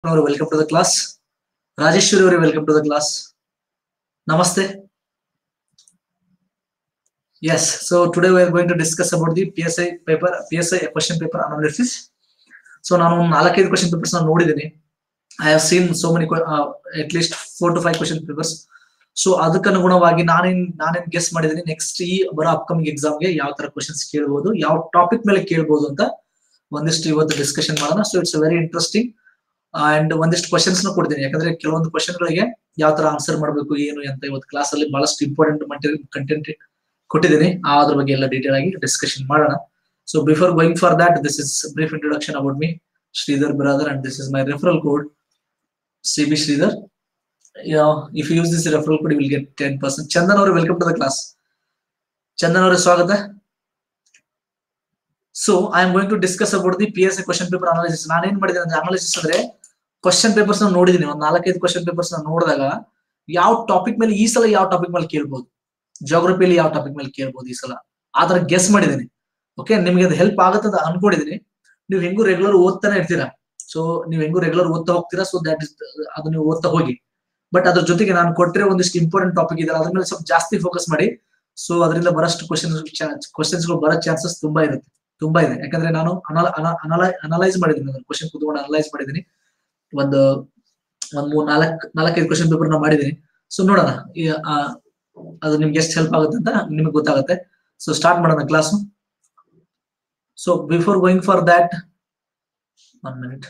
ಅವರು welcome to the class Rajeshwari ಅವರು welcome to the class ನಮಸ್ತೆ yes so today we are going to discuss about the P S I paper P S I question paper analysis so ನಾನು ಒಂದು ನಾಲ್ಕೈದು question papers ನಾನು ನೋಡಿದ್ದೀನಿ I have seen so many at least four to five question papers so ಅದಕ್ಕನುಗುಣವಾಗಿ ನಾನೇನ್ ನಾನೇನ್ guess ಮಾಡಿದ್ದೀನಿ next ಈ ಬರೋ ಅಪ್ಕಮಿಂಗ್ ಎಕ್ಸಾಮ್ಗೆ ಯಾವ ತರ ಕ್ವಶನ್ಸ್ ಕೇಳ್ಬೋದು ಯಾವ ಟಾಪಿಕ್ ಮೇಲೆ ಕೇಳ್ಬೋದು ಅಂತ ಒಂದಿಷ್ಟು ಇವತ್ತು ಡಿಸ್ಕಷನ್ ಮಾಡೋಣ so it's very interesting and ಒಂದಿಷ್ಟು ಕ್ವಶನ್ಸ್ ಕೊಡ್ತೀನಿ ಯಾಕಂದ್ರೆ ಕೆಲವೊಂದು ಕ್ವಶನ್ ಗಳಿಗೆ ಯಾವ ತರ ಆನ್ಸರ್ ಮಾಡಬೇಕು ಏನು ಅಂತ ಇವತ್ತು ಕ್ಲಾಸ್ ಅಲ್ಲಿ ಬಹಳಷ್ಟು ಇಂಪಾರ್ಟೆಂಟ್ ಮಟೀರಿಯಲ್ ಕಂಟೆಂಟ್ ಕೊಟ್ಟಿದ್ದೀನಿ ಅದ್ರ ಬಗ್ಗೆ ಎಲ್ಲ ಡೀಟೇಲ್ ಆಗಿ ಡಿಸ್ಕಷನ್ ಮಾಡೋಣ so before going for that this is brief introduction about me Sridhar brother and this is my referral code C B Sridhar if you use this referral code will get ten percent Chandan ಅವರು welcome to the class Chandan ಅವರ ಸ್ವಾಗತ so I am going to discuss about the P S A question paper analysis ನಾನೇನ್ ಮಾಡಿದ್ದೀನಿ ಅಂದ್ರೆ analysis ಅಂದ್ರೆ question papers ನೋಡಿದೀನಿ ಒಂದ್ ನಾಲ್ಕೈದು ಕ್ವಶನ್ ಪೇಪರ್ಸ್ ನೋಡಿದಾಗ ಯಾವ ಟಾಪಿಕ್ ಮೇಲೆ ಈ ಸಲ ಯಾವ ಟಾಪಿಕ್ ಮೇಲೆ ಕೇಳ್ಬೋದು ಜೋಗ್ರಫಿಯಲ್ಲಿ ಯಾವ ಟಾಪಿಕ್ ಮೇಲೆ ಕೇಳ್ಬೋದು ಈ ಸಲ ಆತರ ಗೆಸ್ ಮಾಡಿದ್ದೀನಿ ಓಕೆ ನಿಮ್ಗೆ ಅದು ಹೆಲ್ಪ್ ಆಗುತ್ತೆ ಅಂತ ಅನ್ಕೊಂಡಿದೀನಿ ನೀವು ಹೆಂಗೂ ರೆಗ್ಯುಲರ್ ಓದ್ತಾನೆ ಇರ್ತೀರಾ ಸೊ ನೀವು ಹೆಂಗೂ ರೆಗ್ಯುಲರ್ ಓದ್ತಾ ಹೋಗ್ತೀರಾ ಸೊ ದಟ್ ಇಸ್ ಅದು ನೀವು ಓದ್ತಾ ಹೋಗಿ ಬಟ್ ಅದ್ರ ಜೊತೆಗೆ ನಾನು ಕೊಟ್ಟಿರೋ ಒಂದಿಷ್ಟು ಇಂಪಾರ್ಟೆಂಟ್ ಟಾಪಿಕ್ ಇದೆ ಅದ್ರ ಮೇಲೆ ಸ್ವಲ್ಪ ಜಾಸ್ತಿ ಫೋಕಸ್ ಮಾಡಿ ಸೊ ಅದರಿಂದ ಬರಷ್ಟು ಕ್ವಶನ್ ಕ್ವಶನ್ಸ್ ಗಳು ಬರೋ ಚಾನ್ಸಸ್ ತುಂಬಾ ಇರುತ್ತೆ ತುಂಬಾ ಇದೆ ಯಾಕಂದ್ರೆ ನಾನು ಅನಲೈಸ್ ಮಾಡಿದ್ದೀನಿ ಕ್ವಶನ್ ಕುತ್ಕೊಂಡು ಅನಲೈಸ್ ಮಾಡಿದ್ದೀನಿ ಒಂದು ಒಂದ್ ಮೂರ್ ನಾಲ್ಕ್ ನಾಲ್ಕೈದು ಕ್ವಶನ್ ಪೇಪರ್ ನ ಮಾಡಿದ್ದೀನಿ ಸೊ ನೋಡೋಣ ಅದು ನಿಮ್ಗೆ ಎಷ್ಟು ಹೆಲ್ಪ್ ಆಗುತ್ತೆ ಅಂತ ನಿಮ್ಗೆ ಗೊತ್ತಾಗುತ್ತೆ ಸೊ ಸ್ಟಾರ್ಟ್ ಮಾಡೋಣ class so before going for that one minute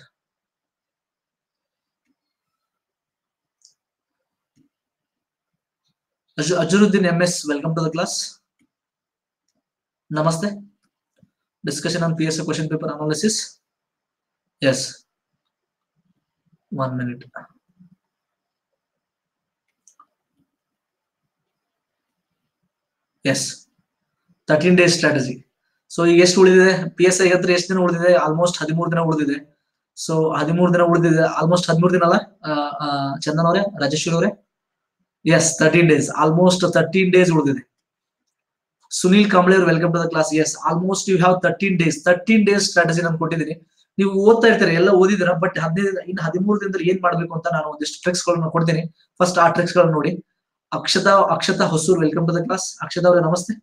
Azharuddin M S welcome to the class ನಮಸ್ತೆ discussion on PSA question paper analysis. Yes. One minute. Yes thirteen days strategy so ಈಗ ಎಷ್ಟು ಉಳಿದಿದೆ P S I ಹತ್ರ ಎಷ್ಟು ದಿನ ಉಳಿದಿದೆ almost ಹದಿಮೂರು ದಿನ ಉಳಿದಿದೆ ಸೊ ಹದಿಮೂರು ದಿನ ಉಳಿದಿದೆ ಆಲ್ಮೋಸ್ಟ್ ಹದಿಮೂರು ದಿನ ಅಲ್ಲ ಚಂದನ್ ಅವರೇ ರಾಜೇಶ್ವರಿ ಅವರೇ yes thirteen days almost thirteen days ಉಳಿದಿದೆ ಸುನೀಲ್ ಕಾಂಬ್ಳೆ ಅವ್ರು welcome to the class yes almost you have thirteen days thirteen days strategy ನಾನು ಕೊಟ್ಟಿದ್ದೀನಿ ನೀವು ಓದ್ತಾ ಇರ್ತಾರೆ ಎಲ್ಲ ಓದಿದಿರ ಬಟ್ ಹದಿನೈದು ಇನ್ನು ಹದಿಮೂರು ದಿನದಲ್ಲಿ ಏನ್ ಮಾಡ್ಬೇಕು ಅಂತ ನಾನು ಒಂದಿಷ್ಟು ಟ್ರಿಕ್ಸ್ ಗಳನ್ನ ಕೊಡ್ತೀನಿ ಫಸ್ಟ್ ಆ ಟ್ರಿಕ್ಸ್ ಗಳನ್ನ ನೋಡಿ Akshata Akshata Hosur welcome to the class Akshata ಅವರೇ ನಮಸ್ತೆ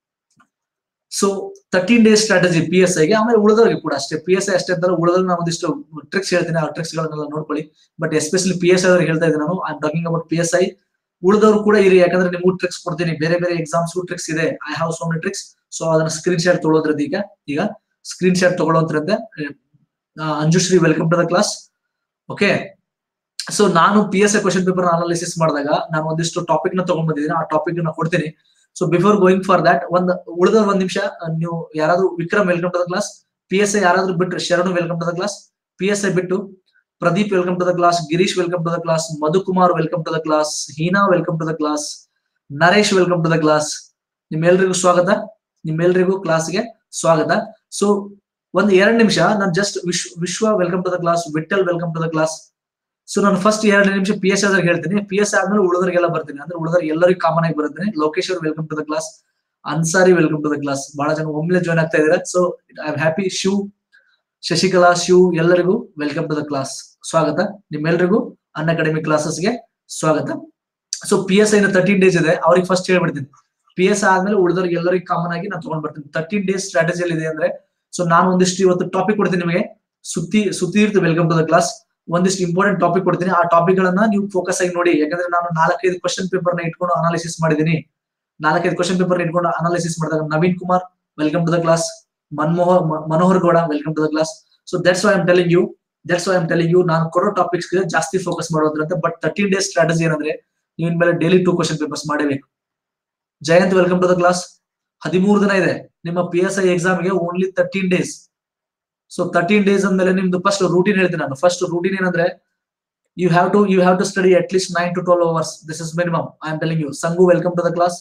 so thirteen days strategy P S ಐಗೆ ಆಮೇಲೆ ಉಳಿದವ್ರಿಗೆ ಕೂಡ ಅಷ್ಟೇ ಪಿ ಎಸ್ ಐ ಅಷ್ಟೇ ಅಂತ ಉಳಿದ್ರೆ ನಾನು ಒಂದಿಷ್ಟು ಟ್ರಿಕ್ಸ್ ಹೇಳ್ತೀನಿ ಆ ಟ್ರಿಕ್ಸ್ ಗಳನ್ನೆಲ್ಲ ನೋಡ್ಕೊಳ್ಳಿ but especially P S I ಅವ್ರಿಗೆ ಹೇಳ್ತಾ ಇದ್ದೀನಿ ನಾನು I talking about P S I ಉಳಿದವರು ಕೂಡ ಇರಿ ಯಾಕಂದ್ರೆ ನಿಮ್ಗೂ ಟ್ರಿಕ್ಸ್ ಕೊಡ್ತೀನಿ ಬೇರೆ ಬೇರೆ ಎಕ್ಸಾಮ್ಸ್ ಟ್ರಿಕ್ಸ್ ಇದೆ I have so many tricks so ಅದನ್ನ ಸ್ಕ್ರೀನ್ ಶಾಟ್ ತೊಗೊಳೋದ್ರದ್ದು ಈಗ ಈಗ ಸ್ಕ್ರೀನ್ ಶಾಟ್ ತಗೊಳ್ಳೋದ್ರಂತೆ Anjushree welcome to the class okay so ನಾನು P S A question paper analysis ಮಾಡಿದಾಗ ನಾನು ಒಂದಿಷ್ಟು ಟಾಪಿಕ್ ನ ತಗೊಂಡ್ ಬಂದಿದ್ದೀನಿ ಆ ಟಾಪಿಕ್ ನ ಕೊಡ್ತೀನಿ so before going for that ಒಂದ್ ಉಳಿದ ಒಂದ್ ನಿಮಿಷ ನೀವು ಯಾರಾದ್ರೂ Vikram welcome to the class P S I ಯಾರಾದ್ರೂ ಬಿಟ್ರೆ Sharanu welcome to the class P S I ಬಿಟ್ಟು Pradeep welcome to the class Girish welcome to the class Madhukumar welcome to the class Heena welcome to the class Naresh welcome to the class ನಿಮ್ಮೆಲ್ರಿಗೂ ಸ್ವಾಗತ ನಿಮ್ಮೆಲ್ರಿಗೂ ಕ್ಲಾಸ್ಗೆ ಸ್ವಾಗತ so ಒಂದ್ ಎರಡ್ ನಿಮಿಷ ನಾನು just Vishwa Vishwa welcome to the class Vittal welcome to the class so ನಾನು ಫಸ್ಟ್ ಎರಡು ನಿಮಿಷ ಪಿ ಎಸ್ ಆದ್ರೆ ಹೇಳ್ತೀನಿ ಪಿ ಎಸ್ ಆದ್ಮೇಲೆ ಉಳಿದವರಿಗೆಲ್ಲ ಬರ್ತೀನಿ ಅಂದ್ರೆ ಉಳಿದವ್ರು ಎಲ್ಲರಿಗೂ ಕಾಮನ್ ಆಗಿ ಬರ್ತೀನಿ Lokeshwar welcome to the class Ansari welcome to the class ಬಹಳ ಜನ ಒಮ್ಮೆಲೆ ಜಾಯ್ನ್ ಆಗ್ತಾ ಇದಾರೆ so I am happy Shiv Shashikala Shiv ಎಲ್ಲರಿಗೂ ವೆಲ್ಕಮ್ ಟು ದ ಕ್ಲಾಸ್ ಸ್ವಾಗತ ನಿಮ್ಮೆಲ್ರಿಗೂ ಅನ್ ಅಕಾಡೆಮಿ ಕ್ಲಾಸಸ್ಗೆ ಸ್ವಾಗತ ಸೊ ಪಿ ಎಸ್ ಐನ ತರ್ಟೀನ್ ಡೇಸ್ ಇದೆ ಅವ್ರಿಗೆ ಫಸ್ಟ್ ಹೇಳ್ಬಿಡ್ತೀನಿ ಪಿ ಎಸ್ ಆದ್ಮೇಲೆ ಉಳಿದವ್ರಿಗೆ ಎಲ್ಲರಿಗೂ ಕಾಮನ್ ಆಗಿ ನಾನು ತಗೊಂಡ್ ಬರ್ತೀನಿ ತರ್ಟೀನ್ ಡೇಸ್ ಸ್ಟ್ರಾಟಜಿಯಲ್ಲಿ ಇದೆ ಅಂದ್ರೆ ಸೊ ನಾನು ಒಂದಿಷ್ಟು ಇವತ್ತು ಟಾಪಿಕ್ ಕೊಡ್ತೀನಿ ನಿಮಗೆ ಸುತ್ತಿ Sutirtha welcome to the class ಒಂದಿಷ್ಟು ಇಂಪಾರ್ಟೆಂಟ್ ಟಾಪಿಕ್ ಕೊಡ್ತೀನಿ ಆ ಟಾಪಿಕ್ ಗಳನ್ನ ನೀವು ಫೋಕಸ್ ಆಗಿ ನೋಡಿ ಯಾಕಂದ್ರೆ ನಾನು ನಾಲ್ಕೈದು ಕ್ವಶನ್ ಪೇಪರ್ ನ ಇಟ್ಕೊಂಡು ಅನಾಲಿಸಿಸ್ ಮಾಡಿದ್ದೀನಿ ನಾಲ್ಕೈದು ಕ್ವಶನ್ ಪೇಪರ್ ಇಟ್ಕೊಂಡು ಅನಾಲಿಸಿಸ್ ಮಾಡಿದಾಗ Naveen Kumar welcome to the class Manmohar Manohar Gowda welcome to the class so that's why am telling you that's why am telling you ನಾನು ಕೊಡೋ ಟಾಪಿಕ್ಸ್ ಜಾಸ್ತಿ ಫೋಕಸ್ ಮಾಡೋದ್ರಂತೆ ಬಟ್ ತರ್ಟೀನ್ ಡೇಸ್ ಸ್ಟ್ರಾಟಜಿ ಏನಂದ್ರೆ ನೀವು ಮೇಲೆ ಡೈಲಿ ಟೂ ಕ್ವಶನ್ ಪೇಪರ್ಸ್ ಮಾಡಬೇಕು Jayanth welcome to the class ಹದಿಮೂರು ದಿನ ಇದೆ ನಿಮ್ಮ ಪಿ ಎಸ್ ಐ ಎಕ್ಸಾಮ್ಗೆ only thirteen days so thirteen days ಅಂದ್ಮೇಲೆ ನಿಮ್ದು ಫಸ್ಟ್ ರೂಟೀನ್ ಹೇಳ್ತೀನಿ ನಾನು ಫಸ್ಟ್ ರೂಟೀನ್ ಏನಂದ್ರೆ you have to you have to study at least nine to twelve hours this is minimum I am telling you Sangu welcome to the class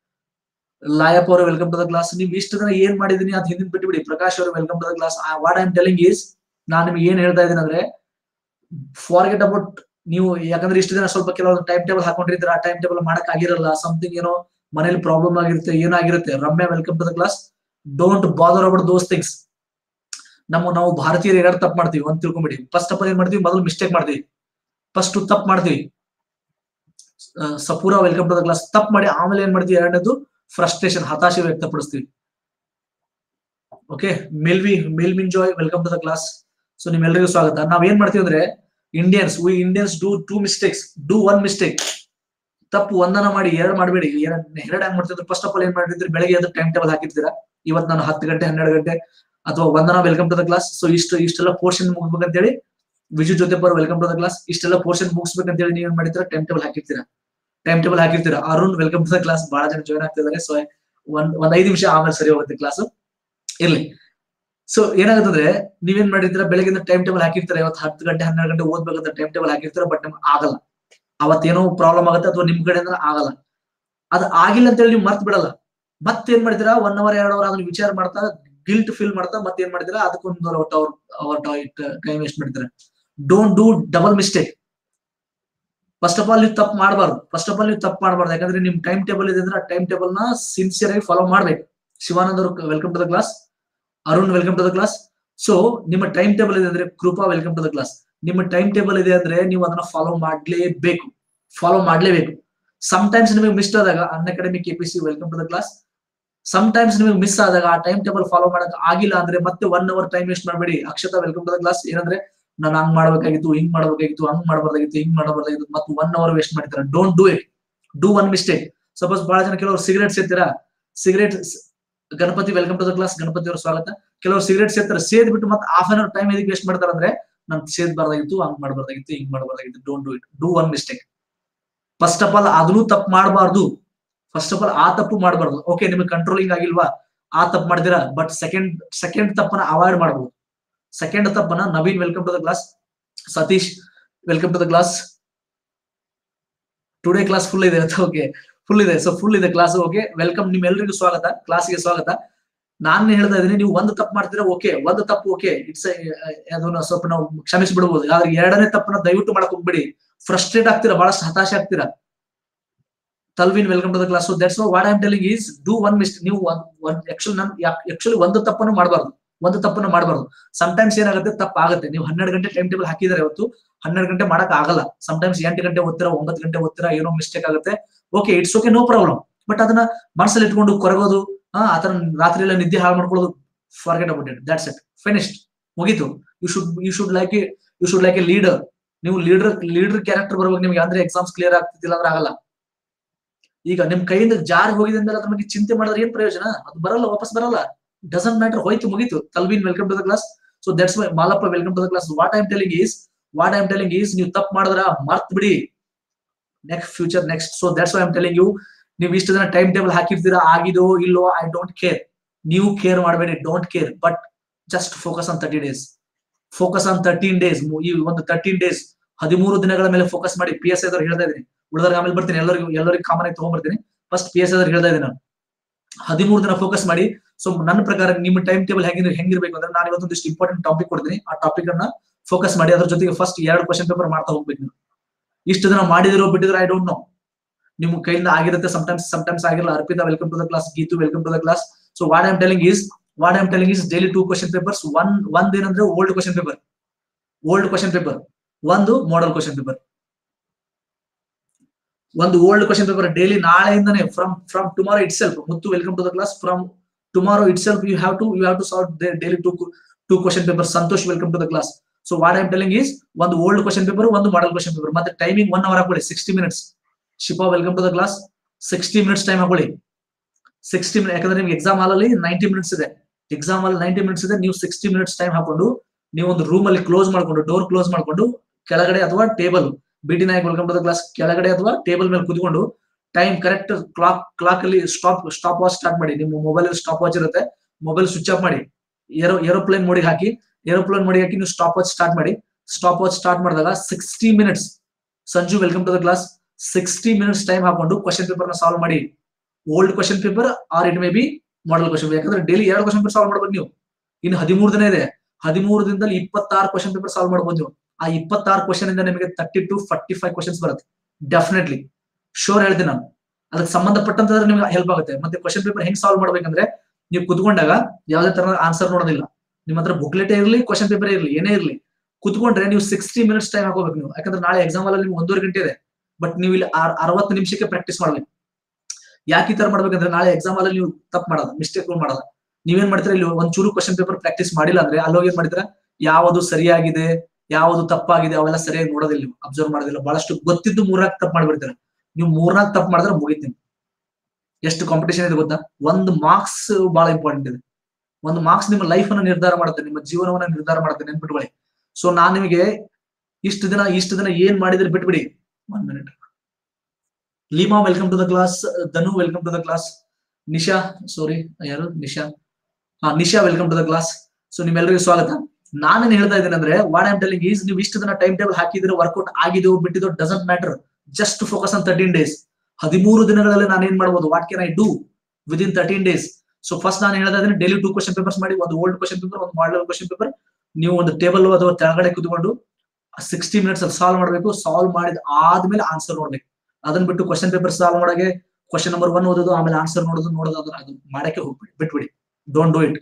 ಲಾಯಪ್ ಅವರು welcome to the class ನೀವು ಇಷ್ಟು ದಿನ ಏನ್ ಮಾಡಿದೀನಿ ಅದು ಹಿಂದಿನ ಬಿಟ್ಬಿಡಿ ಪ್ರಕಾಶ್ ಅವರು welcome to the class what I am telling is ನಾನು ನಿಮ್ಗೆ ಏನ್ ಹೇಳ್ತಾ ಇದ್ದೀನಿ ಅಂದ್ರೆ ಫಾರ್ಗೆಟ್ ಅಬೌಟ್ ನೀವು ಯಾಕಂದ್ರೆ ಇಷ್ಟು ದಿನ ಸ್ವಲ್ಪ ಕೆಲವೊಂದು ಟೈಮ್ ಟೇಬಲ್ ಹಾಕೊಂಡಿರ್ತೀರ ಆ ಟೈಮ್ ಟೇಬಲ್ ಮಾಡಕ್ ಆಗಿರಲ್ಲ ಸಮಥಿಂಗ್ ಏನೋ ಮನೇಲಿ ಪ್ರಾಬ್ಲಮ್ ಆಗಿರುತ್ತೆ ಏನಾಗಿರುತ್ತೆ Ramya welcome to the class don't bother about those things ನಮ್ಮ ನಾವು ಭಾರತೀಯರು ಎರಡು ತಪ್ಪು ಮಾಡ್ತೀವಿ ಅಂತ ತಿಳ್ಕೊಂಬಿಡಿ ಫಸ್ಟ್ ಆಫ್ ಆಲ್ ಏನ್ ಮಾಡ್ತೀವಿ ಮೊದಲು ಮಿಸ್ಟೇಕ್ ಮಾಡ್ತೀವಿ ಫಸ್ಟ್ ತಪ್ಪು ಮಾಡ್ತೀವಿ ಆ, ಸಪೂರ ವೆಲ್ಕಮ್ ಟು ದ ಕ್ಲಾಸ್ ತಪ್ಪು ಮಾಡಿ ಆಮೇಲೆ ಏನ್ ಮಾಡ್ತೀವಿ ಎರಡನೇದು ಫ್ರಸ್ಟ್ರೇಷನ್ ಹತಾಶೆ ವ್ಯಕ್ತಪಡಿಸ್ತೀವಿ ಓಕೆ ಮೇಲ್ವಿ Melvin Joy welcome to the class so ನಿಮ್ಮೆಲ್ಲರಿಗೂ ಸ್ವಾಗತ ನಾವ್ ಏನ್ ಮಾಡ್ತೀವಿ ಅಂದ್ರೆ Indians we Indians do two mistakes do one mistake ತಪ್ಪು ಒಂದನ ಮಾಡಿ ಎರಡು ಮಾಡಬೇಡಿ ಎರಡ್ ಎರಡ್ ಹಂಗ್ ಮಾಡ್ತಿದ್ರೆ ಫಸ್ಟ್ ಆಫ್ ಆಲ್ ಏನ್ ಮಾಡಿದ್ರೆ ಬೆಳಗ್ಗೆ ಎದ್ದು ಟೈಮ್ ಟೇಬಲ್ ಹಾಕಿರ್ತೀರಾ ಇವತ್ತು ನಾನು ಹತ್ತು ಗಂಟೆ ಹನ್ನೆರಡು ಗಂಟೆ ಅಥವಾ Vandana welcome to the class so ಇಷ್ಟು ಇಷ್ಟೆಲ್ಲ ಪೋರ್ಷನ್ ಮುಗಿಸ್ಬೇಕಂತೇಳಿ ವಿಜು ಜೊತೆ ಬರ್ ವೆಲ್ಕಮ್ ಟು ದ ಕ್ಲಾಸ್ ಇಷ್ಟೆಲ್ಲ ಪೋರ್ಷನ್ ಮುಗಿಸ್ಬೇಕಂತೇಳಿ ನೀವ್ ಏನ್ ಮಾಡಿರ್ತೀರಾ ಟೈಮ್ ಟೇಬಲ್ ಹಾಕಿರ್ತೀರಾ ಟೈಮ್ ಟೇಬಲ್ ಹಾಕಿರ್ತೀರಾ Arun welcome to the class ಬಹಳ ಜನ ಜಾಯ್ನ್ ಆಗ್ತಿದ್ದಾರೆ ಸೊ ಒಂದ್ ಒಂದ್ ಐದು ನಿಮಿಷ ಆಮೇಲೆ ಸರಿ ಹೋಗುತ್ತೆ ಕ್ಲಾಸ್ ಇರ್ಲಿ ಸೊ ಏನಾಗುತ್ತಂದ್ರೆ ನೀವೇನ್ ಮಾಡಿರ್ತೀರಾ ಬೆಳಗಿನ ಟೈಮ್ ಟೇಬಲ್ ಹಾಕಿರ್ತೀರಾ ಇವತ್ತು ಹತ್ತು ಗಂಟೆ ಹನ್ನೆರಡು ಗಂಟೆ ಓದ್ಬೇಕಂತ ಟೈಮ್ ಟೇಬಲ್ ಹಾಕಿರ್ತೀರಾ ಬಟ್ ನಿಮ್ಗೆ ಆಗಲ್ಲ ಅವತ್ತೇನೋ ಪ್ರಾಬ್ಲಮ್ ಆಗುತ್ತೆ ಅಥವಾ ನಿಮ್ ಕಡೆಯಿಂದ ಆಗಲ್ಲ ಅದು ಆಗಿಲ್ಲ ಅಂತೇಳಿ ನೀವು ಮರ್ತ್ ಬಿಡಲ್ಲ ಮತ್ತೇನ್ ಮಾಡ್ತೀರಾ ಒನ್ ಅವರ್ ಎರಡ್ ಅವರ್ ಅದನ್ನ ವಿಚಾರ ಮಾಡ್ತಾ ಗಿಲ್ಟ್ ಫೀಲ್ ಮಾಡ್ತಾ ಮತ್ತೇನ್ ಮಾಡ್ತೀರಾ ಅದಕ್ಕೊಂದು ಅವರ್ ಅವರ್ ಟೈಮ್ ವೇಸ್ಟ್ ಮಾಡ್ತೀರಾ don't do double mistake first of all ನೀವು ತಪ್ಪು ಮಾಡಬಾರ್ದು ಫಸ್ಟ್ ಆಫ್ ಆಲ್ ನೀವು ತಪ್ಪು ಮಾಡಬಾರ್ದು ಯಾಕಂದ್ರೆ ನಿಮ್ ಟೈಮ್ ಟೇಬಲ್ ಇದೆ ಅಂದ್ರೆ ಆ ಟೈಮ್ ಟೇಬಲ್ ನ ಸಿನ್ಸಿಯರ್ ಆಗಿ ಫಾಲೋ ಮಾಡ್ಬೇಕು ಶಿವಾನಂದ್ ಅವರು welcome to the class Arun welcome to the class so ನಿಮ್ಮ ಟೈಮ್ ಟೇಬಲ್ ಇದೆ ಅಂದ್ರೆ Krupa welcome to the class ನಿಮ್ಮ ಟೈಮ್ ಟೇಬಲ್ ಇದೆ ಅಂದ್ರೆ ನೀವು ಅದನ್ನ ಫಾಲೋ ಮಾಡ್ಲೇಬೇಕು ಫಾಲೋ ಮಾಡ್ಲೇಬೇಕು ಸಮ್ ಟೈಮ್ಸ್ ನಿಮಗೆ ಮಿಸ್ ಆದಾಗ Unacademy KPC welcome to the class sometimes ನಿಮಗೆ ಮಿಸ್ ಆದಾಗ ಆ ಟೈಮ್ ಟೇಬಲ್ ಫಾಲೋ ಮಾಡಕ್ ಆಗಿಲ್ಲ ಅಂದ್ರೆ ಮತ್ತೆ ಒನ್ ಅವರ್ ಟೈಮ್ ವೇಸ್ಟ್ ಮಾಡಬೇಡಿ Akshata welcome to the class ಏನಂದ್ರೆ ನಾನು ಹಂಗ್ ಮಾಡ್ಬೇಕಾಗಿತ್ತು ಹಿಂಗ್ ಮಾಡ್ಬೇಕಾಗಿತ್ತು ಹಂಗ್ ಮಾಡಬಾರ್ದಾಗಿತ್ತು ಹಿಂಗ್ ಮಾಡಬಾರ್ದಾಗಿತ್ತು ಮತ್ತೆ ಒನ್ ಅವರ್ ವೇಸ್ಟ್ ಮಾಡ್ತೀರಾ don't do it do one mistake suppose ಬಹಳ ಜನ ಕೆಲವರು ಸಿಗರೇಟ್ ಸೇರ್ತೀರಾ cigarette Ganapati welcome to the class Ganapati ಅವರ ಸ್ವಾಗತ ಕೆಲವರು ಸಿಗರೇಟ್ ಸೇರ್ತಾರೆ ಸೇದ್ ಬಿಟ್ಟು ಮತ್ತೆ ಹಾಫ್ ಅನ್ ಅವರ್ ಟೈಮ್ ಎದಕ್ಕೆ ವೇಸ್ಟ್ ಮಾಡ್ತಾರೆ ಅಂದ್ರೆ ನಾನು ಸೇದ್ಬಾರ್ದಾಗಿತ್ತು ಹಂಗ್ ಮಾಡಬಾರ್ದಾಗಿತ್ತು ಹಿಂಗ್ ಮಾಡಬಾರ್ದಾಗಿತ್ತು don't do it do one mistake first of all ಅದನ್ನು ತಪ್ಪು ಮಾಡಬಾರ್ದು ಫಸ್ಟ್ ಆಫ್ ಆಲ್ ಆ ತಪ್ಪು ಮಾಡಬಾರ್ದು ಓಕೆ ನಿಮಗೆ ಕಂಟ್ರೋಲಿಂಗ್ ಆಗಿಲ್ವಾ ಆ ತಪ್ಪು ಮಾಡಿದಿರಾ ಬಟ್ ಸೆಕೆಂಡ್ ಸೆಕೆಂಡ್ ತಪ್ಪನ್ನ ಅವಾಯ್ಡ್ ಮಾಡಬಹುದು ಸೆಕೆಂಡ್ ತಪ್ಪನ್ನ Naveen welcome to the class Satish welcome to the class today class full ಇದೆ ಓಕೆ ಫುಲ್ ಇದೆ ಸೊ ಫುಲ್ ಇದೆ ಕ್ಲಾಸ್ ಓಕೆ ವೆಲ್ಕಮ್ ನಿಮ್ಮೆಲ್ಲರಿಗೂ ಸ್ವಾಗತ ಕ್ಲಾಸ್ಗೆ ಸ್ವಾಗತ ನಾನು ಹೇಳ್ತಾ ಇದೀನಿ ನೀವು ಒಂದು ತಪ್ಪು ಮಾಡ್ತೀರಾ ಓಕೆ ಒಂದು ತಪ್ಪು ಓಕೆ ಇಟ್ಸ್ ಅದನ್ನ ಸ್ವಲ್ಪ ನಾವು ಕ್ಷಮಿಸಿ ಬಿಡಬಹುದು ಆದ್ರೆ ಎರಡನೇ ತಪ್ಪನ್ನ ದಯವಿಟ್ಟು ಮಾಡಕ್ ಹೋಗ್ಬೇಡಿ ಫ್ರಸ್ಟ್ರೇಟ್ ಆಗ್ತೀರಾ ಬಹಳಷ್ಟು ಹತಾಶೆ ಆಗ್ತೀರಾ ತಲ್ವಿನ್ welcome to the class so that's what I am telling is do one ಮಿಸ್ಟ್ ನೀವು ಆಕ್ಚುಲಿ ನನ್ ಆಕ್ಚುಲಿ ಒಂದು ತಪ್ಪನ್ನು ಮಾಡಬಾರ್ದು ಒಂದು ತಪ್ಪನ್ನು ಮಾಡಬಾರ್ದು ಟೈಮ್ಸ್ ಏನಾಗುತ್ತೆ ತಪ್ಪ ಆಗುತ್ತೆ ನೀವು ಹನ್ನೆರಡು ಗಂಟೆ ಟೈಮ್ ಟೇಬಲ್ ಹಾಕಿದ್ರೆ ಇವತ್ತು ಹನ್ನೆರಡು ಗಂಟೆ ಮಾಡಕ್ ಆಗಲ್ಲ ಟೈಮ್ಸ್ ಎಂಟು ಗಂಟೆ ಓದ್ತೀರಾ ಒಂಬತ್ತು ಗಂಟೆ ಓದ್ತೀರಾ ಏನೋ ಮಿಸ್ಟೇಕ್ ಆಗುತ್ತೆ okay it's okay no problem but ಅದನ್ನ ಮನಸ್ಸಲ್ಲಿ ಇಟ್ಕೊಂಡು ಕೊರಗೋದು ಆ ಆತರ ರಾತ್ರಿ ಎಲ್ಲ ನಿದ್ದೆ ಹಾಳು ಮಾಡ್ಕೊಳ್ಳೋದು forget about it that's it finished ಮುಗೀತು you should you should like a you should like a leader ನೀವು ಲೀಡರ್ ಲೀಡರ್ ಕ್ಯಾರೆಕ್ಟರ್ ಬರ್ಬೇಕು ನಿಮ್ಗೆ ಅಂದ್ರೆ ಎಕ್ಸಾಮ್ಸ್ ಕ್ಲಿಯರ್ ಆಗ್ತಿಲ್ಲ ಅಂದ್ರೆ ಆಗಲ್ಲ ಈಗ ನಿಮ್ ಕೈಯಿಂದ ಜಾರಿ ಹೋಗಿದೆ ಅಂದ್ರೆ ಅದ್ರ ಬಗ್ಗೆ ಚಿಂತೆ ಮಾಡಿದ್ರೆ ಏನ್ ಪ್ರಯೋಜನ ಅದು ಬರಲ್ಲ ವಾಪಸ್ ಬರಲ್ಲ ಡಸಂಟ್ ಮ್ಯಾಟರ್ ಹೋಯ್ತು ಮುಗೀತು ತಲ್ವಿನ್ welcome to the class so that's why Malappa welcome to the class what I'm telling is what I'm telling is ನೀವು ತಪ್ಪು ಮಾಡಿದ್ರ ಮರ್ತ್ ಬಿಡಿ next future next so that's why I'm telling you ನೀವು ಇಷ್ಟು ದಿನ ಟೈಮ್ ಟೇಬಲ್ ಹಾಕಿರ್ತೀರಾ ಆಗಿದೋ ಇಲ್ಲೋ ಐ ಡೋಂಟ್ ಕೇರ್ ನೀವು ಕೇರ್ ಮಾಡಬೇಡಿ don't care but just focus on thirty days focus on thirteen days ಈ ಒಂದು ತರ್ಟೀನ್ ಡೇಸ್ ಹದಿಮೂರು ದಿನಗಳ ಮೇಲೆ ಫೋಕಸ್ ಮಾಡಿ ಪಿ ಎಸ್ ಐದವ್ರು ಹೇಳ್ತಾ ಇದ್ದೀನಿ ಉಳಿದವ್ರಿಗೆ ಆಮೇಲೆ ಬರ್ತೀನಿ ಎಲ್ಲರಿಗೂ ಎಲ್ಲರಿಗೂ ಕಾಮನ್ ಆಗಿ ತಗೊಂಡ್ಬರ್ತೀನಿ ಫಸ್ಟ್ ಪಿ ಎಸ್ ಐದವ್ರು ಹೇಳ್ತಾ ಇದ್ದೀನಿ ನಾನು ಹದಿಮೂರು ದಿನ ಫೋಕಸ್ ಮಾಡಿ ಸೊ ನನ್ನ ಪ್ರಕಾರ ನಿಮ್ಮ ಟೈಮ್ ಟೇಬಲ್ ಹೆಂಗಿರ್ ಹೆಂಗಿರ್ಬೇಕು ಅಂದ್ರೆ ನಾನು ಇವತ್ತೊಂದಿಷ್ಟು ಇಂಪಾರ್ಟೆಂಟ್ ಟಾಪಿಕ್ ಕೊಡ್ತೀನಿ ಆ ಟಾಪಿಕ್ ಅನ್ನ ಫೋಕಸ್ ಮಾಡಿ ಅದ್ರ ಜೊತೆಗೆ ಫಸ್ಟ್ ಎರಡು ಕ್ವಶನ್ ಪೇಪರ್ ಮಾಡ್ತಾ ಹೋಗ್ಬೇಕು ನೀವು ಇಷ್ಟು ದಿನ ಮಾಡಿದಿರೋ ಬಿಟ್ಟಿದ್ರೆ ಐ ಡೋಂಟ್ ನೋ ನಿಮ್ ಕೈಯಿಂದ ಆಗಿರುತ್ತೆ ಸಮಟೈಮ್ಸ್ ಸಮಟೈಮ್ಸ್ ಆಗಿರಲ್ಲ Arpita welcome to the class Geetu welcome to the class so what I'm telling is what I'm telling is daily two question papers one ಒಂದ್ ಏನಂದ್ರೆ old question paper old question paper ಒಂದು model question paper ಒಂದು old question paper daily ನಾಳೆಯಿಂದನೇ from from tomorrow itself Muthu welcome to the class from tomorrow it self you have to you have to solve daily two two question paper Santosh welcome to the class so what I'm telling is ಒಂದು old question paper ಒಂದು model question paper ಮತ್ತೆ timing one hour ಹಾಕೊಳ್ಳಿ sixty minutes ಶಿಪಾ welcome to the class sixty minutes time ಹಾಕೊಳ್ಳಿ sixty minute ಯಾಕಂದ್ರೆ ನಿಮ್ಗೆ exam ಹಾಲಲ್ಲಿ ninety minutes ಇದೆ ಎಕ್ಸಾಮ್ ಅಲ್ಲಿ ನೈಂಟಿ ಮಿನಿಟ್ಸ್ ಇದೆ ನೀವು ಸಿಕ್ಸ್ಟಿ ಮಿನಿಟ್ಸ್ ಟೈಮ್ ಹಾಕೊಂಡು ನೀವು ಒಂದು ರೂಮ್ ಅಲ್ಲಿ ಕ್ಲೋಸ್ ಮಾಡ್ಕೊಂಡು ಡೋರ್ ಕ್ಲೋಸ್ ಮಾಡ್ಕೊಂಡು ಕೆಳಗಡೆ ಅಥವಾ ಟೇಬಲ್ ಬಿಡಿ Nayak welcome to the class ಕೆಳಗಡೆ ಅಥವಾ ಟೇಬಲ್ ಮೇಲೆ ಕುತ್ಕೊಂಡು ಟೈಮ್ ಕರೆಕ್ಟ್ ಕ್ಲಾಕ್ ಕ್ಲಾಕ್ ಅಲ್ಲಿ ಸ್ಟಾಪ್ ಸ್ಟಾಪ್ ವಾಚ್ ಸ್ಟಾರ್ಟ್ ಮಾಡಿ ನಿಮ್ಮ ಮೊಬೈಲ್ ಅಲ್ಲಿ ಸ್ಟಾಪ್ ವಾಚ್ ಇರುತ್ತೆ ಮೊಬೈಲ್ ಸ್ವಿಚ್ ಆಫ್ ಮಾಡಿ ಏರೋ ಏರೋಪ್ಲೇನ್ ಮೋಡಿಗೆ ಹಾಕಿ ಏರೋಪ್ಲೇನ್ ಮೋಡಿಗೆ ಹಾಕಿ ನೀವು ಸ್ಟಾಪ್ ವಾಚ್ ಸ್ಟಾರ್ಟ್ ಮಾಡಿ ಸ್ಟಾಪ್ ವಾಚ್ ಸ್ಟಾರ್ಟ್ ಮಾಡಿದಾಗ sixty minutes Sanju welcome to the class sixty minutes time ಹಾಕೊಂಡು ಕ್ವಶನ್ ಪೇಪರ್ ನ ಸಾಲ್ವ್ ಮಾಡಿ old question paper R it may be model question ಯಾಕಂದ್ರೆ ಡೈಲಿ ಎರಡು ಕ್ವಶನ್ ಪೇಪರ್ ಸಾಲ್ವ್ ಮಾಡ್ಬೇಕು ನೀವು ಇನ್ನು ಹದಿಮೂರು ದಿನ ಇದೆ ಹದಿಮೂರು ದಿನದಲ್ಲಿ ಇಪ್ಪತ್ತಾರು ಕ್ವಶನ್ ಪೇಪರ್ ಸಾಲ್ವ್ ಮಾಡ್ಬೋದು ನೀವು ಆ ಇಪ್ಪತ್ತಾರು ಕ್ವಶನ್ ಇಂದ ನಿಮಗೆ thirty to forty five questions ಬರುತ್ತೆ ಡೆಫಿನೆಟ್ಲಿ ಶೋರ್ ಹೇಳ್ತೀನಿ ನಾನು ಅದಕ್ಕೆ ಸಂಬಂಧಪಟ್ಟಂತಂದ್ರೆ ನಿಮ್ಗೆ ಹೆಲ್ಪ್ ಆಗುತ್ತೆ ಮತ್ತೆ ಕ್ವಶನ್ ಪೇಪರ್ ಹೆಂಗ್ ಸಾಲ್ವ್ ಮಾಡ್ಬೇಕಂದ್ರೆ ನೀವು ಕುತ್ಕೊಂಡಾಗ ಯಾವುದೇ ತರ ಆನ್ಸರ್ ನೋಡೋದಿಲ್ಲ ನಿಮ್ಮ ಹತ್ರ ಬುಕ್ಲೆಟ್ ಇರಲಿ ಕ್ವಶನ್ ಪೇಪರ್ ಇರಲಿ ಏನೇ ಇರಲಿ ಕುತ್ಕೊಂಡ್ರೆ ನೀವು ಸಿಕ್ಸ್ಟಿ ಮಿನಿಟ್ಸ್ ಟೈಮ್ ಹಾಕೋಬೇಕು ನೀವು ಯಾಕಂದ್ರೆ ನಾಳೆ ಎಕ್ಸಾಮ್ ಅಲ್ಲಿ ನಿಮ್ಗೆ ಒಂದೂವರೆ ಗಂಟೆ ಇದೆ ಬಟ್ ನೀವು ಇಲ್ಲಿ ಅರವತ್ತು ನಿಮಿಷಕ್ಕೆ ಪ್ರಾಕ್ಟೀಸ್ ಮಾಡ್ಬೇಕು ಯಾಕೆ ಈ ತರ ಮಾಡ್ಬೇಕಂದ್ರೆ ನಾಳೆ ಎಕ್ಸಾಮ್ ಅಲ್ಲಿ ನೀವು ತಪ್ಪು ಮಾಡೋದು ಮಿಸ್ಟೇಕ್ ಮಾಡೋದು ನೀವೇನ್ ಮಾಡ್ತೀರಾ ಇಲ್ಲಿ ಒಂದ್ ಚೂರು ಕ್ವಶನ್ ಪೇಪರ್ ಪ್ರಾಕ್ಟೀಸ್ ಮಾಡಿಲ್ಲ ಅಂದ್ರೆ ಅಲ್ಲೋಗಿ ಏನ್ ಮಾಡ್ತೀರಾ ಯಾವುದು ಸರಿಯಾಗಿದೆ ಯಾವುದು ತಪ್ಪಾಗಿದೆ ಅವೆಲ್ಲ ಸರಿಯಾಗಿ ನೋಡೋದಿಲ್ಲ ನೀವು ಅಬ್ಸರ್ವ್ ಮಾಡೋದಿಲ್ಲ ಬಹಳಷ್ಟು ಗೊತ್ತಿದ್ದು ಮೂರ್ನಾಲ್ಕು ತಪ್ಪು ಮಾಡ್ಬಿಡ್ತೀರಾ ನೀವು ಮೂರ್ನಾಲ್ಕು ತಪ್ಪು ಮಾಡಿದ್ರೆ ಮುಗಿತೀನಿ ಎಷ್ಟು ಕಾಂಪಿಟೇಷನ್ ಇದೆ ಗೊತ್ತಾ ಒಂದು ಮಾರ್ಕ್ಸ್ ಬಹಳ ಇಂಪಾರ್ಟೆಂಟ್ ಇದೆ ಒಂದು ಮಾರ್ಕ್ಸ್ ನಿಮ್ಮ ಲೈಫ್ ಅನ್ನ ನಿರ್ಧಾರ ಮಾಡುತ್ತೆ ನಿಮ್ಮ ಜೀವನವನ್ನ ನಿರ್ಧಾರ ಮಾಡುತ್ತೆ ನೆನ್ಪಿಟ್ಕೊಳ್ಳಿ ಸೊ ನಾನ್ ನಿಮಗೆ ಇಷ್ಟು ದಿನ ಇಷ್ಟು ದಿನ ಏನ್ ಮಾಡಿದ್ರೆ ಬಿಟ್ಬಿಡಿ one minute Leema welcome to the class Dhanu welcome to the class Nisha sorry ಯಾರು ನಿಶಾ ಹಾ Nisha welcome to the class so ನಿಮ್ಮೆಲ್ಲರಿಗೂ ಸ್ವಾಗತ ನಾನೇನ್ ಹೇಳ್ತಾ ಇದ್ದೇನೆ ಅಂದ್ರೆ ವಾಟ್ ಐಮ್ ಟೆಲಿಂಗ್ ಈಸ್ ನೀವು ಇಷ್ಟು ದಿನ ಟೈಮ್ ಟೇಬಲ್ ಹಾಕಿದ್ರೆ ವರ್ಕೌಟ್ ಆಗಿದೆಯೋ ಬಿಟ್ಟಿದೋ doesn't matter just focus on thirteen days ಹದಿಮೂರು ದಿನಗಳಲ್ಲಿ ನಾನು ಏನ್ ಮಾಡ್ಬೋದು what can I do within thirteen days so first ನಾನು ಹೇಳ್ತಾ ಇದ್ದೇನೆ ಡೈಲಿ ಟೂ ಕ್ವಶನ್ ಪೇಪರ್ಸ್ ಮಾಡಿ ಒಂದು ಓಲ್ಡ್ ಕ್ವಶನ್ ಪೇಪರ್ ಒಂದು ಮಾಡಲ್ ಕ್ವಶನ್ ಪೇಪರ್ ನೀವು ಒಂದು ಟೇಬಲ್ ಅಥವಾ ಕೆಳಗಡೆ ಕುತ್ಕೊಂಡು ಸಿಕ್ಸ್ಟಿ ಮಿನಿಟ್ಸ್ ಅಲ್ಲಿ ಸಾಲ್ವ್ ಮಾಡಬೇಕು ಸಾಲ್ವ್ ಮಾಡಿದ ಆದ್ಮೇಲೆ ಆನ್ಸರ್ ನೋಡ್ಬೇಕು ಅದನ್ನ ಬಿಟ್ಟು ಕ್ವಶನ್ ಪೇಪರ್ ಸಾಲ್ವ್ ಮಾಡಕ್ಕೆ ಕ್ವಶನ್ ನಂಬರ್ ಒನ್ ಓದೋದು ಆಮೇಲೆ ಆನ್ಸರ್ ನೋಡೋದು ನೋಡೋದು ಅದನ್ನ ಅದು ಮಾಡಕ್ಕೆ ಹೋಗ್ಬಿಡಿ ಬಿಟ್ಬಿಡಿ ಡೋಂಟ್ ಡೂ ಇಟ್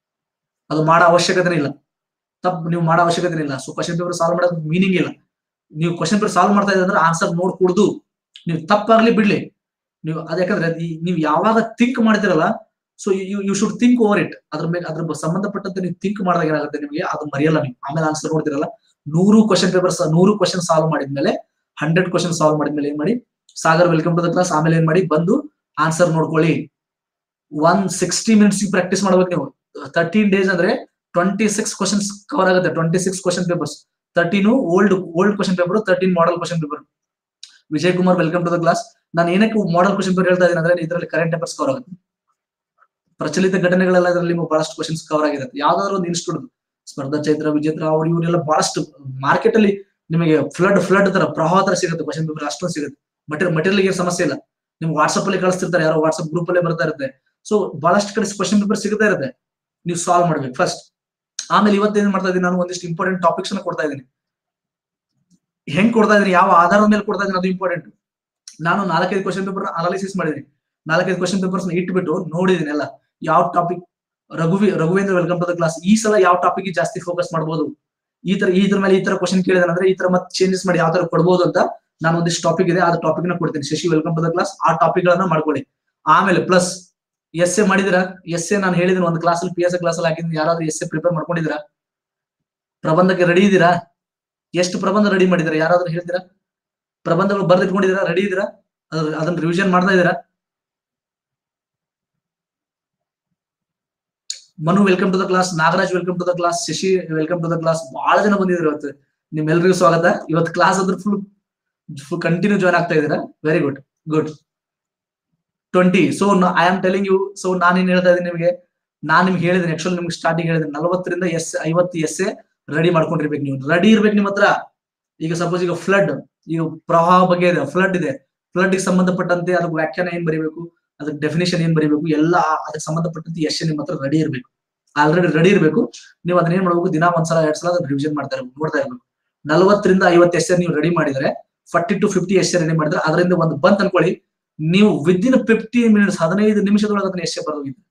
ಅದು ಮಾಡೋ ಅವಶ್ಯಕತೆ ಇಲ್ಲ ತಪ್ಪು ನೀವು ಮಾಡೋ ಅವಶ್ಯಕತೆ ಇಲ್ಲ ಸೊ ಕ್ವಶನ್ ಪೇಪರ್ ಸಾಲ್ವ್ ಮಾಡೋದು ಮೀನಿಂಗ್ ಇಲ್ಲ ನೀವು ಕ್ವಶನ್ ಪೇಪರ್ ಸಾಲ್ವ್ ಮಾಡ್ತಾ ಇದ್ರೆ ಅಂದ್ರೆ ಆನ್ಸರ್ ನೋಡ್ಕೊಡ್ದು ನೀವು ತಪ್ಪಾಗ್ಲಿ ಬಿಡ್ಲಿ ನೀವು ಅದ್ ಯಾಕಂದ್ರೆ ಈ- ನೀವು ಯಾವಾಗ ಥಿಂಕ್ ಮಾಡ್ತಿರಲ್ಲ so you you should think over it ಅದ್ರ ಮೇಲೆ ಅದ್ರ ಬ- ಸಂಬಂಧಪಟ್ಟಂತೆ ನೀವು ಥಿಂಕ್ ಮಾಡಿದಾಗ ಏನಾಗುತ್ತೆ ನಿಮಗೆ ಅದು ಮರೆಯಲ್ಲ ನೀವು ಆಮೇಲೆ ಆನ್ಸರ್ ನೋಡ್ತಿರಲ್ಲ ನೂರು ಕ್ವಶನ್ ಪೇಪರ್ ನೂರು ಕ್ವಶನ್ ಸಾಲ್ವ್ ಮಾಡಿದ್ಮೇಲೆ ಹಂಡ್ರೆಡ್ ಕ್ವಶನ್ ಸಾಲ್ವ್ ಮಾಡಿದ್ಮೇಲೆ ಏನ್ ಮಾಡಿ Sagar welcome to the class ಆಮೇಲೆ ಏನ್ ಮಾಡಿ ಬಂದು ಆನ್ಸರ್ ನೋಡ್ಕೊಳ್ಳಿ ಒನ್ ಸಿಕ್ಸ್ಟಿ ಮಿನಿಟ್ಸ್ ಪ್ರಾಕ್ಟೀಸ್ ಮಾಡ್ಬೇಕು ನೀವು ತರ್ಟೀನ್ ಡೇಸ್ ಅಂದ್ರೆ ಟ್ವೆಂಟಿ ಸಿಕ್ಸ್ ಕ್ವಶನ್ಸ್ ಕವರ್ ಆಗುತ್ತೆ twenty six question papers thirteen old old question paper thirteen model question paper Vijay Kumar welcome to the class ನಾನು ಏನಕ್ಕೆ ಮಾಡಲ್ ಕ್ವಶನ್ ಪೇಪರ್ ಹೇಳ್ತಾ ಇದ್ದೀನಿ ಅಂದ್ರೆ ಇದರಲ್ಲಿ ಕರೆಂಟ್ ಅಫೇರ್ಸ್ ಕವರ್ ಆಗುತ್ತೆ ಪ್ರಚಲಿತ ಘಟನೆಗಳೆಲ್ಲ ಇದರಲ್ಲಿ ನಿಮಗೆ ಬಹಳಷ್ಟು ಕ್ವಶನ್ಸ್ ಕವರ್ ಆಗಿರುತ್ತೆ ಯಾವ್ದಾದ್ರು ಒಂದು ಇನ್ಸ್ಟಿಟ್ಯೂಟ್ ಸ್ಪರ್ಧಾ ಚೈತ್ರ ವಿಜೇತ್ರ ಅವ್ರು ಇವರೆಲ್ಲ ಬಹಳಷ್ಟು ಮಾರ್ಕೆಟ್ ಅಲ್ಲಿ ನಿಮಗೆ ಫ್ಲಡ್ ಫ್ಲಡ್ ತರ ಪ್ರವಾಹ ತರ ಸಿಗುತ್ತೆ ಕ್ವಶನ್ ಪೇಪರ್ ಅಷ್ಟೊಂದು ಸಿಗುತ್ತೆ ಮಟೀರಿಯಲ್ ಮಟೀರಿಯಲ್ ಏನು ಸಮಸ್ಯೆ ಇಲ್ಲ ನಿಮ್ಗೆ ವಾಟ್ಸ್ಆಪ್ ಅಲ್ಲಿ ಕಳಿಸ್ತಿರ್ತಾರೆ ಯಾರೋ ವಾಟ್ಸ್ಆಪ್ ಗ್ರೂಪ್ ಅಲ್ಲೇ ಬರ್ತಾ ಇರುತ್ತೆ ಸೊ ಬಹಳಷ್ಟು ಕಡೆ ಕ್ವಶನ್ ಪೇಪರ್ ಸಿಗ್ತಾ ಇರುತ್ತೆ ನೀವು ಸಾಲ್ವ್ ಮಾಡ್ಬೇಕು ಫಸ್ಟ್ ಆಮೇಲೆ ಇವತ್ತೇನ್ ಮಾಡ್ತಾ ಇದ್ದೀನಿ ನಾನು ಒಂದಿಷ್ಟು ಇಂಪಾರ್ಟೆಂಟ್ ಟಾಪಿಕ್ಸ್ ಅನ್ನ ಕೊಡ್ತಾ ಇದ್ದೀನಿ ಹೆಂಗ್ ಕೊಡ್ತಾ ಇದ್ದೀನಿ ಯಾವ ಆಧಾರದ ಮೇಲೆ ಕೊಡ್ತಾ ಇದ್ದೀನಿ ಅದು ಇಂಪಾರ್ಟೆಂಟ್ ನಾನು ನಾಲ್ಕೈದು ಕ್ವಶನ್ ಪೇಪರ್ ಅನಾಲಿಸಿಸ್ ಮಾಡಿದ್ದೀನಿ ನಾಲ್ಕೈದು ಕ್ವಶನ್ ಪೇಪರ್ಸ್ ಇಟ್ಬಿಟ್ಟು ನೋಡಿದ್ದೀನಿ ಎಲ್ಲ ಯಾವ ಟಾಪಿಕ್ ರಘುವಿ Raghavendra welcome to the class ಈ ಸಲ ಯಾವ ಟಾಪಿಕ್ ಜಾಸ್ತಿ ಫೋಕಸ್ ಮಾಡಬಹುದು ಈ ತರ ಈ ತರ ಮೇಲೆ ಈ ತರ ಕ್ವಶನ್ ಕೇಳಿದಾರೆ ಅಂದ್ರೆ ಈ ತರ ಮತ್ತೆ ಚೇಂಜಸ್ ಮಾಡಿ ಯಾವ ತರ ಕೊಡ್ಬೋದು ಅಂತ ನಾನು ಒಂದಿಷ್ಟು ಟಾಪಿಕ್ ಇದೆ ಆ ಟಾಪಿಕ್ ನ ಕೊಡ್ತೀನಿ Shashi welcome to the class ಆ ಟಾಪಿಕ್ ಗಳನ್ನ ಮಾಡ್ಕೊಳ್ಳಿ ಆಮೇಲೆ ಪ್ಲಸ್ ಎಸ್ ಎ ಮಾಡಿದಿರ ಎಸ್ ಎ ನಾನು ಹೇಳಿದ್ದೀನಿ ಒಂದು ಕ್ಲಾಸ್ ಅಲ್ಲಿ ಪಿ ಎಸ್ ಕ್ಲಾಸ್ ಅಲ್ಲಿ ಹಾಕಿದ್ದೀನಿ ಯಾರಾದ್ರೂ ಎಸ್ ಎ ಪ್ರಿಪೇರ್ ಮಾಡ್ಕೊಂಡಿದ್ದೀರಾ ಪ್ರಬಂಧಕ್ಕೆ ರೆಡಿ ಇದ್ದೀರಾ ಎಷ್ಟು ಪ್ರಬಂಧ ರೆಡಿ ಮಾಡಿದ್ದೀರಾ ಯಾರಾದ್ರೂ ಹೇಳ್ತೀರಾ ಪ್ರಬಂಧಗಳು ಬರ್ದಿಟ್ಕೊಂಡಿದ್ದೀರಾ ರೆಡಿ ಇದ್ದೀರಾ ಅದ್ರ ಅದನ್ನ ರಿವಿಷನ್ ಮಾಡ್ತಾ ಇದ್ದೀರಾ Manu welcome to the class Nagaraj welcome to the class Shashi welcome to the class ಬಹಳ ಜನ ಬಂದಿದ್ರು ಇವತ್ತು ನಿಮ್ಮೆಲ್ಲರಿಗೂ ಸ್ವಾಗತ ಇವತ್ತು ಕ್ಲಾಸ್ ಅದ್ರ ಫುಲ್ ಫುಲ್ ಕಂಟಿನ್ಯೂ ಜಾಯ್ನ್ ಆಗ್ತಾ ಇದ್ದೀರಾ very good good twenty so I am telling you so ನಾನು ಏನ್ ಹೇಳ್ತಾ ಇದ್ದೀನಿ ನಿಮಗೆ ನಾನ್ ನಿಮ್ಗೆ ಹೇಳಿದ್ದೀನಿ ಆಕ್ಚುಲಿ ನಿಮ್ಗೆ ಸ್ಟಾರ್ಟಿಂಗ್ ಹೇಳಿದ್ದೀನಿ ನಲವತ್ತರಿಂದ ಎಸ್ ಐವತ್ತು ಎಸ್ ಎ ರೆಡಿ ಮಾಡ್ಕೊಂಡಿರ್ಬೇಕು ನೀವು ರೆಡಿ ಇರ್ಬೇಕು ನಿಮ್ಮ ಹತ್ರ ಈಗ ಸಪೋಸ್ ಈಗ ಫ್ಲಡ್ ಈಗ ಪ್ರವಾಹ ಬಗ್ಗೆ ಇದೆ ಫ್ಲಡ್ ಇದೆ ಫ್ಲಡ್ ಗೆ ಸಂಬಂಧಪಟ್ಟಂತೆ ಅದಕ್ಕೆ ವ್ಯಾಖ್ಯಾನ ಏನ್ ಬರೀಬೇಕು ಅದಕ್ಕೆ ಡೆಫಿನೇಷನ್ ಏನ್ ಬರೀಬೇಕು ಎಲ್ಲ ಅದಕ್ಕೆ ಸಂಬಂಧಪಟ್ಟಂತೆ ಎಸ್ ನಿಮ್ಮ ಹತ್ರ ರೆಡಿ ಇರ್ಬೇಕು ಆಲ್ರೆಡಿ ರೆಡಿ ಇರ್ಬೇಕು ನೀವು ಅದನ್ನ ಏನ್ ಮಾಡ್ಬೇಕು ದಿನ ಒಂದ್ಸಲ ಎರಡ್ ಸಲ ಅದನ್ನ ರಿವಿಷನ್ ಮಾಡ್ತಾ ಇರ್ಬೇಕು ನೋಡ್ತಾ ಇರ್ಬೇಕು ನಲವತ್ತರಿಂದ ಐವತ್ತು ಎಸ್ ನೀವು ರೆಡಿ ಮಾಡಿದ್ರೆ forty to fifty essay ready ಮಾಡಿದ್ರೆ ಅದರಿಂದ ಒಂದು ಬಂತ್ ಅನ್ಕೊಳ್ಳಿ ನೀವು ವಿದಿನ್ ಫಿಫ್ಟಿ ಮಿನಿಟ್ಸ್ ಹದಿನೈದು ನಿಮಿಷದೊಳಗೆ ಅದನ್ನ ಎಸ್ ಬರೋದಿದೆ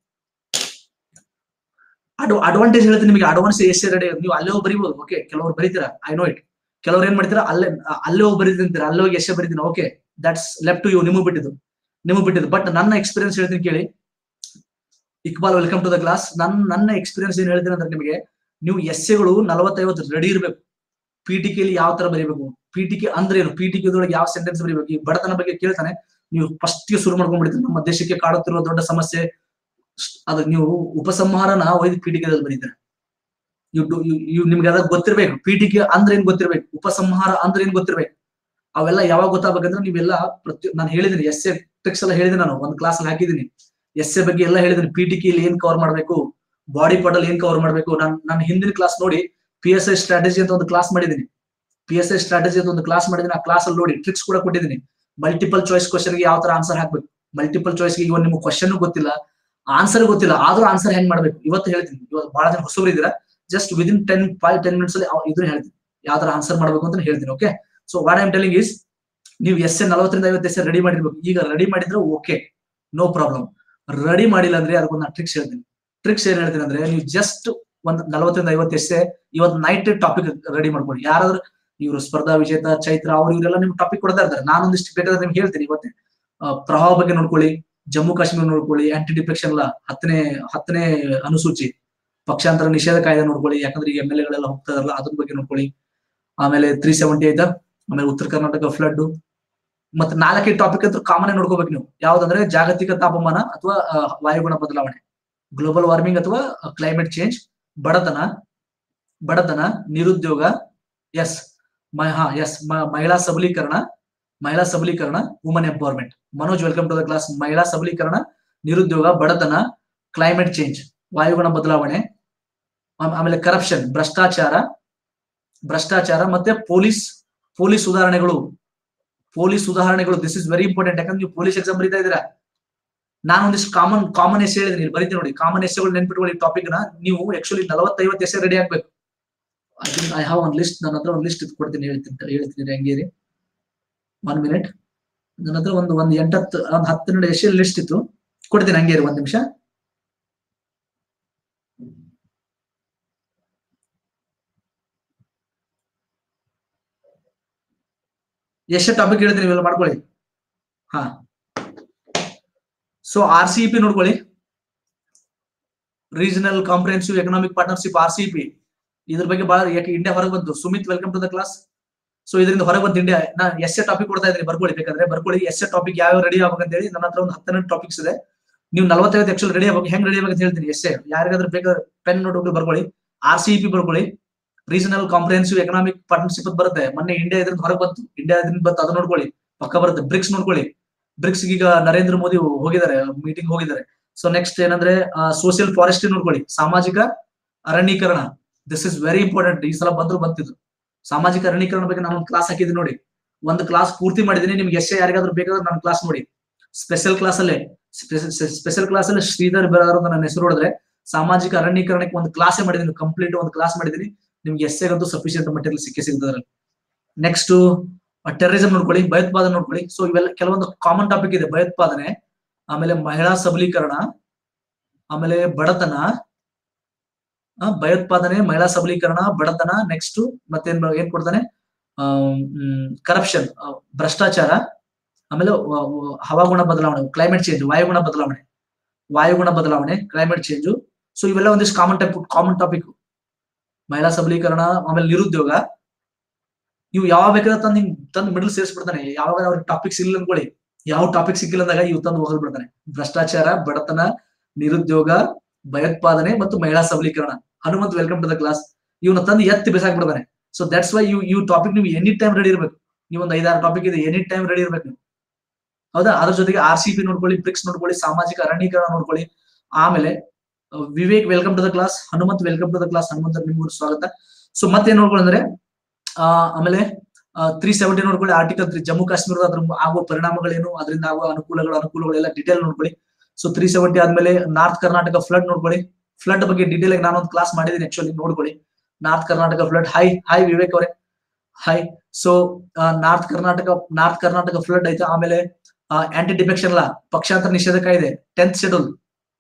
ಅಡ್ ಅಡ್ವಾಂಟೇಜ್ ಹೇಳ್ತೀನಿ ನಿಮಗೆ ಅಡ್ವಾನ್ಸ್ ಎಸ್ ರೆಡಿ ನೀವು ಅಲ್ಲೇ ಹೋಗಿ ಬರೀಬಹುದು ಓಕೆ ಕೆಲವರು ಬರೀತೀರಾ ಐ ನೋ ಇಟ್ ಕೆಲವ್ರು ಏನ್ ಮಾಡ್ತೀರಾ ಅಲ್ಲೇ ಅಲ್ಲೇ ಹೋಗಿ ಬರೀತಿಂತೀರಾ ಅಲ್ಲೇ ಹೋಗಿ ಎಸ್ ಬರೀತೀನಿ okay that's left to you ನಿಮಗೆ ಬಿಟ್ಟಿದ್ದು ನಿಮಗೆ ಬಿಟ್ಟಿದ್ದು ಬಟ್ ನನ್ನ ಎಕ್ಸ್ಪೀರಿಯನ್ಸ್ ಹೇಳ್ತೀನಿ ಕೇಳಿ Iqbal welcome to the class ನನ್ ನನ್ನ ಎಕ್ಸ್ಪೀರಿಯನ್ಸ್ ಏನ್ ಹೇಳ್ತೀನಿ ಅಂದ್ರೆ ನಿಮಗೆ ನೀವು ಎಸ್ಸೆಗಳು ನಲವತ್ತೈವತ್ತು ರೆಡಿ ಇರಬೇಕು ಪಿ ಟಿ ಕೆಲಿ ಯಾವ ತರ ಬರೀಬೇಕು ಪಿ ಟಿ ಕೆ ಅಂದ್ರೆ ಏನು ಪಿ ಟಿ ಕೆದೊಳಗೆ ಯಾವ ಸೆಂಟೆನ್ಸ್ ಬರೀಬೇಕು ಈ ಬಡತನ ಬಗ್ಗೆ ಕೇಳ್ತಾನೆ ನೀವು ಫಸ್ಟ್ ಗೆ ಶುರು ಮಾಡ್ಕೊಂಡ್ಬಿಡ್ತೀರಿ ನಮ್ಮ ದೇಶಕ್ಕೆ ಕಾಡುತ್ತಿರುವ ದೊಡ್ಡ ಸಮಸ್ಯೆ ಅದು ನೀವು ಉಪಸಂಹಾರನ ಒಯ್ದು ಪಿ ಟಿ ಕೆದಲ್ಲಿ ಬರೀತೀರ ಇವ್ ಇವ್ ನಿಮ್ಗೆ ಅದಾಗ ಗೊತ್ತಿರ್ಬೇಕು ಪಿ ಟಿ ಕೆ ಅಂದ್ರೆ ಏನ್ ಗೊತ್ತಿರ್ಬೇಕು ಉಪಸಂಹಾರ ಅಂದ್ರೆ ಏನ್ ಗೊತ್ತಿರ್ಬೇಕು ಅವೆಲ್ಲ ಯಾವಾಗ ಗೊತ್ತಾಗ್ಬೇಕಂದ್ರೆ ನೀವೆಲ್ಲ ಪ್ರತಿ ನಾನು ಹೇಳಿದ್ದೀನಿ ಎಸ್ ಎ ಟ್ರಿಕ್ಸ್ ಎಲ್ಲ ಹೇಳಿದ್ದೀನಿ ನಾನು ಒಂದು ಕ್ಲಾಸ್ ಅಲ್ಲಿ ಹಾಕಿದ್ದೀನಿ ಎಸ್ ಎ ಬಗ್ಗೆ ಎಲ್ಲ ಹೇಳಿದ್ದೀನಿ ಪಿ ಟಿ ಕೆಲಿ ಏನ್ ಕವರ್ ಮಾಡ್ಬೇಕು ಬಾಡಿ ಪಾರ್ಟ್ ಅಲ್ಲಿ ಏನ್ ಕವರ್ ಮಾಡ್ಬೇಕು ನಾನು ನಾನು ಹಿಂದಿನ ಕ್ಲಾಸ್ ನೋಡಿ ಪಿ ಎಸ್ ಐ ಸ್ಟ್ರಾಟಜಿ ಅಂತ ಒಂದು ಕ್ಲಾಸ್ ಮಾಡಿದ್ದೀನಿ ಪಿ ಎಸ್ ಐ ಸ್ಟ್ರಾಟಜಿ ಅಂತ ಒಂದು ಕ್ಲಾಸ್ ಮಾಡಿದ್ದೀನಿ ಆ ಕ್ಲಾಸ್ ಅಲ್ಲಿ ನೋಡಿ ಟ್ರಿಕ್ಸ್ ಕೂಡ ಕೊಟ್ಟಿದ್ದೀನಿ ಮಲ್ಟಿಪಲ್ ಚಾಯ್ಸ್ ಕ್ವಶನ್ ಗೆ ಯಾವ ತರ ಆನ್ಸರ್ ಹಾಕ್ಬೇಕು ಮಲ್ಟಿಪಲ್ ಚಾಯ್ಸ್ ಗೆ ಇವಾಗ ನಿಮ್ಗೆ ಕ್ವಶನ್ ಗೊತ್ತಿಲ್ಲ ಆನ್ಸರ್ ಗೊತ್ತಿಲ್ಲ ಆದ್ರೂ ಆನ್ಸರ್ ಹೆಂಗ್ ಮಾಡ್ಬೇಕು ಇವತ್ತು ಹೇಳ್ತೀನಿ ಇವತ್ತು ಬಹಳ ಜನ ಹೊಸಬ್ರು ಇದ್ದೀರಾ just within ten five ten minutes ಅಲ್ಲಿ ಇದನ್ನ ಹೇಳ್ತೀನಿ ಯಾವ ತರ ಆನ್ಸರ್ ಮಾಡ್ಬೇಕು ಅಂತ ಹೇಳ್ತೀನಿ okay so what I'm telling is ನೀವು ಎಸ್ ಎ ನಲವತ್ತರಿಂದ ಐವತ್ತು ಎಸ್ ರೆಡಿ ಮಾಡಿರ್ಬೇಕು ಈಗ ರೆಡಿ ಮಾಡಿದ್ರೆ ಓಕೆ ನೋ ಪ್ರಾಬ್ಲಮ್ ರೆಡಿ ಮಾಡಿಲ್ಲ ಅಂದ್ರೆ ಅದಕ್ಕೊಂದು ನಾನು ಟ್ರಿಕ್ಸ್ ಹೇಳ್ತೀನಿ ಟ್ರಿಕ್ಸ್ ಏನ್ ಹೇಳ್ತೀನಿ ಅಂದ್ರೆ ನೀವು ಜಸ್ಟ್ ಒಂದ್ ನಲವತ್ತರಿಂದ ಐವತ್ತು ಎಸ್ಸೆ ಇವತ್ತು ನೈಟ್ ಟಾಪಿಕ್ ರೆಡಿ ಮಾಡ್ಕೊಳ್ಳಿ ಯಾರಾದ್ರೂ ಇವರು ಸ್ಪರ್ಧಾ ವಿಜೇತ ಚೈತ್ರ ಅವ್ರು ಇವರೆಲ್ಲ ನಿಮ್ಗೆ ಟಾಪಿಕ್ ಕೊಡ್ತಾ ಇರ್ತಾರೆ ನಾನೊಂದಿಷ್ಟು ಬೇಕಾದ್ರೆ ನಿಮ್ಗೆ ಹೇಳ್ತೀನಿ ಇವತ್ತೇ ಆ, ಪ್ರವಾಹ ಬಗ್ಗೆ ನೋಡ್ಕೊಳ್ಳಿ ಜಮ್ಮು ಕಾಶ್ಮೀರ ನೋಡ್ಕೊಳ್ಳಿ ಆಂಟಿ ಡಿಫೆಕ್ಷನ್ ಎಲ್ಲ ಹತ್ತನೇ ಹತ್ತನೇ ಅನುಸೂಚಿ ಪಕ್ಷಾಂತರ ನಿಷೇಧ ಕಾಯ್ದೆ ನೋಡ್ಕೊಳ್ಳಿ ಯಾಕಂದ್ರೆ ಈಗ ಎಂ ಎಲ್ ಎಗಳೆಲ್ಲ ಹೋಗ್ತಾ ಇದಾರಲ್ಲ ಅದ್ರ ಬಗ್ಗೆ ನೋಡ್ಕೊಳ್ಳಿ ಆಮೇಲೆ ತ್ರೀ ಸೆವೆಂಟಿ ಆಯ್ತಾ ಆಮೇಲೆ ಉತ್ತರ ಕರ್ನಾಟಕ ಫ್ಲಡ್ ಮತ್ತೆ ನಾಲ್ಕೈದು ಟಾಪಿಕ್ ಅಂತ ಕಾಮನ್ ನೋಡ್ಕೋಬೇಕು ನೀವು ಯಾವ್ದಂದ್ರೆ ಜಾಗತಿಕ ತಾಪಮಾನ ಅಥವಾ ಆ, ವಾಯುಗುಣ ಬದಲಾವಣೆ ಗ್ಲೋಬಲ್ ವಾರ್ಮಿಂಗ್ ಅಥವಾ ಕ್ಲೈಮೇಟ್ ಚೇಂಜ್ ಬಡತನ ಬಡತನ ನಿರುದ್ಯೋಗ ಎಸ್ ಹಾ ಎಸ್ ಮಹಿಳಾ ಸಬಲೀಕರಣ ಮಹಿಳಾ ಸಬಲೀಕರಣ woman empowerment Manoj welcome to the class ಮಹಿಳಾ ಸಬಲೀಕರಣ ನಿರುದ್ಯೋಗ ಬಡತನ ಕ್ಲೈಮೇಟ್ ಚೇಂಜ್ ವಾಯುಗುಣ ಬದಲಾವಣೆ ಆಮ್- ಆಮೇಲೆ ಕರಪ್ಷನ್ ಭ್ರಷ್ಟಾಚಾರ ಭ್ರಷ್ಟಾಚಾರ ಮತ್ತೆ ಪೊಲೀಸ್ ಪೊಲೀಸ್ ಸುಧಾರಣೆಗಳು ಪೊಲೀಸ್ ಸುಧಾರಣೆಗಳು ದಿಸ್ ಇಸ್ ವೆರಿ ಇಂಪಾರ್ಟೆಂಟ್ ಯಾಕಂದ್ರೆ ನೀವು ಪೊಲೀಸ್ ಎಕ್ಸಾಮ್ ಬರೀತಾ ಇದ್ದೀರಾ ನಾನು ಒಂದಿಷ್ಟು ಕಾಮನ್ ಕಾಮನ್ ಎಸ್ ಹೇಳಿದ್ದೀನಿ ಇಲ್ಲಿ ಬರೀತೀನಿ ನೋಡಿ ಕಾಮನ್ ಎಸ್ಗಳು ನೆನ್ಪಿಟ್ಕೊಳ್ಳಿ ಟಾಪಿಕ್ ನ ನೀವು ಆಕ್ಚುಲಿ ನಲವತ್ತೈವತ್ತು ಎಸ್ ರೆಡಿ ಆಗ್ಬೇಕು ಐ ಥಿಂಕ್ ಐ ಹಾವ್ ಒಂದ್ ಲಿಸ್ಟ್ ನನ್ನ ಹತ್ರ ಒಂದು ಲಿಸ್ಟ್ ಕೊಡ್ತೀನಿ ಹೇಳ್ತೀನಿ ಹೇಳ್ತೀನಿ ಹಂಗೇರಿ ಒನ್ ಮಿನಿಟ್ ನನ್ನ ಹತ್ರ ಒಂದು ಒಂದು ಎಂಟತ್ತು ಒಂದು ಹತ್ತೆರಡು ಎಸ್ ಲಿಸ್ಟ್ ಇತ್ತು ಕೊಡ್ತೀನಿ ಹಂಗೇರಿ ಒಂದ್ ನಿಮಿಷ ಎಷ್ಟು ಟಾಪಿಕ್ ಹೇಳ್ತೀನಿ ಇವೆಲ್ಲ ಮಾಡ್ಕೊಳ್ಳಿ ಹಾ ಸೊ ಆರ್ ಸಿ ಪಿ ನೋಡ್ಕೊಳ್ಳಿ regional comprehensive economic partnership R C P ಇದ್ರ ಬಗ್ಗೆ ಬಹಳ ಯಾಕೆ ಇಂಡಿಯಾ ಹೊರಗೆ ಬಂತು Sumit welcome to the class so ಇದರಿಂದ ಹೊರಗೆ ಬಂತು ಇಂಡಿಯಾ ನಾ ಎಸ್ ಎ ಟಾಪಿಕ್ ಕೊಡ್ತಾ ಇದ್ದೀನಿ ಬರ್ಕೊಳ್ಳಿ ಬೇಕಾದ್ರೆ ಬರ್ಕೊಳ್ಳಿ ಎಸ್ ಎ ಟಾಪಿಕ್ ಯಾವ ರೆಡಿ ಆಗ್ಬೇಕಂತ ಹೇಳಿ ನನ್ನ ಹತ್ರ ಒಂದು ಹತ್ತೆರಡು ಟಾಪಿಕ್ಸ್ ಇದೆ ನೀವು ನಲವತ್ತೈವತ್ತು ಆಕ್ಚುಲ್ ರೆಡಿ ಆಗ್ಬೇಕು ಹೆಂಗ್ ರೆಡಿ ಆಗ್ಬೇಕಂತ ಹೇಳ್ತೀನಿ ಎಸ್ ಎ ಯಾರಿಗಾದ್ರೂ ಬೇಕಾದ್ರೆ ಪೆನ್ ನೋಟ್ ಬರ್ಕೊಳ್ಳಿ ಆರ್ ಸಿ ಪಿ ಬರ್ಕೊಳ್ಳಿ ರೀಜನಲ್ ಕಾಂಪ್ರಿಹೆನ್ಸಿವ್ ಎಕನಾಮಿಕ್ ಪಾರ್ಟ್ನರ್ಶಿಪ್ ಅಂತ ಬರುತ್ತೆ ಮೊನ್ನೆ ಇಂಡಿಯಾ ಇದ್ರಿಂದ ಹೊರಗೆ ಬಂತು ಇಂಡಿಯಾ ಇದ್ರಿಂದ ಬಂತು ಅದು ನೋಡ್ಕೊಳ್ಳಿ ಪಕ್ಕ ಬರುತ್ತೆ ಬ್ರಿಕ್ಸ್ ನೋಡ್ಕೊಳ್ಳಿ ಬ್ರಿಕ್ಸ್ ಈಗ ನರೇಂದ್ರ ಮೋದಿ ಹೋಗಿದ್ದಾರೆ ಮೀಟಿಂಗ್ ಹೋಗಿದ್ದಾರೆ ಸೊ ನೆಕ್ಸ್ಟ್ ಏನಂದ್ರೆ ಸೋಷಿಯಲ್ ಫಾರೆಸ್ಟ್ರಿ ನೋಡ್ಕೊಳ್ಳಿ ಸಾಮಾಜಿಕ ಅರಣ್ಯೀಕರಣ ದಿಸ್ ಇಸ್ ವೆರಿ ಇಂಪಾರ್ಟೆಂಟ್ ಈ ಸಲ ಬಂದ್ರು ಬಂತಿದ್ದು ಸಾಮಾಜಿಕ ಅರಣ್ಯೀಕರಣ ಬಗ್ಗೆ ನಾನು ಒಂದು ಕ್ಲಾಸ್ ಹಾಕಿದ್ದೀನಿ ನೋಡಿ ಒಂದು ಕ್ಲಾಸ್ ಪೂರ್ತಿ ಮಾಡಿದ್ದೀನಿ ನಿಮ್ಗೆ ಎಷ್ಟೇ ಯಾರಿಗಾದ್ರೂ ಬೇಕಾದ್ರೆ ನನ್ನ ಕ್ಲಾಸ್ ನೋಡಿ ಸ್ಪೆಷಲ್ ಕ್ಲಾಸ್ ಅಲ್ಲೇ ಸ್ಪೆಷಲ್ ಕ್ಲಾಸ್ ಅಲ್ಲಿ ಶ್ರೀಧರ್ ಬೆರಾರ್ ಅಂತ ನನ್ನ ಹೆಸರು ಹೊಡೆದ್ರೆ ಸಾಮಾಜಿಕ ಅರಣ್ಯೀಕರಣಕ್ಕೆ ಒಂದು ಕ್ಲಾಸೇ ಮಾಡಿದ್ದೀನಿ ಕಂಪ್ಲೀಟ್ ಒಂದು ಕ್ಲಾಸ್ ಮಾಡಿದ್ದೀನಿ ನಿಮ್ಗೆ ಎಸ್ಸೆಗಂತೂ ಸಫಿಶಿಯಂಟ್ ಮಟೀರಿಯಲ್ ಸಿಕ್ಕೇ ಸಿಗ್ತದೆ ನೆಕ್ಸ್ಟ್ ಟೆರರಿಸಂ ನೋಡ್ಕೊಳ್ಳಿ ಭಯೋತ್ಪಾದನೆ ನೋಡ್ಕೊಳ್ಳಿ ಸೊ ಇವೆಲ್ಲ ಕೆಲವೊಂದು ಕಾಮನ್ ಟಾಪಿಕ್ ಇದೆ ಭಯೋತ್ಪಾದನೆ ಆಮೇಲೆ ಮಹಿಳಾ ಸಬಲೀಕರಣ ಆಮೇಲೆ ಬಡತನ ಆ, ಭಯೋತ್ಪಾದನೆ ಮಹಿಳಾ ಸಬಲೀಕರಣ ಬಡತನ ನೆಕ್ಸ್ಟ್ ಮತ್ತೇನ್ ಬ- ಏನ್ ಕೊಡ್ತಾನೆ ಕರಪ್ಷನ್ ಭ್ರಷ್ಟಾಚಾರ ಆಮೇಲೆ ವ- ವ- ಹವಾಗುಣ ಬದಲಾವಣೆ ಕ್ಲೈಮೇಟ್ ಚೇಂಜ್ ವಾಯುಗುಣ ಬದಲಾವಣೆ ವಾಯುಗುಣ ಬದಲಾವಣೆ ಕ್ಲೈಮೇಟ್ ಚೇಂಜ್ ಸೊ ಇವೆಲ್ಲ ಒಂದಿಷ್ಟು ಕಾಮನ್ ಟೈಪ್ ಕಾಮನ್ ಟಾಪಿಕ್ ಮಹಿಳಾ ಸಬಲೀಕರಣ ಆಮೇಲೆ ನಿರುದ್ಯೋಗ ಇವು ಯಾವ ಬೇಕಾದ್ರೆ ತಂದು ನಿಮ್ ತಂದು ಮಿಡಲ್ ಸೇರಿಸ್ಬಿಡ್ತಾನೆ ಯಾವಾಗ ಅವ್ರಿಗೆ ಟಾಪಿಕ್ ಸಿಗ್ಲಿಲ್ಲ ಅನ್ಕೊಳ್ಳಿ ಯಾವ ಟಾಪಿಕ್ ಸಿಕ್ಕಿಲ್ಲ ಅಂದಾಗ ಇವ್ ತಂದು ಹೋಗಲ್ ಬಿಡ್ತಾನೆ ಭ್ರಷ್ಟಾಚಾರ ಬಡತನ ನಿರುದ್ಯೋಗ ಭಯೋತ್ಪಾದನೆ ಮತ್ತು ಮಹಿಳಾ ಸಬಲೀಕರಣ Hanumanth welcome to the class ಇವನ್ನ ತಂದು ಎತ್ತಿ ಬಿಸಾಕ್ಬಿಡ್ತಾನೆ ಸೊ ದಟ್ಸ್ ವೈ ಯು ಇವ್ ಟಾಪಿಕ್ ನೀವು ಎನಿ ಟೈಮ್ ರೆಡಿ ಇರ್ಬೇಕು ನೀವು ಒಂದು ಐದಾರು ಟಾಪಿಕ್ ಇದೆ ಎನಿ ಟೈಮ್ ರೆಡಿ ಇರ್ಬೇಕು ನೀವು ಹೌದಾ ಅದ್ರ ಜೊತೆಗೆ ಆರ್ ಸಿ ಪಿ ನೋಡ್ಕೊಳ್ಳಿ ಬ್ರಿಕ್ಸ್ ನೋಡ್ಕೊಳ್ಳಿ ಸಾಮಾಜಿಕ ಅರಣ್ಯೀಕರಣ ನೋಡ್ಕೊಳ್ಳಿ ಆಮೇಲೆ ಅಹ್, Vivek welcome to the class Hanumanth welcome to the class Hanumanth ನಿಮ್ಗೂ ಸ್ವಾಗತ ಸೊ ಮತ್ತೇನ್ ನೋಡ್ಕೊಳ್ಳಿ ಅಂದ್ರೆ ಆ, ಆಮೇಲೆ ತ್ರೀ ಸೆವೆಂಟಿ ನೋಡ್ಕೊಳ್ಳಿ ಆರ್ಟಿಕಲ್ ತ್ರೀ ಜಮ್ಮು ಕಾಶ್ಮೀರದ ಅದ್ರ ಆಗುವ ಪರಿಣಾಮಗಳೇನು ಅದರಿಂದ ಆಗುವ ಅನುಕೂಲಗಳು ಅನುಕೂಲಗಳೆಲ್ಲ ಡೀಟೇಲ್ ನೋಡ್ಕೊಳ್ಳಿ ಸೊ ತ್ರೀ ಸೆವೆಂಟಿ ಆದ್ಮೇಲೆ ನಾರ್ತ್ ಕರ್ನಾಟಕ ಫ್ಲಡ್ ನೋಡ್ಕೊಳ್ಳಿ ಫ್ಲಡ್ ಬಗ್ಗೆ ಡೀಟೇಲ್ ಆಗಿ ನಾನೊಂದು ಕ್ಲಾಸ್ ಮಾಡಿದ್ದೀನಿ ಆಕ್ಚುಲಿ ನೋಡ್ಕೊಳ್ಳಿ north Karnataka flood high hi Vivek ಅವರೇ hi so north Karnataka north Karnataka flood ಐತೆ ಆಮೇಲೆ ಆಂಟಿ ಡಿಫೆಕ್ಷನ್ ಲಾ ಪಕ್ಷಾಂತರ ನಿಷೇಧ ಕಾಯ್ದೆ ಟೆಂತ್ ಶೆಡ್ಯೂಲ್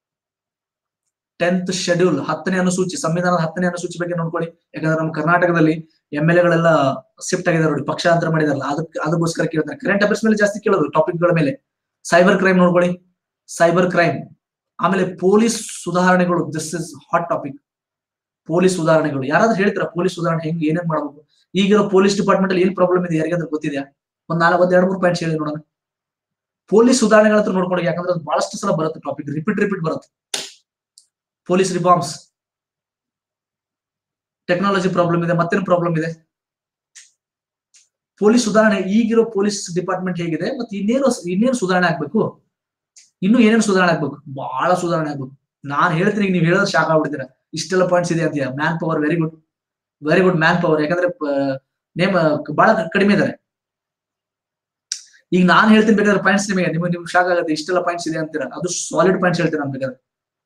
ಟೆಂತ್ ಶೆಡ್ಯೂಲ್ ಹತ್ತನೇ ಅನುಸೂಚಿ ಸಂವಿಧಾನದ ಹತ್ತನೇ ಅನುಸೂಚಿ ಬಗ್ಗೆ ನೋಡ್ಕೊಳ್ಳಿ ಯಾಕಂದ್ರೆ ನಮ್ಮ ಕರ್ನಾಟಕದಲ್ಲಿ ಎಂ ಎಲ್ ಎಗಳೆಲ್ಲ ಶಿಫ್ಟ್ ಆಗಿದ್ದಾರೆ ನೋಡಿ ಪಕ್ಷಾಂತರ ಮಾಡಿದಾರಲ್ಲ ಅದಕ್ಕೆ ಅದಕ್ಕೋಸ್ಕರ ಕೇಳ್ತಾರೆ ಕರೆಂಟ್ ಅಫೇರ್ಸ್ ಮೇಲೆ ಜಾಸ್ತಿ ಕೇಳೋದು ಟಾಪಿಕ್ ಗಳ ಮೇಲೆ ಸೈಬರ್ ಕ್ರೈಮ್ ನೋಡ್ಕೊಳ್ಳಿ ಸೈಬರ್ ಕ್ರೈಮ್ ಆಮೇಲೆ ಪೊಲೀಸ್ ಸುಧಾರಣೆಗಳು this is hot topic police ಸುಧಾರಣೆಗಳು ಯಾರಾದ್ರೂ ಹೇಳ್ತಾರ ಪೊಲೀಸ್ ಸುಧಾರಣೆ ಹೆಂಗ್ ಏನೇನ್ ಮಾಡ್ಬೇಕು ಈಗಿರೋ ಪೊಲೀಸ್ ಡಿಪಾರ್ಟ್ಮೆಂಟ್ ಅಲ್ಲಿ ಏನ್ ಪ್ರಾಬ್ಲಮ್ ಇದೆ ಯಾರಿಗಾದ್ರೂ ಗೊತ್ತಿದೆಯಾ ಒಂದ್ ನಾಲ್ಕು ಒಂದ್ ಎರಡು ಮೂರು ಪಾಯಿಂಟ್ಸ್ ಹೇಳಿ ನೋಡೋಣ ಪೊಲೀಸ್ ಸುಧಾರಣೆಗಳ ಹತ್ರ ನೋಡ್ಕೊಳ್ಳಿ ಯಾಕಂದ್ರೆ ಅದು ಬಹಳಷ್ಟು ಸಲ ಬರುತ್ತೆ ಟಾಪಿಕ್ ರಿಪೀಟ್ ರಿಪೀಟ್ ಬರುತ್ತೆ ಪೊಲೀಸ್ ರಿಫಾರ್ಮ್ಸ್ ಟೆಕ್ನಾಲಜಿ ಪ್ರಾಬ್ಲಮ್ ಇದೆ ಮತ್ತೇನು ಪ್ರಾಬ್ಲಮ್ ಇದೆ ಪೊಲೀಸ್ ಸುಧಾರಣೆ ಈಗಿರೋ ಪೊಲೀಸ್ ಡಿಪಾರ್ಟ್ಮೆಂಟ್ ಹೇಗಿದೆ ಮತ್ತೆ ಇನ್ನೇನು ಇನ್ನೇನು ಸುಧಾರಣೆ ಆಗ್ಬೇಕು ಇನ್ನು ಏನೇನು ಸುಧಾರಣೆ ಆಗ್ಬೇಕು ಬಹಳ ಸುಧಾರಣೆ ಆಗ್ಬೇಕು ನಾನ್ ಹೇಳ್ತೀನಿ ಈಗ ನೀವು ಹೇಳೋದು ಶಾಕ್ ಆಗ್ಬಿಡ್ತೀರಾ ಇಷ್ಟೆಲ್ಲ ಪಾಯಿಂಟ್ಸ್ ಇದೆ ಅಂತೀಯ man power very good very good man power ಯಾಕಂದ್ರೆ ನೇಮ್ ಬಹಳ ಕಡಿಮೆ ಇದಾರೆ ಈಗ ನಾನ್ ಹೇಳ್ತೀನಿ ಬೇಕಾದ್ರೆ ಪಾಯಿಂಟ್ಸ್ ನಿಮಗೆ ನಿಮಗೆ ನಿಮ್ಗೆ ಶಾಕ್ ಆಗುತ್ತೆ ಇಷ್ಟೆಲ್ಲ ಪಾಯಿಂಟ್ಸ್ ಇದೆ ಅಂತೀರಾ ಅದು ಸಾಲಿಡ್ ಪಾಯಿಂಟ್ಸ್ ಹೇಳ್ತೀನಿ ನಾನು ಬೇಕಾದ್ರೆ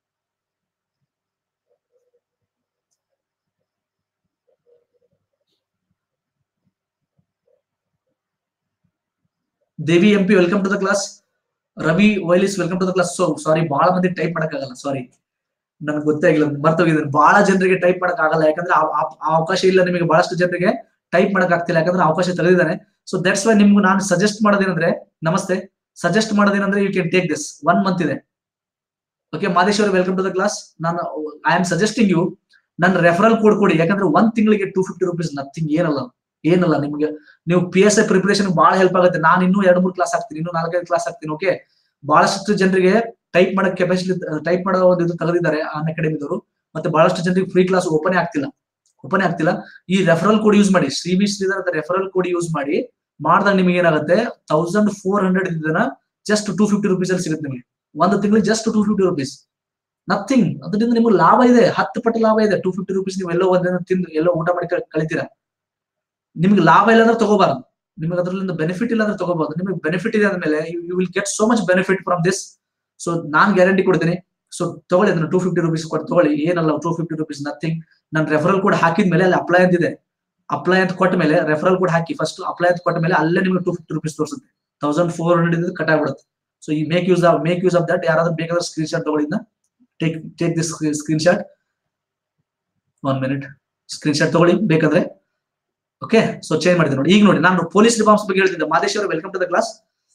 Devi M P welcome to the class Ravi ವೈಲಿಸ್ welcome to the class so sorry ಬಹಳ ಮಂದಿ ಟೈಪ್ ಮಾಡಕ್ಕಾಗಲ್ಲ ಸಾರಿ ನನ್ಗೆ ಗೊತ್ತೇ ಆಗಿಲ್ಲ ಮರ್ತೋಗಿದ್ದೀನಿ ಬಹಳ ಜನರಿಗೆ ಟೈಪ್ ಮಾಡಕ್ ಆಗಲ್ಲ ಯಾಕಂದ್ರೆ ಆ- ಆ- ಆ ಅವಕಾಶ ಇಲ್ಲ ನಿಮಗೆ ಬಹಳಷ್ಟು ಜನರಿಗೆ ಟೈಪ್ ಮಾಡಕ್ ಆಗ್ತಿಲ್ಲ ಯಾಕಂದ್ರೆ ಅವಕಾಶ ತೆಗೆದಿದ್ದಾನೆ ಸೊ ದಟ್ಸ್ ವೈ ನಿಮ್ಗೆ ನಾನು ಸಜೆಸ್ಟ್ ಮಾಡೋದೇನಂದ್ರೆ ನಮಸ್ತೆ ಸಜೆಸ್ಟ್ ಮಾಡೋದೇನಂದ್ರೆ you can take this one month ಇದೆ okay Madeshwara welcome to the class ನಾನು ಐ ಆಮ್ ಸಜೆಸ್ಟಿಂಗ್ ಯು ನನ್ನ ರೆಫರಲ್ ಕೋಡ್ ಕೊಡಿ ಯಾಕಂದ್ರೆ ಒಂದ್ ತಿಂಗಳಿಗೆ ಟೂ ಫಿಫ್ಟಿ ರುಪೀಸ್ ನಥಿಂಗ್ ಏನಲ್ಲ ಏನಲ್ಲ ನಿಮ್ಗೆ ನೀವು ಪಿ ಎಸ್ ಐ ಪ್ರಿಪರೇಷನ್ ಬಹಳ ಹೆಲ್ಪ್ ಆಗುತ್ತೆ ನಾನು ಇನ್ನೂ ಎರಡು ಮೂರು ಕ್ಲಾಸ್ ಹಾಕ್ತೀನಿ ಇನ್ನೂ ನಾಲ್ಕೈದು ಕ್ಲಾಸ್ ಹಾಕ್ತೀನಿ ಓಕೆ ಬಹಳಷ್ಟು ಜನರಿಗೆ ಟೈಪ್ ಮಾಡೋ ಕೆಪಾಸಿಟಿ ಟೈಪ್ ಮಾಡೋ ಒಂದು ಇದು ತೆಗೆದಿದ್ದಾರೆ ಅನ್ ಅಕಾಡೆಮಿದವರು ಮತ್ತೆ ಬಹಳಷ್ಟು ಜನರಿಗೆ ಫ್ರೀ ಕ್ಲಾಸ್ ಓಪನ್ ಆಗ್ತಿಲ್ಲ ಓಪನ್ ಆಗ್ತಿಲ್ಲ ಈ ರೆಫರಲ್ ಕೋಡ್ ಯೂಸ್ ಮಾಡಿ ಶ್ರೀ ವಿ ಶ್ರೀಧರ್ ಅಂತ ರೆಫರಲ್ ಕೋಡ್ ಯೂಸ್ ಮಾಡಿ ಮಾಡಿದಾಗ ನಿಮಗೆ ಏನಾಗುತ್ತೆ ತೌಸಂಡ್ ಫೋರ್ ಹಂಡ್ರೆಡ್ ಇದನ್ನ ಜಸ್ಟ್ ಟೂ ಫಿಫ್ಟಿ ರುಪೀಸ್ ಅಲ್ಲಿ ಸಿಗುತ್ತೆ ನಿಮಗೆ ಒಂದು ತಿಂಗಳಿಗೆ just two fifty rupees nothing ಅದರಿಂದ ನಿಮ್ಗೆ ಲಾಭ ಇದೆ ಹತ್ತು ಪಟ್ಟು ಲಾಭ ಇದೆ ಟೂ ಫಿಫ್ಟಿ ರುಪೀಸ್ ನೀವು ಎಲ್ಲೋ ಒಂದಿನ ತಿಂದು ಎಲ್ಲೋ ಊಟ ಮಾಡಿ ಕ- ಕಳಿತೀರಾ ನಿಮ್ಗೆ ಲಾಭ ಇಲ್ಲ ಅಂದ್ರೆ ತಗೋಬಾರ್ದು ನಿಮಗೆ ಅದರಿಂದ ಬೆನಿಫಿಟ್ ಇಲ್ಲ ಅಂದ್ರೆ ತಗೋಬಹುದು ನಿಮಗೆ ಬೆನಿಫಿಟ್ ಇದೆ ಅಂದ್ಮೇಲೆ you will get so much benefit from this so ನಾನ್ ಗ್ಯಾರಂಟಿ ಕೊಡ್ತೀನಿ ಸೊ ತಗೊಳ್ಳಿ ಅದನ್ನ ಟೂ ಫಿಫ್ಟಿ ರುಪೀಸ್ ಕೊಟ್ಟು ತಗೊಳ್ಳಿ ಏನಲ್ಲ ಟೂ ಫಿಫ್ಟಿ ರುಪೀಸ್ ನಥಿಂಗ್ ನಾನು ರೆಫರಲ್ ಕೋಡ್ ಹಾಕಿದ್ಮೇಲೆ ಅಲ್ಲಿ ಅಪ್ಲೈ ಅಂತಿದೆ ಅಪ್ಲೈ ಅಂತ ಕೊಟ್ಟ ಮೇಲೆ ರೆಫರಲ್ ಕೋಡ್ ಹಾಕಿ ಫಸ್ಟ್ ಅಪ್ಲೈ ಅಂತ ಕೊಟ್ಟ ಮೇಲೆ ಅಲ್ಲೇ ನಿಮಗೆ ಟೂ ಫಿಫ್ಟಿ ರುಪೀಸ್ ತೋರಿಸುತ್ತೆ ತೌಸಂಡ್ ಫೋರ್ ಹಂಡ್ರೆಡ್ ಕಟ್ ಆಗ್ಬಿಡುತ್ತೆ ಸೊ ಈ make use of make use of that ಯಾರಾದ್ರೂ ಬೇಕಾದ್ರೆ ಸ್ಕ್ರೀನ್ ಶಾಟ್ ತಗೊಳ್ಳಿದ್ನ take take this screenshot one minute screen shot ತಗೊಳ್ಳಿ ಬೇಕಾದ್ರೆ ಓಕೆ ಸೊ ಚೇಂಜ್ ಮಾಡಿದೆ ನೋಡಿ ಈಗ ನೋಡಿ ನಾನು ಪೊಲೀಸ್ ರಿಫಾರ್ಮ್ಸ್ ಬಗ್ಗೆ ಹೇಳ್ತಿದ್ದೆ Madeshwara welcome to the class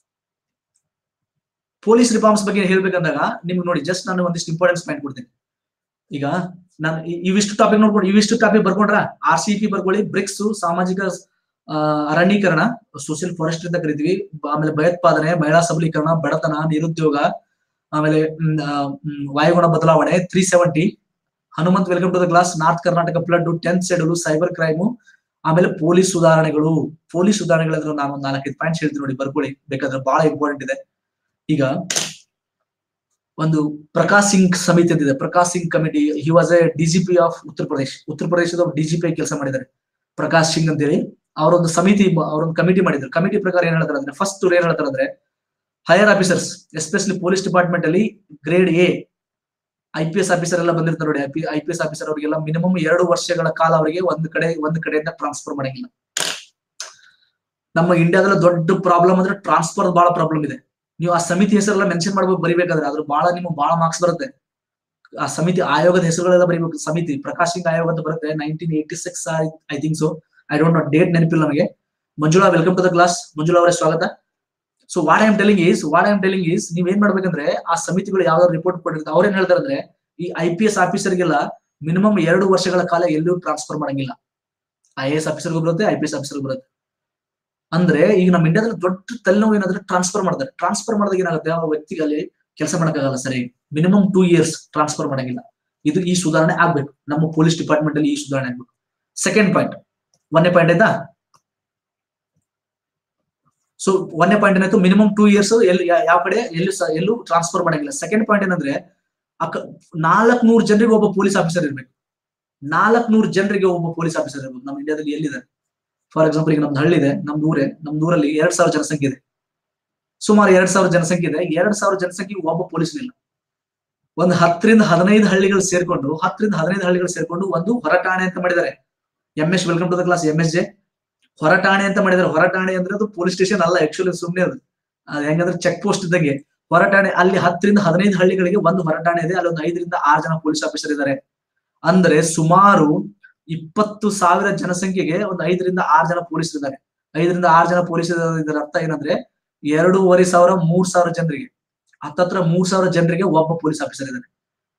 police reforms ಬಗ್ಗೆ ಹೇಳ್ಬೇಕಂದಾಗ ನಿಮ್ಗೆ ನೋಡಿ ಜಸ್ಟ್ ನಾನು ಒಂದಿಷ್ಟು ಇಂಪಾರ್ಟೆನ್ಸ್ ಪಾಯಿಂಟ್ ಕೊಡ್ತೀನಿ ಈಗ ನಾನು ಇ- ಇವಿಷ್ಟು ಟಾಪಿಕ್ ನೋಡ್ಕೊಂಡು ಇವಿಷ್ಟು ಟಾಪಿಕ್ ಬರ್ಕೊಂಡ್ರ ಆರ್ ಸಿ ಪಿ ಬರ್ಕೊಳ್ಳಿ ಬ್ರಿಕ್ಸ್ ಸಾಮಾಜಿಕ ಆ, ಅರಣ್ಯೀಕರಣ ಸೋಷಿಯಲ್ ಫಾರೆಸ್ಟ್ ಅಂತ ಕರಿತೀವಿ ಬ- ಆಮೇಲೆ ಭಯೋತ್ಪಾದನೆ ಮಹಿಳಾ ಸಬಲೀಕರಣ ಬಡತನ ನಿರುದ್ಯೋಗ ಆಮೇಲೆ ಮ್, ಆ, ಮ್, ವಾಯುಗುಣ ಬದಲಾವಣೆ three seventy Hanumanth welcome to the class north Karnataka flood tenth schedule cyber crime ಆಮೇಲೆ ಪೊಲೀಸ್ ಸುಧಾರಣೆಗಳು ಪೊಲೀಸ್ ಸುಧಾರಣೆಗಳಂದ್ರೆ ನಾನು ಒಂದು ನಾಲ್ಕೈದು ಪಾಯಿಂಟ್ಸ್ ಹೇಳ್ತೀನಿ ನೋಡಿ ಬರ್ಕೊಳ್ಳಿ ಬೇಕಾದ್ರೆ ಬಹಳ ಇಂಪಾರ್ಟೆಂಟ್ ಇದೆ ಈಗ ಒಂದು ಪ್ರಕಾಶ್ ಸಿಂಗ್ ಸಮಿತಿ ಅಂತಿದೆ Prakash Singh committee he was a DGP of Uttar Pradesh ಉತ್ತರ ಪ್ರದೇಶದ ಡಿಜಿಪಿ ಕೆಲಸ ಮಾಡಿದ್ದಾರೆ ಪ್ರಕಾಶ್ ಸಿಂಗ್ ಅಂತೇಳಿ ಅವರೊಂದು ಸಮಿತಿ ಅವರೊಂದು ಕಮಿಟಿ ಮಾಡಿದ್ರು ಕಮಿಟಿ ಪ್ರಕಾರ ಏನ್ ಹೇಳ್ತಾರೆ ಅಂದ್ರೆ ಫಸ್ಟ್ ಏನ್ ಹೇಳ್ತಾರೆ ಅಂದ್ರೆ higher officers especially police department ಅಲ್ಲಿ grade A I P S officer ಎಲ್ಲ ಬಂದಿರ್ತಾರೆ ನೋಡಿ ಐ ಪಿ ಎಸ್ ಆಫೀಸರ್ ಅವರಿಗೆಲ್ಲ ಮಿನಿಮಮ್ ಎರಡು ವರ್ಷಗಳ ಕಾಲ ಅವರಿಗೆ ಒಂದು ಕಡೆ ಒಂದು ಕಡೆಯಿಂದ ಟ್ರಾನ್ಸ್ಫರ್ ಮಾಡಂಗಿಲ್ಲ ನಮ್ಮ ಇಂಡಿಯಾದಲ್ಲಿ ದೊಡ್ಡ ಪ್ರಾಬ್ಲಮ್ ಅಂದ್ರೆ ಟ್ರಾನ್ಸ್ಫರ್ ಬಹಳ ಪ್ರಾಬ್ಲಮ್ ಇದೆ ನೀವು ಆ ಸಮಿತಿ ಹೆಸರೆಲ್ಲ ಮೆನ್ಷನ್ ಮಾಡ್ಬೇಕು ಬರಿಬೇಕಾದ್ರೆ ಅದ್ರ ಬಹಳ ನಿಮ್ಗೆ ಬಹಳ ಮಾರ್ಕ್ಸ್ ಬರುತ್ತೆ ಆ ಸಮಿತಿ ಆಯೋಗದ ಹೆಸರುಗಳೆಲ್ಲ ಬರಿಬೇಕು ಸಮಿತಿ ಪ್ರಕಾಶ್ ಸಿಂಗ್ ಆಯೋಗ ಅಂತ ಬರುತ್ತೆ nineteen eighty six I think so I don't know date ನೆನಪಿಲ್ಲ ನನಗೆ Manjula welcome to the class Manjula ಅವರೇ ಸ್ವಾಗತ so what I am telling is what I am telling is ನೀವ್ ಏನ್ ಮಾಡ್ಬೇಕಂದ್ರೆ ಆ ಸಮಿತಿಗಳು ಯಾವ್ದಾದ್ರು ರಿಪೋರ್ಟ್ ಕೊಟ್ಟಿರ್ತಾರೆ ಅವ್ರೇನ್ ಹೇಳ್ತಾರೆ ಅಂದ್ರೆ ಈ ಐ ಪಿ ಎಸ್ ಆಫೀಸರ್ಗೆಲ್ಲ ಮಿನಿಮಮ್ ಎರಡು ವರ್ಷಗಳ ಕಾಲ ಎಲ್ಲೂ ಟ್ರಾನ್ಸ್ಫರ್ ಮಾಡಂಗಿಲ್ಲ ಐ ಎ ಎಸ್ ಆಫೀಸರ್ಗೂ ಬರುತ್ತೆ ಐ ಪಿ ಎಸ್ ಆಫೀಸರ್ ಬರುತ್ತೆ ಅಂದ್ರೆ ಈಗ ನಮ್ಮ ಇಂಡಿಯಾದಲ್ಲಿ ದೊಡ್ಡ ತಲೆನೋವು ಏನಾದ್ರೆ ಟ್ರಾನ್ಸ್ಫರ್ ಮಾಡ್ತಾರೆ ಟ್ರಾನ್ಸ್ಫರ್ ಮಾಡಿದಾಗ ಏನಾಗುತ್ತೆ ಆ ವ್ಯಕ್ತಿಗೆ ಅಲ್ಲಿ ಕೆಲಸ ಮಾಡಕ್ಕಾಗಲ್ಲ ಸರಿ ಮಿನಿಮಮ್ ಟೂ ಇಯರ್ಸ್ ಟ್ರಾನ್ಸ್ಫರ್ ಮಾಡಂಗಿಲ್ಲ ಇದು ಈ ಸುಧಾರಣೆ ಆಗ್ಬೇಕು ನಮ್ಮ ಪೊಲೀಸ್ ಡಿಪಾರ್ಟ್ಮೆಂಟ್ ಅಲ್ಲಿ ಈ ಸುಧಾರಣೆ ಆಗ್ಬೇಕು ಸೆಕೆಂಡ್ ಪಾಯಿಂಟ್ ಒಂದನೇ ಪಾಯಿಂಟ್ ಆಯ್ತಾ ಸೊ ಒಂದನೇ ಪಾಯಿಂಟ್ ಏನಾಯ್ತು ಮಿನಿಮಮ್ ಟೂ ಇಯರ್ಸ್ ಎಲ್ಲಿ ಯಾ- ಯಾವ ಕಡೆ ಎಲ್ಲೂ ಸ- ಎಲ್ಲೂ ಟ್ರಾನ್ಸ್ಫರ್ ಮಾಡಂಗಿಲ್ಲ ಸೆಕೆಂಡ್ ಪಾಯಿಂಟ್ ಏನಂದ್ರೆ ಅಕ್ಕ ನಾಲ್ಕ್ ನೂರು ಜನರಿಗೆ ಒಬ್ಬ ಪೊಲೀಸ್ ಆಫೀಸರ್ ಇರ್ಬೇಕು ನಾಲ್ಕ್ ನೂರು ಜನರಿಗೆ ಒಬ್ಬ ಪೊಲೀಸ್ ಆಫೀಸರ್ ಇರ್ಬೇಕು ನಮ್ಮ ಇಂಡಿಯಾದಲ್ಲಿ ಎಲ್ಲಿದೆ ಫಾರ್ ಎಕ್ಸಾಂಪಲ್ ಈಗ ನಮ್ದು ಹಳ್ಳಿ ಇದೆ ನಮ್ದು ಊರೇ ನಮ್ದು ಊರಲ್ಲಿ ಎರಡ್ ಸಾವಿರ ಜನಸಂಖ್ಯೆ ಇದೆ ಸುಮಾರು ಎರಡ್ ಸಾವಿರ ಜನಸಂಖ್ಯೆ ಇದೆ ಎರಡ್ ಸಾವಿರ ಜನಸಂಖ್ಯೆ ಒಬ್ಬ ಪೊಲೀಸ್ ಇಲ್ಲ ಒಂದು ಹತ್ತರಿಂದ ಹದಿನೈದು ಹಳ್ಳಿಗಳು ಸೇರ್ಕೊಂಡು ಹತ್ತರಿಂದ ಹದಿನೈದು ಹಳ್ಳಿಗಳು ಸೇರ್ಕೊಂಡು ಒಂದು ಹೊರಟಾಣೆ ಅಂತ ಮಾಡಿದ್ದಾರೆ M S welcome to the class M S J ಹೊರಟಾಣೆ ಅಂತ ಮಾಡಿದ್ದಾರೆ ಹೊರಟಾಣೆ ಅಂದ್ರೆ ಅದು ಪೊಲೀಸ್ ಸ್ಟೇಷನ್ ಅಲ್ಲ ಆಕ್ಚುಲಿ ಸುಮ್ಮನೆ ಅದು ಅದು ಹೆಂಗಂದ್ರೆ ಚೆಕ್ ಪೋಸ್ಟ್ ಇದ್ದಂಗೆ ಹೊರಟಾಣೆ ಅಲ್ಲಿ ಹತ್ತರಿಂದ ಹದಿನೈದು ಹಳ್ಳಿಗಳಿಗೆ ಒಂದು ಹೊರಟಾಣೆ ಇದೆ ಅಲ್ಲಿ ಒಂದು ಐದರಿಂದ ಆರು ಜನ ಪೊಲೀಸ್ ಆಫೀಸರ್ ಇದ್ದಾರೆ ಅಂದ್ರೆ ಸುಮಾರು ಇಪ್ಪತ್ತು ಸಾವಿರ ಜನಸಂಖ್ಯೆಗೆ ಒಂದು ಐದರಿಂದ ಆರು ಜನ ಪೊಲೀಸ್ ಇದ್ದಾರೆ ಐದರಿಂದ ಆರು ಜನ ಪೊಲೀಸ್ ಇದರ ಅರ್ಥ ಏನಂದ್ರೆ ಎರಡೂವರೆ ಸಾವಿರ ಮೂರ್ ಸಾವಿರ ಜನರಿಗೆ ಹತ್ತತ್ರ ಮೂರ್ ಸಾವಿರ ಜನರಿಗೆ ಒಬ್ಬ ಪೊಲೀಸ್ ಆಫೀಸರ್ ಇದ್ದಾರೆ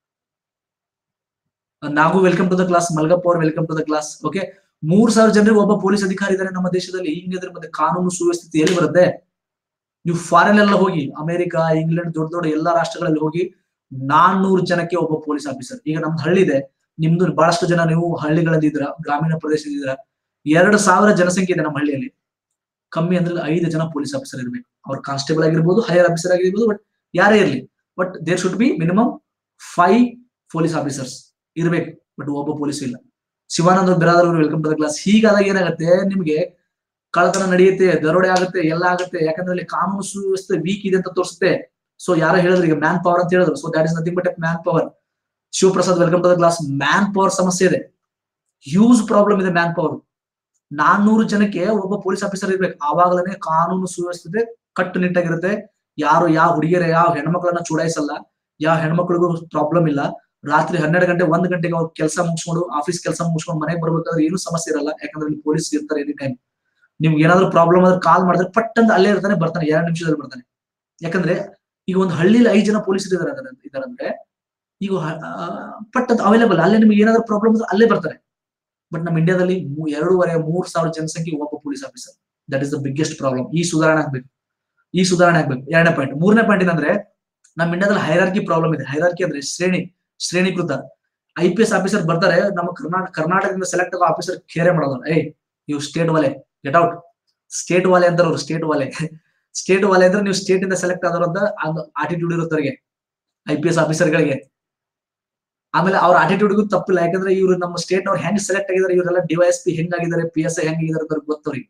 Nagu welcome to the class Malgappa ಅವ್ರ welcome to the class okay ಮೂರ್ ಸಾವಿರ ಜನರಿಗೆ ಒಬ್ಬ ಪೊಲೀಸ್ ಅಧಿಕಾರಿ ಇದ್ದಾರೆ ನಮ್ಮ ದೇಶದಲ್ಲಿ ಹಿಂಗಿದ್ರೆ ಮತ್ತೆ ಕಾನೂನು ಸುವ್ಯವಸ್ಥಿತಿ ಎಲ್ಲಿ ಬರುತ್ತೆ ನೀವು ಫಾರಿನ್ ಎಲ್ಲ ಹೋಗಿ ಅಮೆರಿಕ ಇಂಗ್ಲೆಂಡ್ ದೊಡ್ಡ ದೊಡ್ಡ ಎಲ್ಲಾ ರಾಷ್ಟ್ರಗಳಲ್ಲಿ ಹೋಗಿ ನಾನ್ನೂರು ಜನಕ್ಕೆ ಒಬ್ಬ ಪೊಲೀಸ್ ಆಫೀಸರ್ ಈಗ ನಮ್ದು ಹಳ್ಳಿ ಇದೆ ನಿಮ್ದು ಬಹಳಷ್ಟು ಜನ ನೀವು ಹಳ್ಳಿಗಳಲ್ಲಿ ಇದ್ರ ಗ್ರಾಮೀಣ ಪ್ರದೇಶದಲ್ಲಿ ಇದ್ರ ಎರಡು ಸಾವಿರ ಜನಸಂಖ್ಯೆ ಇದೆ ನಮ್ಮ ಹಳ್ಳಿಯಲ್ಲಿ ಕಮ್ಮಿ ಅಂದ್ರೆ ಐದು ಜನ ಪೊಲೀಸ್ ಆಫೀಸರ್ ಇರ್ಬೇಕು ಅವ್ರ ಕಾನ್ಸ್ಟೇಬಲ್ ಆಗಿರ್ಬೋದು ಹೈಯರ್ ಆಫೀಸರ್ ಆಗಿರ್ಬೋದು ಬಟ್ ಯಾರೇ ಇರ್ಲಿ but there should be minimum five police officers ಇರ್ಬೇಕು ಬಟ್ ಒಬ್ಬ ಪೊಲೀಸ್ ಇಲ್ಲ ಶಿವಾನಂದ ಬಿರಾದರ್ ಅವರು ವೆಲ್ಕಮ್ ಟು ದ ಕ್ಲಾಸ್ ಹೀಗಾದಾಗ ಏನಾಗುತ್ತೆ ನಿಮ್ಗೆ ಕಳ್ಳತನ ನಡೆಯುತ್ತೆ ದರೋಡೆ ಆಗುತ್ತೆ ಎಲ್ಲ ಆಗುತ್ತೆ ಯಾಕಂದ್ರೆ ಅಲ್ಲಿ ಕಾನೂನು ಸುವ್ಯವಸ್ಥೆ ವೀಕ್ ಇದೆ ಅಂತ ತೋರಿಸುತ್ತೆ ಸೊ ಯಾರೋ ಹೇಳಿದ್ರು ಈಗ ಮ್ಯಾನ್ ಪವರ್ ಅಂತ ಹೇಳಿದ್ರು so that is nothing but man power Shivaprasad welcome to the class man power ಸಮಸ್ಯೆ ಇದೆ ಹ್ಯೂಜ್ ಪ್ರಾಬ್ಲಮ್ ಇದೆ ಮ್ಯಾನ್ ಪವರ್ ನಾನ್ನೂರು ಜನಕ್ಕೆ ಒಬ್ಬ ಪೊಲೀಸ್ ಆಫೀಸರ್ ಇರ್ಬೇಕು ಆವಾಗಲೇ ಕಾನೂನು ಸುವ್ಯವಸ್ಥೆ ಕಟ್ಟುನಿಟ್ಟಾಗಿರುತ್ತೆ ಯಾರು ಯಾವ ಹುಡುಗಿಯರ ಯಾವ ಹೆಣ್ಮಕ್ಳನ್ನ ಚುಡಾಯಿಸಲ್ಲ ಯಾವ ಹೆಣ್ಮಕ್ಳಿಗೂ ಪ್ರಾಬ್ಲಮ್ ಇಲ್ಲ ರಾತ್ರಿ ಹನ್ನೆರಡು ಗಂಟೆ ಒಂದ್ ಗಂಟೆಗೆ ಅವ್ರು ಕೆಲಸ ಮುಗಿಸ್ಕೊಂಡು ಆಫೀಸ್ ಕೆಲಸ ಮುಗಿಸ್ಕೊಂಡು ಮನೆಗೆ ಬರ್ಬೇಕಾದ್ರೆ ಏನು ಸಮಸ್ಯೆ ಇರಲ್ಲ ಯಾಕಂದ್ರೆ ಇಲ್ಲಿ ಪೊಲೀಸ್ ಇರ್ತಾರೆ ಎನಿ ಟೈಮ್ ನಿಮ್ಗೆ ಏನಾದ್ರು ಪ್ರಾಬ್ಲಮ್ ಆದ್ರೆ ಕಾಲ್ ಮಾಡಿದ್ರೆ ಪಟ್ ಅಂತ ಅಲ್ಲೇ ಇರ್ತಾನೆ ಬರ್ತಾನೆ ಎರಡು ನಿಮಿಷದಲ್ಲಿ ಬರ್ತಾನೆ ಯಾಕಂದ್ರೆ ಈಗ ಒಂದು ಹಳ್ಳಿಲಿ ಐದು ಜನ ಪೊಲೀಸರು ಇದಾರೆ ಇದಾರೆ ಅಂದ್ರೆ ಈಗ ಹ- ಆ, ಪಟ್ ಅಂತ ಅವೈಲೇಬಲ್ ಅಲ್ಲೇ ನಿಮ್ಗೆ ಏನಾದ್ರು ಪ್ರಾಬ್ಲಮ್ ಇದ್ರೆ ಅಲ್ಲೇ ಬರ್ತಾರೆ ಬಟ್ ನಮ್ಮ ಇಂಡಿಯಾದಲ್ಲಿ ಮೂ- ಎರಡೂವರೆ ಮೂರ್ ಸಾವಿರ ಜನಸಂಖ್ಯೆ ಒಬ್ಬ police officer that is the biggest problem ಈ ಸುಧಾರಣೆ ಆಗ್ಬೇಕು ಈ ಸುಧಾರಣೆ ಆಗ್ಬೇಕು ಎರಡನೇ ಪಾಯಿಂಟ್ ಮೂರನೇ ಪಾಯಿಂಟ್ ಏನಂದ್ರೆ ನಮ್ಮ ಇಂಡಿಯಾದಲ್ಲಿ ಹೈರಾರ್ಕಿ ಪ್ರಾಬ್ಲಮ್ ಇದೆ ಹೈರಾರ್ಕಿ ಅಂದ್ರೆ ಶ್ರೇಣಿ ಶ್ರೇಣೀಕೃತ ಐ ಪಿ ಎಸ್ ಆಫೀಸರ್ ಬರ್ತಾರೆ ನಮ್ಮ ಕರ್ನಾಟಕ ಕರ್ನಾಟಕದಿಂದ ಸೆಲೆಕ್ಟ್ ಆಗೋ ಆಫೀಸರ್ ಖೇರೆ ಮಾಡೋದು ಏಯ್ ನೀವು ಸ್ಟೇಟ್ ವಾಲೆ ಗೆಟ್ ಔಟ್ ಸ್ಟೇಟ್ ವಾಲೆ ಅಂತಾರೆ ಅವ್ರು ಸ್ಟೇಟ್ ವಾಲೆ ಸ್ಟೇಟ್ ವಾಲೆ ಅಂದ್ರೆ ನೀವು ಸ್ಟೇಟ್ ಇಂದ ಸೆಲೆಕ್ಟ್ ಆದವರು ಅಂತ ಆಟಿಟ್ಯೂಡ್ ಇರುತ್ತವರಿಗೆ ಐ ಪಿ ಎಸ್ ಆಫೀಸರ್ಗಳಿಗೆ ಆಮೇಲೆ ಅವ್ರ ಆಟಿಟ್ಯೂಡ್ಗೂ ತಪ್ಪಿಲ್ಲ ಯಾಕಂದ್ರೆ ಇವರು ನಮ್ಮ ಸ್ಟೇಟ್ ಅವ್ರು ಹೆಂಗ್ ಸೆಲೆಕ್ಟ್ ಆಗಿದ್ದಾರೆ ಇವರೆಲ್ಲ ಡಿವೈಎಸ್ ಪಿ ಹೆಂಗಾಗಿದ್ದಾರೆ ಪಿ ಎಸ್ ಐ ಹೆಂಗಾಗಿದ್ದಾರೆ ಅಂತ ಗೊತ್ತವ್ರಿಗೆ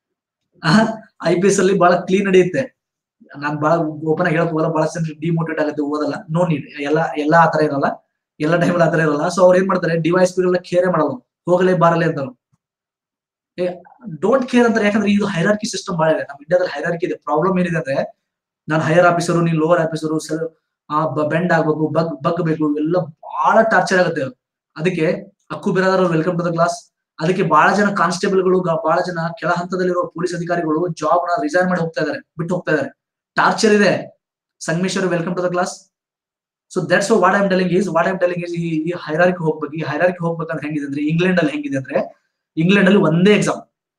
ಐ ಪಿ ಎಸ್ ಅಲ್ಲಿ ಬಹಳ ಕ್ಲೀನ್ ನಡೆಯುತ್ತೆ ನಾನ್ ಬಹಳ ಓಪನ್ ಆಗಿ ಹೇಳಕ್ ಹೋಗಲ್ಲ ಬಹಳ ಜನ ಡಿಮೋಟಿವೇಟ್ ಆಗುತ್ತೆ ಓದಲ್ಲ ನೋ ನೀಡ್ ಎಲ್ಲ ಎಲ್ಲಾ ಆತರ ಇರಲ್ಲ ಎಲ್ಲ ಟೈಮ್ ಆತರ ಇರಲ್ಲ ಸೊ ಅವ್ರು ಏನ್ ಮಾಡ್ತಾರೆ ಡಿವೈಸ್ ಪಿ ಕೇರೆ ಮಾಡಲ್ಲ ಹೋಗಲೇ ಬಾರಲೇ ಅಂತಾರು ಡೋಂಟ್ ಕೇರ್ ಅಂತಾರೆ ಯಾಕಂದ್ರೆ ಇದು ಹೈರಾರ್ಕಿ ಸಿಸ್ಟಮ್ ಬಹಳ ಇದೆ ನಮ್ಮ ಇಂಡಿಯಾದಲ್ಲಿ ಹೈರಾರ್ಕಿ ಇದೆ ಪ್ರಾಬ್ಲಮ್ ಏನಿದೆ ಅಂದ್ರೆ ನಾನು ಹೈಯರ್ ಆಫೀಸರು ನೀನ್ ಲೋವರ್ ಆಫೀಸರು ಸೆಲ್ ಬೆಂಡ್ ಆಗ್ಬೇಕು ಬಗ್ ಬಗ್ ಬೇಕು ಇವೆಲ್ಲ ಬಹಳ ಟಾರ್ಚರ್ ಆಗುತ್ತೆ ಅದಕ್ಕೆ Akku Biradar welcome to the class ಅದಕ್ಕೆ ಬಹಳ ಜನ ಕಾನ್ಸ್ಟೇಬಲ್ಗಳು ಬಹಳ ಜನ ಕೆಳ ಹಂತದಲ್ಲಿರುವ ಪೊಲೀಸ್ ಅಧಿಕಾರಿಗಳು ಜಾಬ್ ನ ರಿಸೈನ್ ಮಾಡಿ ಹೋಗ್ತಾ ಇದಾರೆ ಬಿಟ್ಟು ಹೋಗ್ತಾ ಇದಾರೆ ಟಾರ್ಚರ್ ಇದೆ Sangameshwar welcome to the class so that's what I'm telling is what I'm telling is ಈ ಹೈರಾರ್ಕಿ ಹೋಗ್ಬೇಕು ಈ ಹೈರಾರ್ಕಿ ಹೋಗ್ಬೇಕಂದ್ರೆ ಹೆಂಗಿದೆ ಅಂದ್ರೆ ಇಂಗ್ಲೆಂಡ್ ಅಲ್ಲಿ ಹೆಂಗಿದೆ ಅಂದ್ರೆ ಇಂಗ್ಲೆಂಡ್ ಅಲ್ಲಿ ಒಂದೇ ಎಕ್ಸಾಮ್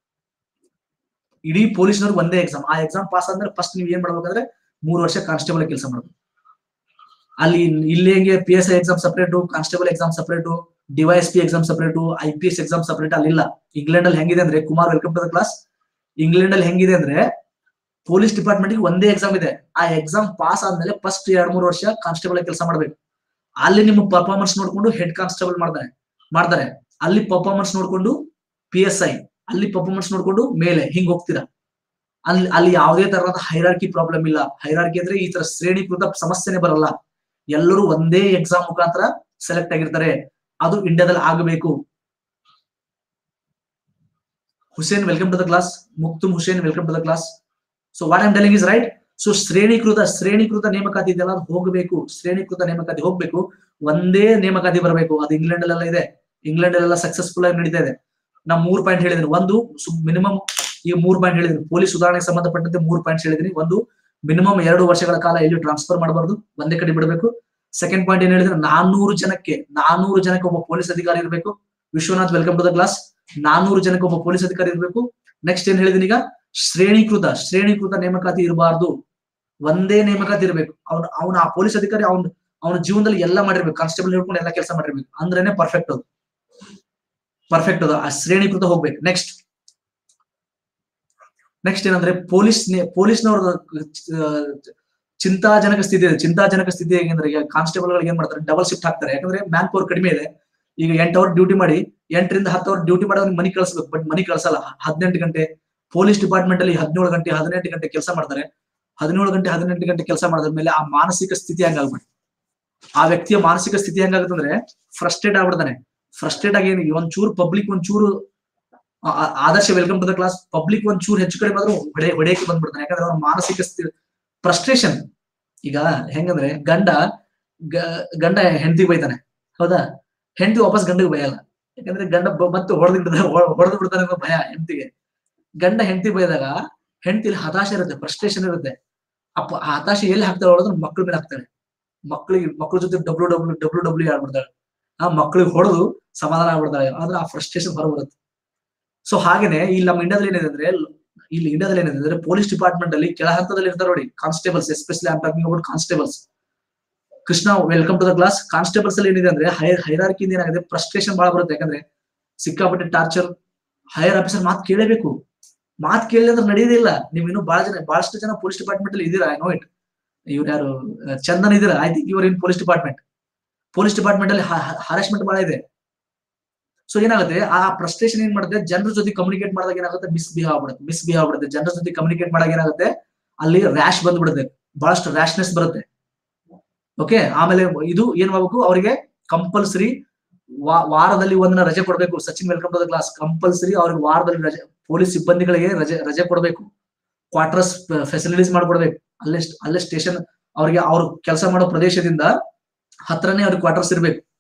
ಇಡೀ ಪೊಲೀಸ್ನವ್ರು ಒಂದೇ ಎಕ್ಸಾಮ್ ಆ ಎಕ್ಸಾಮ್ ಪಾಸ್ ಆದ್ಮೇಲೆ ಫಸ್ಟ್ ನೀವು ಏನ್ ಮಾಡ್ಬೇಕಂದ್ರೆ ಮೂರು ವರ್ಷ ಕಾನ್ಸ್ಟೇಬಲ್ ಕೆಲಸ ಮಾಡ್ಬೇಕು ಅಲ್ಲಿ ಇಲ್ಲಿ ಹೆಂಗೆ P S I exam separate constable exam separate DYS P exam separate I P S exam separate ಅಲ್ಲಿ ಇಲ್ಲ ಇಂಗ್ಲೆಂಡ್ ಅಲ್ಲಿ ಹೆಂಗಿದೆ ಅಂದ್ರೆ Kumar welcome to the class England ಅಲ್ಲಿ ಹೆಂಗಿದೆ ಅಂದ್ರೆ ಪೊಲೀಸ್ ಡಿಪಾರ್ಟ್ಮೆಂಟ್ ಒಂದೇ ಎಕ್ಸಾಮ್ ಇದೆ ಆ ಎಕ್ಸಾಮ್ ಪಾಸ್ ಆದ್ಮೇಲೆ ಫಸ್ಟ್ ಎರಡ್ ಮೂರು ವರ್ಷ ಕಾನ್ಸ್ಟೇಬಲ್ ಕೆಲಸ ಮಾಡ್ಬೇಕು ಅಲ್ಲಿ ನಿಮ್ಮ ಪರ್ಫಾರ್ಮೆನ್ಸ್ ನೋಡ್ಕೊಂಡು ಹೆಡ್ ಕಾನ್ಸ್ಟೇಬಲ್ ಮಾಡ್ತಾರೆ ಮಾಡ್ತಾರೆ ಅಲ್ಲಿ ಪರ್ಫಾರ್ಮೆನ್ಸ್ ನೋಡ್ಕೊಂಡು ಪಿ ಎಸ್ ಐ ಅಲ್ಲಿ ಪರ್ಫಾರ್ಮೆನ್ಸ್ ನೋಡ್ಕೊಂಡು ಮೇಲೆ ಹಿಂಗ್ ಹೋಗ್ತೀರಾ ಅಲ್ಲಿ ಅಲ್ಲಿ ಯಾವುದೇ ತರಹದ ಹೈರಾರ್ಕಿ ಪ್ರಾಬ್ಲಮ್ ಇಲ್ಲ ಹೈರಾರ್ಕಿ ಅಂದ್ರೆ ಈ ತರ ಶ್ರೇಣೀಕೃತ ಸಮಸ್ಯೆನೆ ಬರಲ್ಲ ಎಲ್ಲರೂ ಒಂದೇ ಎಕ್ಸಾಮ್ ಮುಖಾಂತರ ಸೆಲೆಕ್ಟ್ ಆಗಿರ್ತಾರೆ ಅದು ಇಂಡಿಯಾದಲ್ಲಿ ಆಗಬೇಕು Hussain welcome to the class Mukhtum Hussain welcome to the class so what I'm telling is right so ಶ್ರೇಣೀಕೃತ ಶ್ರೇಣೀಕೃತ ನೇಮಕಾತಿ ಇದೆಲ್ಲ ಅದು ಹೋಗಬೇಕು ಶ್ರೇಣೀಕೃತ ನೇಮಕಾತಿ ಹೋಗ್ಬೇಕು ಒಂದೇ ನೇಮಕಾತಿ ಬರಬೇಕು ಅದು ಇಂಗ್ಲೆಂಡ್ ಅಲ್ಲೆಲ್ಲ ಇದೆ ಇಂಗ್ಲೆಂಡ್ ಅಲ್ಲೆಲ್ಲ ಸಕ್ಸಸ್ಫುಲ್ ಆಗಿ ನಡೀತಾ ಇದೆ ನಾ ಮೂರ್ ಪಾಯಿಂಟ್ ಹೇಳಿದ್ದೀನಿ ಒಂದು ಮಿನಿಮಮ್ ಈಗ ಮೂರ್ ಪಾಯಿಂಟ್ ಹೇಳಿದ್ದೀನಿ ಪೊಲೀಸ್ ಸುಧಾರಣೆಗೆ ಸಂಬಂಧಪಟ್ಟಂತೆ ಮೂರ್ ಪಾಯಿಂಟ್ಸ್ ಹೇಳಿದ್ದೀನಿ ಒಂದು ಮಿನಿಮಮ್ ಎರಡು ವರ್ಷಗಳ ಕಾಲ ಎಲ್ಲಿ ಟ್ರಾನ್ಸ್ಫರ್ ಮಾಡಬಾರ್ದು ಒಂದೇ ಕಡೆ ಬಿಡಬೇಕು ಸೆಕೆಂಡ್ ಪಾಯಿಂಟ್ ಏನ್ ಹೇಳಿದ್ರೆ ನಾನೂರು ಜನಕ್ಕೆ ನಾನೂರು ಜನಕ್ಕೆ ಒಬ್ಬ ಪೊಲೀಸ್ ಅಧಿಕಾರಿ ಇರಬೇಕು Vishwanath welcome to the class ನಾನೂರು ಜನಕ್ಕೆ ಒಬ್ಬ ಪೊಲೀಸ್ ಅಧಿಕಾರಿ ಇರಬೇಕು ನೆಕ್ಸ್ಟ್ ಏನ್ ಹೇಳಿದೀನಿ ಈಗ ಶ್ರೇಣೀಕೃತ ಶ್ರೇಣೀಕೃತ ನೇಮಕಾತಿ ಇರಬಾರ್ದು ಒಂದೇ ನೇಮಕಾತಿ ಇರಬೇಕು ಅವ್ನ ಅವ್ನ ಆ ಪೊಲೀಸ್ ಅಧಿಕಾರಿ ಅವ್ನ ಅವನ ಜೀವನದಲ್ಲಿ ಎಲ್ಲ ಮಾಡಿರ್ಬೇಕು ಕಾನ್ಸ್ಟೇಬಲ್ ಹಿಡ್ಕೊಂಡು ಎಲ್ಲ ಕೆಲಸ ಮಾಡಿರ್ಬೇಕು ಅಂದ್ರೇನೆ ಪರ್ಫೆಕ್ಟ್ ಅದು ಪರ್ಫೆಕ್ಟ್ ಅದು ಆ ಶ್ರೇಣೀಕೃತ ಹೋಗ್ಬೇಕು ನೆಕ್ಸ್ಟ್ ನೆಕ್ಸ್ಟ್ ಏನಂದ್ರೆ ಪೊಲೀಸ್ ಪೊಲೀಸ್ನವ್ರ ಚಿಂತಾಜನಕ ಸ್ಥಿತಿ ಇದೆ ಚಿಂತಾಜನಕ ಸ್ಥಿತಿ ಹೇಗೆಂದ್ರೆ ಈಗ ಕಾನ್ಸ್ಟೇಬಲ್ ಗಳಿಗೆ ಏನ್ ಮಾಡ್ತಾರೆ ಡಬಲ್ ಶಿಫ್ಟ್ ಹಾಕ್ತಾರೆ ಯಾಕಂದ್ರೆ ಮ್ಯಾನ್ ಪವರ್ ಕಡಿಮೆ ಇದೆ ಈಗ ಎಂಟು ಅವರ್ ಡ್ಯೂಟಿ ಮಾಡಿ ಎಂಟರಿಂದ ಹತ್ತು ಅವರ್ ಡ್ಯೂಟಿ ಮಾಡಿ ಅವ್ನಿಗೆ ಮನಿ ಕಳಿಸ್ಬೇಕು ಬಟ್ ಮನಿ ಕಳ್ಸಲ್ಲ ಹದಿನೆಂಟು ಗಂಟೆ ಪೊಲೀಸ್ ಡಿಪಾರ್ಟ್ಮೆಂಟ್ ಅಲ್ಲಿ ಹದಿನೇಳು ಗಂಟೆ ಹದಿನೆಂಟು ಗಂಟೆ ಕೆಲಸ ಮಾಡ್ತಾರೆ ಹದಿನೇಳು ಗಂಟೆ ಹದಿನೆಂಟು ಗಂಟೆ ಕೆಲಸ ಮಾಡಿದ ಮೇಲೆ ಆ ಮಾನಸಿಕ ಸ್ಥಿತಿ ಹಂಗಾಗ್ಬಿಟ್ಟು ಆ ವ್ಯಕ್ತಿಯ ಮಾನಸಿಕ ಸ್ಥಿತಿ ಹೆಂಗಾಗುತ್ತಂದ್ರೆ ಫ್ರಸ್ಟ್ರೇಟ್ ಆಗ್ಬಿಡ್ತಾನೆ ಫ್ರಸ್ಟ್ರೇಟ್ ಆಗಿ ಏನಿಗೆ ಒಂಚೂರು ಪಬ್ಲಿಕ್ ಒಂಚೂರು ಆ- ಆ- Adarsh welcome to the class public ಒಂಚೂರು ಹೆಚ್ಚು ಕಡಿಮೆ ಆದ್ರೂ ಹೊಡೆ ಹೊಡೆಯಕ್ಕೆ ಬಂದ್ಬಿಡ್ತಾನೆ ಯಾಕಂದ್ರೆ ಅವ್ರ ಮಾನಸಿಕ ಸ್ಥಿತಿ ಫ್ರಸ್ಟ್ರೇಷನ್ ಈಗ ಹೆಂಗಂದ್ರೆ ಗಂಡ ಗ- ಗಂಡ ಹೆಂಡತಿ ಬೈತಾನೆ ಹೌದಾ ಹೆಂಡತಿ ವಾಪಸ್ ಗಂಡಗೆ ಬಯಲ್ಲ ಯಾಕಂದ್ರೆ ಗಂಡ ಬ- ಮತ್ತೆ ಹೊಡೆದು ಬಿಡ್ತಾನೆ ಹೊಡೆದು ಬಿಡ್ತಾನೆ ಅನ್ನೋ ಭಯ ಹೆಂಡತಿಗೆ ಗಂಡ ಹೆಂಡತಿ ಬೈದಾಗ ಹೆಂಡತಿಲಿ ಹತಾಶೆ ಇರುತ್ತೆ ಫ್ರಸ್ಟ್ರೇಷನ್ ಇರುತ್ತೆ ಅಪ್ಪ ಆ ಹತಾಶೆ ಎಲ್ಲಿ ಹಾಕ್ತಾಳೆ ಹೊಡೆದ್ರೆ ಮಕ್ಳ ಮೇಲೆ ಹಾಕ್ತಾಳೆ ಮಕ್ಳಿಗೆ ಮಕ್ಳ ಜೊತೆ ಡಬ್ಲ್ಯೂ ಡಬ್ಲ್ಯೂ ಡಬ್ಲ್ಯೂ ಡಬ್ಲ್ಯೂ ಆಡ್ಬಿಡ್ತಾಳೆ ಆ ಮಕ್ಳಿಗೆ ಹೊಡೆದು ಸಮಾಧಾನ ಆಗ್ಬಿಡ್ತಾಳೆ ಆದ್ರೆ ಆ ಫ್ರಸ್ಟ್ರೇಷನ್ ಹೊರಬರುತ್ತೆ ಸೊ ಹಾಗೇನೆ ಇಲ್ಲಿ ನಮ್ಮ ಇಂಡಿಯಾದಲ್ಲಿ ಏನಿದೆ ಅಂದ್ರೆ ಇಲ್ಲಿ ಇಂಡಿಯಾದಲ್ಲಿ ಏನಿದೆ ಅಂದ್ರೆ ಪೊಲೀಸ್ ಡಿಪಾರ್ಟ್ಮೆಂಟ್ ಅಲ್ಲಿ ಕೆಳ ಹಂತದಲ್ಲಿ ಇರ್ತಾರೆ ನೋಡಿ constables especially I'm talking about constables Krishna welcome to the class constables ಅಲ್ಲಿ ಏನಿದೆ ಅಂದ್ರೆ ಹೈ ಹೈರಾರ್ಕಿ ಏನಾಗಿದೆ ಫ್ರಸ್ಟ್ರೇಷನ್ ಬಹಳ ಬರುತ್ತೆ ಯಾಕಂದ್ರೆ ಸಿಕ್ಕಾಪಟ್ಟೆ ಟಾರ್ಚರ್ ಹೈಯರ್ ಆಫೀಸರ್ ಮಾತು ಕೇಳಬೇಕು ಮಾತು ಕೇಳಿದ್ರೆ ಅಂದ್ರೆ ನಡೆಯೋದಿಲ್ಲ ನೀವು ಇನ್ನೂ ಬಹಳ ಜನ ಬಹಳಷ್ಟು ಜನ ಪೊಲೀಸ್ ಡಿಪಾರ್ಟ್ಮೆಂಟ್ ಅಲ್ಲಿ ಇದೀರಾ ಐ ನೋ ಇಟ್ ಇವ್ರು ಯಾರು ಅಹ್, ಚಂದನ್ ಇದೀರಾ ಐ ಥಿಂಕ್ ಇವ್ರ in police department police department ಅಲ್ಲಿ ಹರಾಸ್ಮೆಂಟ್ ಬಹಳ ಇದೆ ಸೊ ಏನಾಗುತ್ತೆ ಆ ಫ್ರಸ್ಟ್ರೇಷನ್ ಏನ್ ಮಾಡುತ್ತೆ ಜನರ ಜೊತೆ ಕಮ್ಯುನಿಕೇಟ್ ಮಾಡಿದಾಗ ಏನಾಗುತ್ತೆ ಮಿಸ್ಬಿಹೇವ್ ಆಗ್ಬಿಡುತ್ತೆ ಮಿಸ್ಬಿಹೇವ್ ಆಗ್ಬಿಡುತ್ತೆ ಜನರ ಜೊತೆ ಕಮ್ಯುನಿಕೇಟ್ ಮಾಡಿದಾಗ ಏನಾಗುತ್ತೆ ಅಲ್ಲಿ ರ್ಯಾಶ್ ಬಂದ್ಬಿಡುತ್ತೆ ಬಹಳಷ್ಟು ರ್ಯಾಶ್ನೆಸ್ ಬರುತ್ತೆ ಓಕೆ ಆಮೇಲೆ ಇದು ಏನ್ ಮಾಡ್ಬೇಕು ಅವರಿಗೆ ಕಂಪಲ್ಸರಿ ವಾರದಲ್ಲಿ ಒಂದಿನ ರಜೆ ಕೊಡಬೇಕು Sachin welcome to the class compulsory ಅವ್ರಿಗೆ ವಾರದಲ್ಲಿ ರಜೆ ಪೊಲೀಸ್ ಸಿಬ್ಬಂದಿಗಳಿಗೆ ರಜೆ ರಜೆ ಕೊಡಬೇಕು ಕ್ವಾರ್ಟರ್ಸ್ ಫೆಸಿಲಿಟೀಸ್ ಮಾಡ್ಕೊಡ್ಬೇಕು ಅಲ್ಲೇ ಅಲ್ಲೇ ಸ್ಟೇಷನ್ ಅವ್ರಿಗೆ ಅವ್ರು ಕೆಲಸ ಮಾಡೋ ಪ್ರದೇಶದಿಂದ ಹತ್ರನೇ ಅವ್ರಿಗೆ ಕ್ವಾರ್ಟರ್ಸ್ ಇರ್ಬೇಕು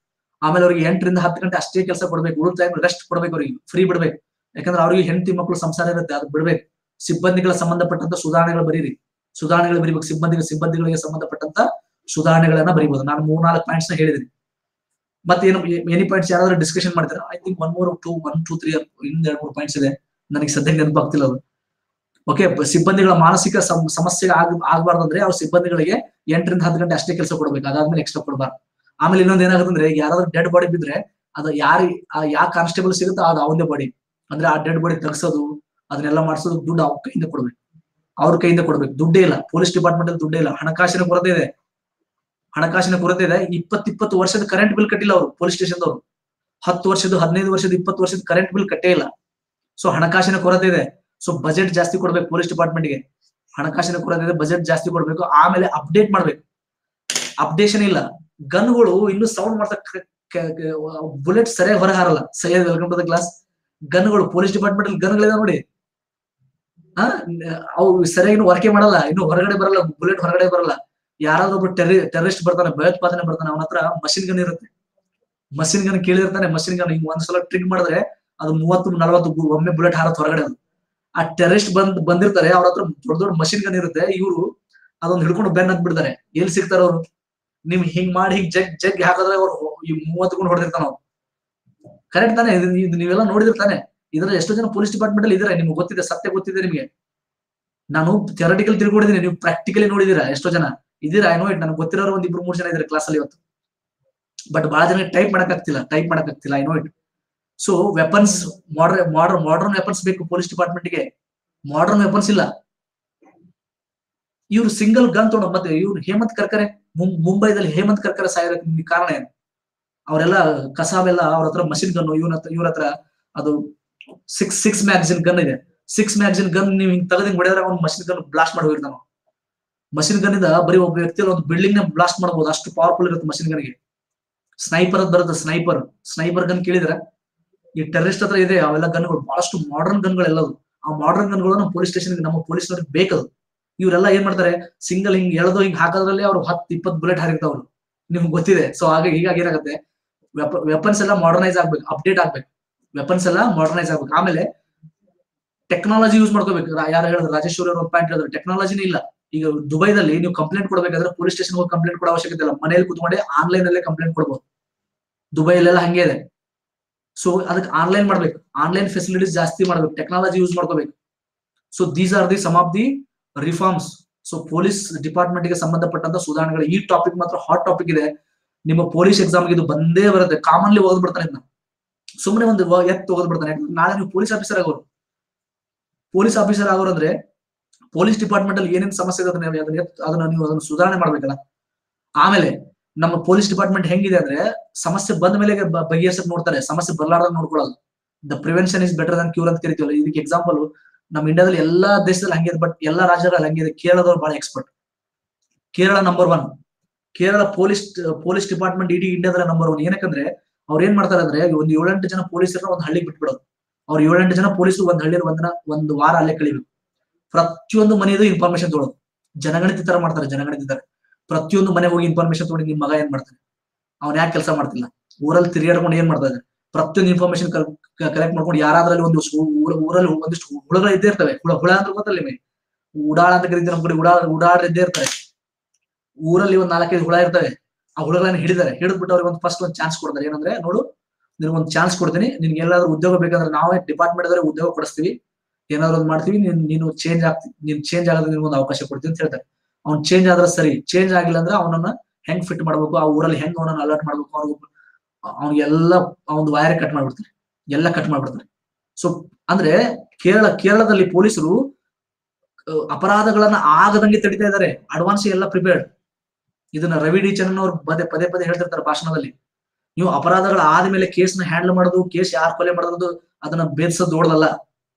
ಆಮೇಲೆ ಅವ್ರಿಗೆ ಎಂಟರಿಂದ ಹತ್ತು ಗಂಟೆ ಅಷ್ಟೇ ಕೆಲಸ ಕೊಡ್ಬೇಕು ಉಳಿದ ಟೈಮ್ ರೆಸ್ಟ್ ಕೊಡ್ಬೇಕು ಅವ್ರಿಗೆ ಫ್ರೀ ಬಿಡ್ಬೇಕು ಯಾಕಂದ್ರೆ ಅವ್ರಿಗೆ ಹೆಂಡತಿ ಮಕ್ಕಳು ಸಂಸಾರ ಇರುತ್ತೆ ಅದು ಬಿಡ್ಬೇಕು ಸಿಬ್ಬಂದಿಗಳ ಸಂಬಂಧಪಟ್ಟಂತ ಸುಧಾರಣೆಗಳು ಬರೀರಿ ಸುಧಾರಣೆಗಳು ಬರೀಬೇಕು ಸಿಬ್ಬಂದಿಗೆ ಸಿಬ್ಬಂದಿಗಳಿಗೆ ಸಂಬಂಧಪಟ್ಟಂತ ಸುಧಾರಣೆಗಳನ್ನ ಬರೀಬಹುದು ನಾನು ಮೂರ್ನಾಲ್ಕು ಪಾಯಿಂಟ್ಸ್ ನ ಹೇಳಿದ್ದೀನಿ ಮತ್ತೆ ಏನು ಎನಿ ಪಾಯಿಂಟ್ಸ್ ಯಾರಾದ್ರೂ ಡಿಸ್ಕಷನ್ ಮಾಡ್ತಾರೆ ಐ ಥಿಂಕ್ ಒನ್ ಮೂರ್ ಟೂ ಒನ್ ಟೂ ತ್ರೀ ಇನ್ನು ಎರಡು ಮೂರು ಪಾಯಿಂಟ್ಸ್ ಇದೆ ನನಗೆ ಸದ್ಯಕ್ಕೆ ನೆನಪಾಗ್ತಿಲ್ಲ ಅದು ಓಕೆ ಸಿಬ್ಬಂದಿಗಳ ಮಾನಸಿಕ ಸಮ್- ಸಮಸ್ಯೆ ಆಗ ಆಗಬಾರ್ದು ಅಂದ್ರೆ ಅವ್ರ ಸಿಬ್ಬಂದಿಗಳಿಗೆ ಎಂಟರಿಂದ ಹತ್ತು ಗಂಟೆ ಅಷ್ಟೇ ಕೆಲಸ ಕೊಡ್ಬೇಕು ಅದಾದ್ಮೇಲೆ ಎಕ್ಸ್ಟ್ರಾ ಕೊಡಬಾರ್ದು ಆಮೇಲೆ ಇನ್ನೊಂದು ಏನಾಗುತ್ತೆ ಅಂದ್ರೆ ಯಾರಾದ್ರೂ ಡೆಡ್ ಬಾಡಿ ಬಿದ್ರೆ ಅದು ಯಾರು ಯಾವ ಕಾನ್ಸ್ಟೇಬಲ್ ಸಿಗುತ್ತೋ ಅದು ಅವನದೇ ಬಾಡಿ ಅಂದ್ರೆ ಆ ಡೆಡ್ ಬಾಡಿ ತೆಗ್ಸೋದು ಅದನ್ನೆಲ್ಲ ಮಾಡಿಸೋದು ದುಡ್ಡು ಅವ್ರ ಕೈಯಿಂದ ಕೊಡ್ಬೇಕು ಅವ್ರ ಕೈಯಿಂದ ಕೊಡ್ಬೇಕು ದುಡ್ಡೇ ಇಲ್ಲ ಪೊಲೀಸ್ ಡಿಪಾರ್ಟ್ಮೆಂಟ್ ಅಲ್ಲಿ ದುಡ್ಡೇ ಇಲ್ಲ ಹಣಕಾಸಿನ ಕೊರತೆ ಇದೆ ಹಣಕಾಸಿನ ಕೊರತೆ ಇದೆ ಇಪ್ಪತ್ ಇಪ್ಪತ್ತು ವರ್ಷದ ಕರೆಂಟ್ ಬಿಲ್ ಕಟ್ಟಿಲ್ಲ ಅವರು ಪೊಲೀಸ್ ಸ್ಟೇಷನ್ ಅವರು ಹತ್ತು ವರ್ಷದ ಹದಿನೈದು ವರ್ಷದ ಇಪ್ಪತ್ತು ವರ್ಷದ ಕರೆಂಟ್ ಬಿಲ್ ಕಟ್ಟೇ ಇಲ್ಲ ಸೊ ಹಣಕಾಸಿನ ಕೊರತೆ ಇದೆ ಸೊ ಬಜೆಟ್ ಜಾಸ್ತಿ ಕೊಡ್ಬೇಕು ಪೊಲೀಸ್ ಡಿಪಾರ್ಟ್ಮೆಂಟ್ಗೆ ಹಣಕಾಸಿನ ಕೊರತೆ ಇದೆ ಬಜೆಟ್ ಜಾಸ್ತಿ ಕೊಡ್ಬೇಕು ಆಮೇಲೆ ಅಪ್ಡೇಟ್ ಮಾಡ್ಬೇಕು ಅಪ್ಡೇಷನ್ ಇಲ್ಲ ಗನ್ಗಳು ಇನ್ನು ಸೌಂಡ್ ಮಾಡ್ತಾ ಬುಲೆಟ್ ಸರಿಯಾಗಿ ಹೊರ ಹಾರಲ್ಲ ಸರಿಯಾಗಿ ವೆಲ್ಕಮ್ ಟು ದ ಕ್ಲಾಸ್ ಗನ್ಗಳು ಪೊಲೀಸ್ ಡಿಪಾರ್ಟ್ಮೆಂಟ್ ಅಲ್ಲಿ ಗನ್ಗಳಿದಾವೆ ನೋಡಿ ಆ ಅವು ಸರಿಯಾಗಿ ವರ್ಕೆ ಮಾಡಲ್ಲ ಇನ್ನು ಹೊರಗಡೆ ಬರಲ್ಲ ಬುಲೆಟ್ ಹೊರಗಡೆ ಬರಲ್ಲ ಯಾರಾದ್ರೂ ಒಬ್ರು ಟೆರಿ ಟೆರರಿಸ್ಟ್ ಬರ್ತಾನೆ ಭಯೋತ್ಪಾದನೆ ಬರ್ತಾನೆ ಅವನ ಹತ್ರ ಮಷಿನ್ ಗನ್ ಇರುತ್ತೆ ಮಷಿನ್ ಗನ್ ಕೇಳಿರ್ತಾನೆ ಮಷಿನ್ ಗನ್ ಹಿಂಗ್ ಒಂದ್ಸಲ ಟ್ರಿಕ್ ಮಾಡಿದ್ರೆ ಅದು ಮೂವತ್ತು ನಲವತ್ತು ಗು- ಒಮ್ಮೆ ಬುಲೆಟ್ ಹಾರತ್ ಹೊರಗಡೆ ಅದು ಆ ಟೆರರಿಸ್ಟ್ ಬಂದ್ ಬಂದಿರ್ತಾರೆ ಅವ್ರ ಹತ್ರ ದೊಡ್ಡ ದೊಡ್ಡ ಮಷಿನ್ ಗನ್ ಇರುತ್ತೆ ಇವರು ಅದೊಂದು ಹಿಡ್ಕೊಂಡು ಬೆನ್ ಹತ್ ಬಿಡ್ತಾರೆ ಎಲ್ಲಿ ಸಿಗ್ತಾರ ಅವ್ರು ನಿಮ್ ಹಿಂಗ್ ಮಾಡಿ ಹಿಂಗ್ ಜಗ್ ಜಗ್ ಹಾಕಿದ್ರೆ ಅವ್ರು ಈ ಮೂವತ್ತು ಗುಣ ಹೊಡೆದಿರ್ತಾನ ಅವ್ರು ಕರೆಕ್ಟ್ ತಾನೆ ಇದು- ಇದು ನೀವೆಲ್ಲ ನೋಡಿದಿರ್ತಾನೆ ಇದ್ರಲ್ಲಿ ಎಷ್ಟೋ ಜನ ಪೊಲೀಸ್ ಡಿಪಾರ್ಟ್ಮೆಂಟ್ ಅಲ್ಲಿ ಇದಾರೆ ನಿಮ್ಗೆ ಗೊತ್ತಿದೆ ಸತ್ಯ ಗೊತ್ತಿದೆ ನಿಮಗೆ ನಾನು ಥಿಯರಟಿಕಲ್ ತಿಳ್ಕೊಂಡಿದ್ದೀನಿ ನೀವು ಪ್ರಾಕ್ಟಿಕಲಿ ನೋಡಿದೀರಾ ಎಷ್ಟೋ ಜನ ಇದೀರಾ ಏನೋ ಇಟ್ ನನಗೆ ಗೊತ್ತಿರೋರು ಒಂದ್ ಇಬ್ರು ಮೂರ್ ಜನ ಇದಾರೆ ಕ್ಲಾಸ್ ಅಲ್ಲಿ ಇವತ್ತು ಬಟ್ ಬಹಳ ಜನ ಟೈಪ್ ಮಾಡಕ್ ಆಗ್ತಿಲ್ಲ ಟೈಪ್ ಮಾಡಕ್ ಆಗ್ತಿಲ್ಲ I know it so weapons modern modern modern weapons ಬೇಕು ಪೊಲೀಸ್ ಡಿಪಾರ್ಟ್ಮೆಂಟ್ ಗೆ ಮಾಡರ್ನ್ ವೆಪನ್ಸ್ ಇಲ್ಲ ಇವ್ರು ಸಿಂಗಲ್ ಗನ್ ತೊಗೊಂಡು ಮತ್ತೆ ಇವ್ರು ಹೇಮಂತ್ ಕರ್ಕರೆ ಮುಂ- ಮುಂಬೈದಲ್ಲಿ ಹೇಮಂತ್ ಕರ್ಕರೆ ಸಾಯೋದಕ್ಕೆ ಕಾರಣ ಏನು ಅವರೆಲ್ಲ ಕಸಾವೆಲ್ಲ ಅವ್ರ ಹತ್ರ ಮಷಿನ್ ಗನ್ ಇವನ ಹತ್ರ ಇವ್ರ ಹತ್ರ ಅದು ಸಿಕ್ಸ್ ಸಿಕ್ಸ್ ಮ್ಯಾಗಜಿನ್ ಗನ್ ಇದೆ ಸಿಕ್ಸ್ ಮ್ಯಾಗಜಿನ್ ಗನ್ ನೀವು ಹಿಂಗ್ ತೆಗೆದು ಹಿಂಗ್ ಹೊಡೆದ್ರೆ ಅವ್ನು ಮಷಿನ್ ಗನ್ ಬ್ಲಾಸ್ಟ್ ಮಾಡಿ ಹೋಗಿರ್ತಾನ ಮಷಿನ್ ಗನ್ ಇಂದ ಬರೀ ಒಬ್ಬ ವ್ಯಕ್ತಿ ಒಂದು ಬಿಲ್ಡಿಂಗ್ ನ ಬ್ಲಾಸ್ಟ್ ಮಾಡಬಹುದು ಅಷ್ಟು ಪವರ್ಫುಲ್ ಇರುತ್ತೆ ಮಷಿನ್ ಗನ್ಗೆ ಸ್ನೈಪರ್ ಅಂತ ಬರುತ್ತೆ ಸ್ನೈಪರ್ ಸ್ನೈಪರ್ ಗನ್ ಕೇಳಿದ್ರೆ ಈ ಟೆರರಿಸ್ಟ್ ಹತ್ರ ಇದೆ ಅವೆಲ್ಲ ಗನ್ಗಳು ಬಹಳಷ್ಟು ಮಾಡರ್ನ್ ಗನ್ಗಳೆಲ್ಲದು ಆ ಮಾಡರ್ನ್ ಗನ್ಗಳು ನಮ್ಮ ಪೊಲೀಸ್ ಸ್ಟೇಷನ್ ನಮ್ಮ ಪೊಲೀಸ್ನವ್ರಿಗೆ ಬೇಕದು ಇವರೆಲ್ಲ ಏನ್ ಮಾಡ್ತಾರೆ ಸಿಂಗಲ್ ಹಿಂಗ್ ಎಳೆದು ಹಿಂಗ್ ಹಾಕೋದ್ರಲ್ಲಿ ಅವ್ರು ಹತ್ತು ಇಪ್ಪತ್ತು ಬುಲೆಟ್ ಹಾರಿರ್ತಾವ್ರು ನಿಮ್ಗೆ ಗೊತ್ತಿದೆ ಸೊ ಹಾಗೆ ಹೀಗಾಗಿ ಏನಾಗುತ್ತೆ ವೆಪನ್ಸ್ ಎಲ್ಲ ಮಾಡರ್ನೈಸ್ ಆಗ್ಬೇಕು ಅಪ್ಡೇಟ್ ಆಗ್ಬೇಕು ವೆಪನ್ಸ್ ಎಲ್ಲ ಮಾಡರ್ನೈಸ್ ಆಗ್ಬೇಕು ಆಮೇಲೆ ಟೆಕ್ನಾಲಜಿ ಯೂಸ್ ಮಾಡ್ಕೋಬೇಕು ರಾ- ಯಾರು ಹೇಳಿದ್ರು ರಾಜೇಶ್ವರಿ ಅವ್ರ ಪಾಯಿಂಟ್ ಹೇಳಿದ್ರು ಟೆಕ್ನಾಲಜಿನೇ ಇಲ್ಲ ಈಗ ದುಬೈದಲ್ಲಿ ನೀವು ಕಂಪ್ಲೇಂಟ್ ಕೊಡಬೇಕಾದ್ರೆ ಪೊಲೀಸ್ ಸ್ಟೇಷನ್ ಹೋಗಿ ಕಂಪ್ಲೇಂಟ್ ಕೊಡೋ ಅವಶ್ಯಕತೆ ಇಲ್ಲ ಮನೇಲಿ ಕುತ್ಕೊಂಡೆ ಆನ್ಲೈನ್ ಅಲ್ಲೇ ಕಂಪ್ಲೇಂಟ್ ಕೊಡಬಹುದು ದುಬೈಲೆಲ್ಲ ಹಂಗೆ ಇದೆ ಸೊ ಅದಕ್ಕೆ ಆನ್ಲೈನ್ ಮಾಡ್ಬೇಕು ಆನ್ಲೈನ್ ಫೆಸಿಲಿಟೀಸ್ ಜಾಸ್ತಿ ಮಾಡ್ಬೇಕು ಟೆಕ್ನಾಲಜಿ ಯೂಸ್ ಮಾಡ್ಕೋಬೇಕು so these are the some of the reforms so police department ಗೆ ಸಂಬಂಧಪಟ್ಟಂತ ಸುಧಾರಣೆಗಳು ಈ ಟಾಪಿಕ್ ಮಾತ್ರ ಹಾಟ್ ಟಾಪಿಕ್ ಇದೆ ನಿಮ್ಮ ಪೊಲೀಸ್ ಎಕ್ಸಾಮ್ ಇದು ಬಂದೇ ಬರುತ್ತೆ ಕಾಮನ್ಲಿ ಓದ್ಬಿಡ್ತಾನೆ ಇದನ್ನ ಸುಮ್ಮನೆ ಒಂದು ವ- ಎತ್ತು ಓದ್ಬಿಡ್ತಾನೆ ಯಾಕಂದ್ರೆ ನಾಳೆ ನೀವು ಪೊಲೀಸ್ ಆಫೀಸರ್ ಆಗೋರು ಪೊಲೀಸ್ ಆಫೀಸರ್ ಆಗೋರು ಅಂದ್ರೆ ಪೊಲೀಸ್ ಡಿಪಾರ್ಟ್ಮೆಂಟ್ ಅಲ್ಲಿ ಏನೇನ್ ಸಮಸ್ಯೆ ಇದೆ ಅದನ್ನ ಅದನ್ನ ಎತ್ತು- ಅದನ್ನ ನೀವು ಅದನ್ನ ಸುಧಾರಣೆ ಮಾಡ್ಬೇಕಲ್ಲ ಆಮೇಲೆ ನಮ್ಮ ಪೊಲೀಸ್ ಡಿಪಾರ್ಟ್ಮೆಂಟ್ ಹೆಂಗಿದೆ ಅಂದ್ರೆ ಸಮಸ್ಯೆ ಬಂದ ಮೇಲೆ ಬ- ಬಗೆಹರಿಸಕ್ ನೋಡ್ತಾರೆ ಸಮಸ್ಯೆ ಬರ್ಲಾರ್ದಾಗ ನೋಡ್ಕೊಳ್ಳೋದು the prevention is better than cure ಅಂತ ಕರಿತೀವಲ್ಲ ಇದಕ್ಕೆ ಎಕ್ಸಾಂಪಲ್ ನಮ್ಮ ಇಂಡಿಯಾದಲ್ಲಿ ಎಲ್ಲಾ ದೇಶದಲ್ಲಿ ಹಂಗಿದೆ ಬಟ್ ಎಲ್ಲಾ ರಾಜ್ಯಗಳಲ್ಲಿ ಹಂಗಿದೆ ಕೇರಳದವ್ರು ಬಹಳ expert Kerala number one Kerala police police department ಇಡೀ ಇಂಡಿಯಾದಲ್ಲಿ ನಂಬರ್ ಒನ್ ಏನಕ್ಕಂದ್ರೆ ಅವ್ರು ಏನ್ ಮಾಡ್ತಾರೆ ಅಂದ್ರೆ ಒಂದು ಏಳೆಂಟು ಜನ ಪೊಲೀಸರನ್ನ ಒಂದು ಹಳ್ಳಿಗೆ ಬಿಟ್ಬಿಡೋದು ಅವ್ರು ಏಳೆಂಟು ಜನ ಪೊಲೀಸರು ಒಂದ್ ಹಳ್ಳಿಯಲ್ಲಿ ಒಂದಿನ ಒಂದು ವಾರ ಅಲ್ಲೇ ಕಳಿಬೇಕು ಪ್ರತಿಯೊಂದು ಮನೆಯದು ಇನ್ಫಾರ್ಮೇಶನ್ ತೊಗೊಳೋದು ಜನಗಣತಿ ತರ ಮಾಡ್ತಾರೆ ಜನಗಣತಿ ತರ ಪ್ರತಿಯೊಂದು ಮನೆ ಹೋಗಿ ಇನ್ಫಾರ್ಮೇಶನ್ ತಗೊಂಡು ನಿಮ್ ಮಗ ಏನ್ ಮಾಡ್ತಾನೆ ಅವ್ನ್ ಯಾಕೆ ಕೆಲಸ ಮಾಡ್ತಿಲ್ಲ ಊರಲ್ಲಿ ತಿರುಗಾಡ್ಕೊಂಡು ಏನ್ ಮಾಡ್ತಾ ಇದ್ದಾರೆ ಪ್ರತಿಯೊಂದು ಇನ್ಫಾರ್ಮೇಶನ್ ಕಲೆಕ್ಟ್ ಮಾಡ್ಕೊಂಡು ಯಾರಾದ್ರಲ್ಲಿ ಒಂದು ಸು- ಊರ- ಊರಲ್ಲಿ ಒಂದಿಷ್ಟು ಹುಳಗಳು ಇದ್ದೇ ಇರ್ತವೆ ಹುಳ ಹುಳ ಅಂದ್ರೆ ಗೊತ್ತಲ್ಲ ನಿಮಗೆ ಉಡಾಳ ಅಂತ ಕರೀತೀವಿ ನಮ್ ಕಡೆ ಉಡಾಳ ಉಡಾಳ ಇದ್ದೇ ಇರ್ತಾರೆ ಊರಲ್ಲಿ ಒಂದ್ ನಾಲ್ಕೈದು ಹುಳ ಇರ್ತವೆ ಆ ಹುಳಗಳನ್ನ ಹಿಡಿದಾರೆ ಹಿಡಿದ್ಬಿಟ್ಟು ಅವ್ರಿಗೆ ಒಂದು ಫಸ್ಟ್ ಒಂದು ಚಾನ್ಸ್ ಕೊಡ್ತಾರೆ ಏನಂದ್ರೆ ನೋಡು ನಿನ್ಗೆ ಒಂದು ಚಾನ್ಸ್ ಕೊಡ್ತೀನಿ ನಿನ್ಗೆ ಎಲ್ಲಾದ್ರೂ ಉದ್ಯೋಗ ಬೇಕಂದ್ರೆ ನಾವೇ ಡಿಪಾರ್ಟ್ಮೆಂಟ್ ಅವರೇ ಉದ್ಯೋಗ ಕೊಡಿಸ್ತೀವಿ ಏನಾದ್ರು ಒಂದು ಮಾಡ್ತೀವಿ ನೀನ್ ನೀನು ಚೇಂಜ್ ಆಗ್ತಿ ನೀನ್ ಚೇಂಜ್ ಆಗೋದು ನಿನ್ಗೆ ಒಂದು ಅವಕಾಶ ಕೊಡ್ತೀವಿ ಅಂತ ಹೇಳ್ತಾರೆ ಅವ್ನ್ ಚೇಂಜ್ ಆದ್ರೆ ಸರಿ ಚೇಂಜ್ ಆಗಿಲ್ಲ ಅಂದ್ರೆ ಅವನನ್ನ ಹೆಂಗ್ ಫಿಟ್ ಮಾಡ್ಬೇಕು ಆ ಊರಲ್ಲಿ ಹೆಂಗ್ ಅವನನ್ನ ಅಲರ್ಟ್ ಮಾಡ್ಬೇಕು ಅವ್ನಿಗೆ ಅವ್ನಿಗೆಲ್ಲ ಒಂದು ವೈರ್ ಕಟ್ ಮಾಡ್ಬಿಡ್ತಾರೆ ಎಲ್ಲ ಕಟ್ ಮಾಡ್ಬಿಡ್ತಾರೆ ಸೊ ಅಂದ್ರೆ ಕೇರಳ ಕೇರಳದಲ್ಲಿ ಪೊಲೀಸರು ಅಹ್, ಅಪರಾಧಗಳನ್ನ ಆಗದಂಗೆ ತಡಿತಾ ಇದ್ದಾರೆ ಅಡ್ವಾನ್ಸ್ ಎಲ್ಲ ಪ್ರಿಪೇರ್ಡ್ ಇದನ್ನ ರವಿ ಡಿ ಚಂದ್ರನ್ ಅವ್ರು ಪದೇ ಪದೇ ಪದೇ ಹೇಳ್ತಿರ್ತಾರೆ ಭಾಷಣದಲ್ಲಿ ನೀವು ಅಪರಾಧಗಳ ಆದ್ಮೇಲೆ ಕೇಸ್ನ ಹ್ಯಾಂಡಲ್ ಮಾಡೋದು ಕೇಸ್ ಯಾರು ಕೊಲೆ ಮಾಡೋದು ಅದನ್ನ ಭೇದಿಸೋದು ದೊಡ್ಡದಲ್ಲ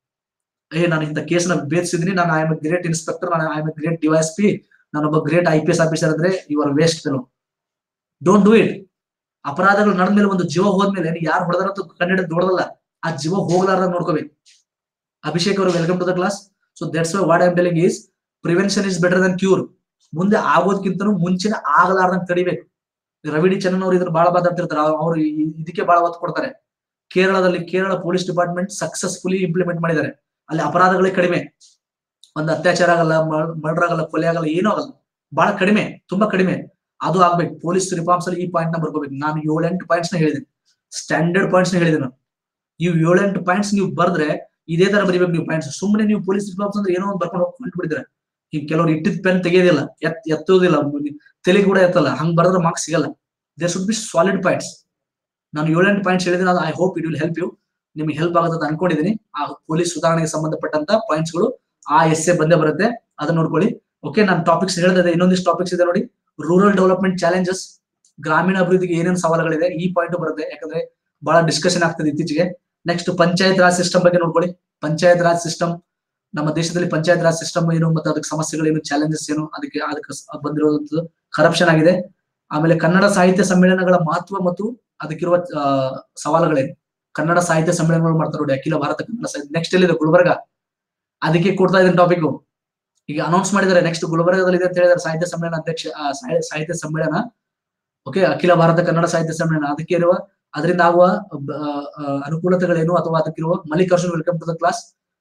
ಏ ನಾನು ಇಂಥ ಕೇಸ್ನ ಭೇದಿಸಿದೀನಿ ನಾನು ಐ ಎಮ್ ಗ್ರೇಟ್ ಇನ್ಸ್ಪೆಕ್ಟರ್ ನಾನು I am great DYS P ನಾನೊಬ್ಬ great I P S officer ಅಂದ್ರೆ you are waste fellow don't do it ಅಪರಾಧಗಳು ನಡೆದ್ಮೇಲೆ ಒಂದು ಜೀವ ಹೋದ್ಮೇಲೆ ನೀ ಯಾರು ಹೊಡೆದಾರಂತ ಕಂಡಿಡಿದ್ ದೊಡ್ಡದಲ್ಲ ಆ ಜೀವ ಹೋಗ್ಲಾರ್ದ ನೋಡ್ಕೋಬೇಕು ಅಭಿಷೇಕ್ ಅವರು welcome to the class so that's why what I'm telling is prevention is better than cure ಮುಂದೆ ಆಗೋದ್ಕಿಂತನೂ ಮುಂಚಿನ ಆಗಲಾರ್ದಂಗ್ ತಡಿಬೇಕು ರವಿ ಡಿ ಚನ್ನನ್ ಅವರು ಇದ್ರ ಬಹಳ ಮಾತಾಡ್ತಿರ್ತಾರೆ ಅವರು ಇದಕ್ಕೆ ಬಹಳ ಒತ್ತು ಕೊಡ್ತಾರೆ ಕೇರಳದಲ್ಲಿ Kerala police department successfully implement ಮಾಡಿದ್ದಾರೆ ಅಲ್ಲಿ ಅಪರಾಧಗಳೇ ಕಡಿಮೆ ಒಂದು ಅತ್ಯಾಚಾರ ಆಗಲ್ಲ ಮರ್ಡರ್ ಆಗಲ್ಲ ಕೊಲೆ ಆಗಲ್ಲ ಏನೂ ಆಗಲ್ಲ ಬಹಳ ಕಡಿಮೆ ತುಂಬಾ ಕಡಿಮೆ ಅದು ಆಗ್ಬೇಕು ಪೊಲೀಸ್ ರಿಫಾರ್ಮ್ಸ್ ಅಲ್ಲಿ ಈ ಪಾಯಿಂಟ್ ನ ಬರ್ಕೋಬೇಕು ನಾನು ಏಳೆಂಟು ಪಾಯಿಂಟ್ಸ್ ನ ಹೇಳಿದ್ದೀನಿ ಸ್ಟ್ಯಾಂಡರ್ಡ್ ಪಾಯಿಂಟ್ಸ್ ನ ಹೇಳಿದ್ದೀನಿ ನಾನು ನೀವು ಏಳೆಂಟು ಪಾಯಿಂಟ್ಸ್ ನೀವು ಬರ್ದ್ರೆ ಇದೇ ತರ ಬರೀಬೇಕು ನೀವು ಪಾಯಿಂಟ್ಸ್ ಸುಮ್ಮನೆ ನೀವು ಪೊಲೀಸ್ ರಿಫಾರ್ಮ್ಸ್ ಅಂದ್ರೆ ಏನೋ ಒಂದು ಬರ್ಕೊಂಡು ಹೋಗಿ ಬಿಡಿದ್ರೆ ಈಗ ಕೆಲವರು ಇಟ್ಟಿದ್ ಪೆನ್ ತೆಗೆಯೋದಿಲ್ಲ ಎತ್ ಎತ್ತೋದಿಲ್ಲ ತಲೆ ಕೂಡ ಎತ್ತಲ್ಲ ಹಂಗ್ ಬರೆದ್ರೆ ಮಾರ್ಕ್ಸ್ ಸಿಗಲ್ಲ there should be solid points ನಾನು ಏಳೆಂಟು ಪಾಯಿಂಟ್ಸ್ ಹೇಳಿದ್ದೀನಿ ಅದು I hope it will help you ನಿಮ್ಗೆ ಹೆಲ್ಪ್ ಆಗುತ್ತೆ ಅಂತ ಅನ್ಕೊಂಡಿದ್ದೀನಿ ಆ ಪೊಲೀಸ್ ಸುಧಾರಣೆಗೆ ಸಂಬಂಧಪಟ್ಟಂತ ಪಾಯಿಂಟ್ಸ್ ಗಳು ಆ ಎಸ್ ಎ ಬಂದೇ ಬರುತ್ತೆ ಅದನ್ನ ನೋಡ್ಕೊಳ್ಳಿ ಓಕೆ ನಾನು ಟಾಪಿಕ್ಸ್ ಹೇಳಿದೆ ಇನ್ನೊಂದಿಷ್ಟು ಟಾಪಿಕ್ಸ್ ಇದೆ ನೋಡಿ ರೂರಲ್ ಡೆವಲಪ್ಮೆಂಟ್ ಚಾಲೆಂಜಸ್ ಗ್ರಾಮೀಣ ಅಭಿವೃದ್ಧಿಗೆ ಏನೇನು ಸವಾಲುಗಳಿದೆ ಈ ಪಾಯಿಂಟ್ ಬರುತ್ತೆ ಯಾಕಂದ್ರೆ ಬಹಳ ಡಿಸ್ಕಷನ್ ಆಗ್ತದೆ ಇತ್ತೀಚೆಗೆ ನೆಕ್ಸ್ಟ್ ಪಂಚಾಯತ್ ರಾಜ್ ಸಿಸ್ಟಮ್ ಬಗ್ಗೆ ನೋಡ್ಕೊಳ್ಳಿ ಪಂಚಾಯತ್ ರಾಜ್ ಸಿಸ್ಟಮ್ ನಮ್ಮ ದೇಶದಲ್ಲಿ ಪಂಚಾಯತ್ ರಾಜ್ ಸಿಸ್ಟಮ್ ಏನು ಮತ್ತೆ ಅದಕ್ಕೆ ಸಮಸ್ಯೆಗಳೇನು ಚಾಲೆಂಜಸ್ ಏನು ಅದಕ್ಕೆ ಅದಕ್ಕೆ ಬಂದಿರೋದು ಕರಪ್ಷನ್ ಆಗಿದೆ ಆಮೇಲೆ ಕನ್ನಡ ಸಾಹಿತ್ಯ ಸಮ್ಮೇಳನಗಳ ಮಹತ್ವ ಮತ್ತು ಅದಕ್ಕಿರುವ ಸವಾಲುಗಳೇನು ಕನ್ನಡ ಸಾಹಿತ್ಯ ಸಮ್ಮೇಳನಗಳು ಮಾಡ್ತಾರೆ ನೋಡಿ ಅಖಿಲ ಭಾರತ ಕನ್ನಡ ಸಾಹಿತ್ಯ ನೆಕ್ಸ್ಟ್ ಎಲ್ಲಿದೆ ಗುಲ್ಬರ್ಗ ಅದಕ್ಕೆ ಕೊಡ್ತಾ ಇದ್ದೀನಿ ಟಾಪಿಕ್ ಈಗ ಅನೌನ್ಸ್ ಮಾಡಿದ್ದಾರೆ ನೆಕ್ಸ್ಟ್ ಗುಲ್ಬರ್ಗದಲ್ಲಿ ಇದೆ ಅಂತ ಹೇಳಿದ್ದಾರೆ ಸಾಹಿತ್ಯ ಸಮ್ಮೇಳನ ಅಧ್ಯಕ್ಷ ಸಾಹಿತ್ಯ ಸಮ್ಮೇಳನ ಓಕೆ ಅಖಿಲ ಭಾರತ ಕನ್ನಡ ಸಾಹಿತ್ಯ ಸಮ್ಮೇಳನ ಅದಕ್ಕೆ ಇರುವ ಅದರಿಂದ ಆಗುವ ಅನುಕೂಲತೆಗಳೇನು ಅಥವಾ ಅದಕ್ಕಿರುವ Mallikarjun welcome to the class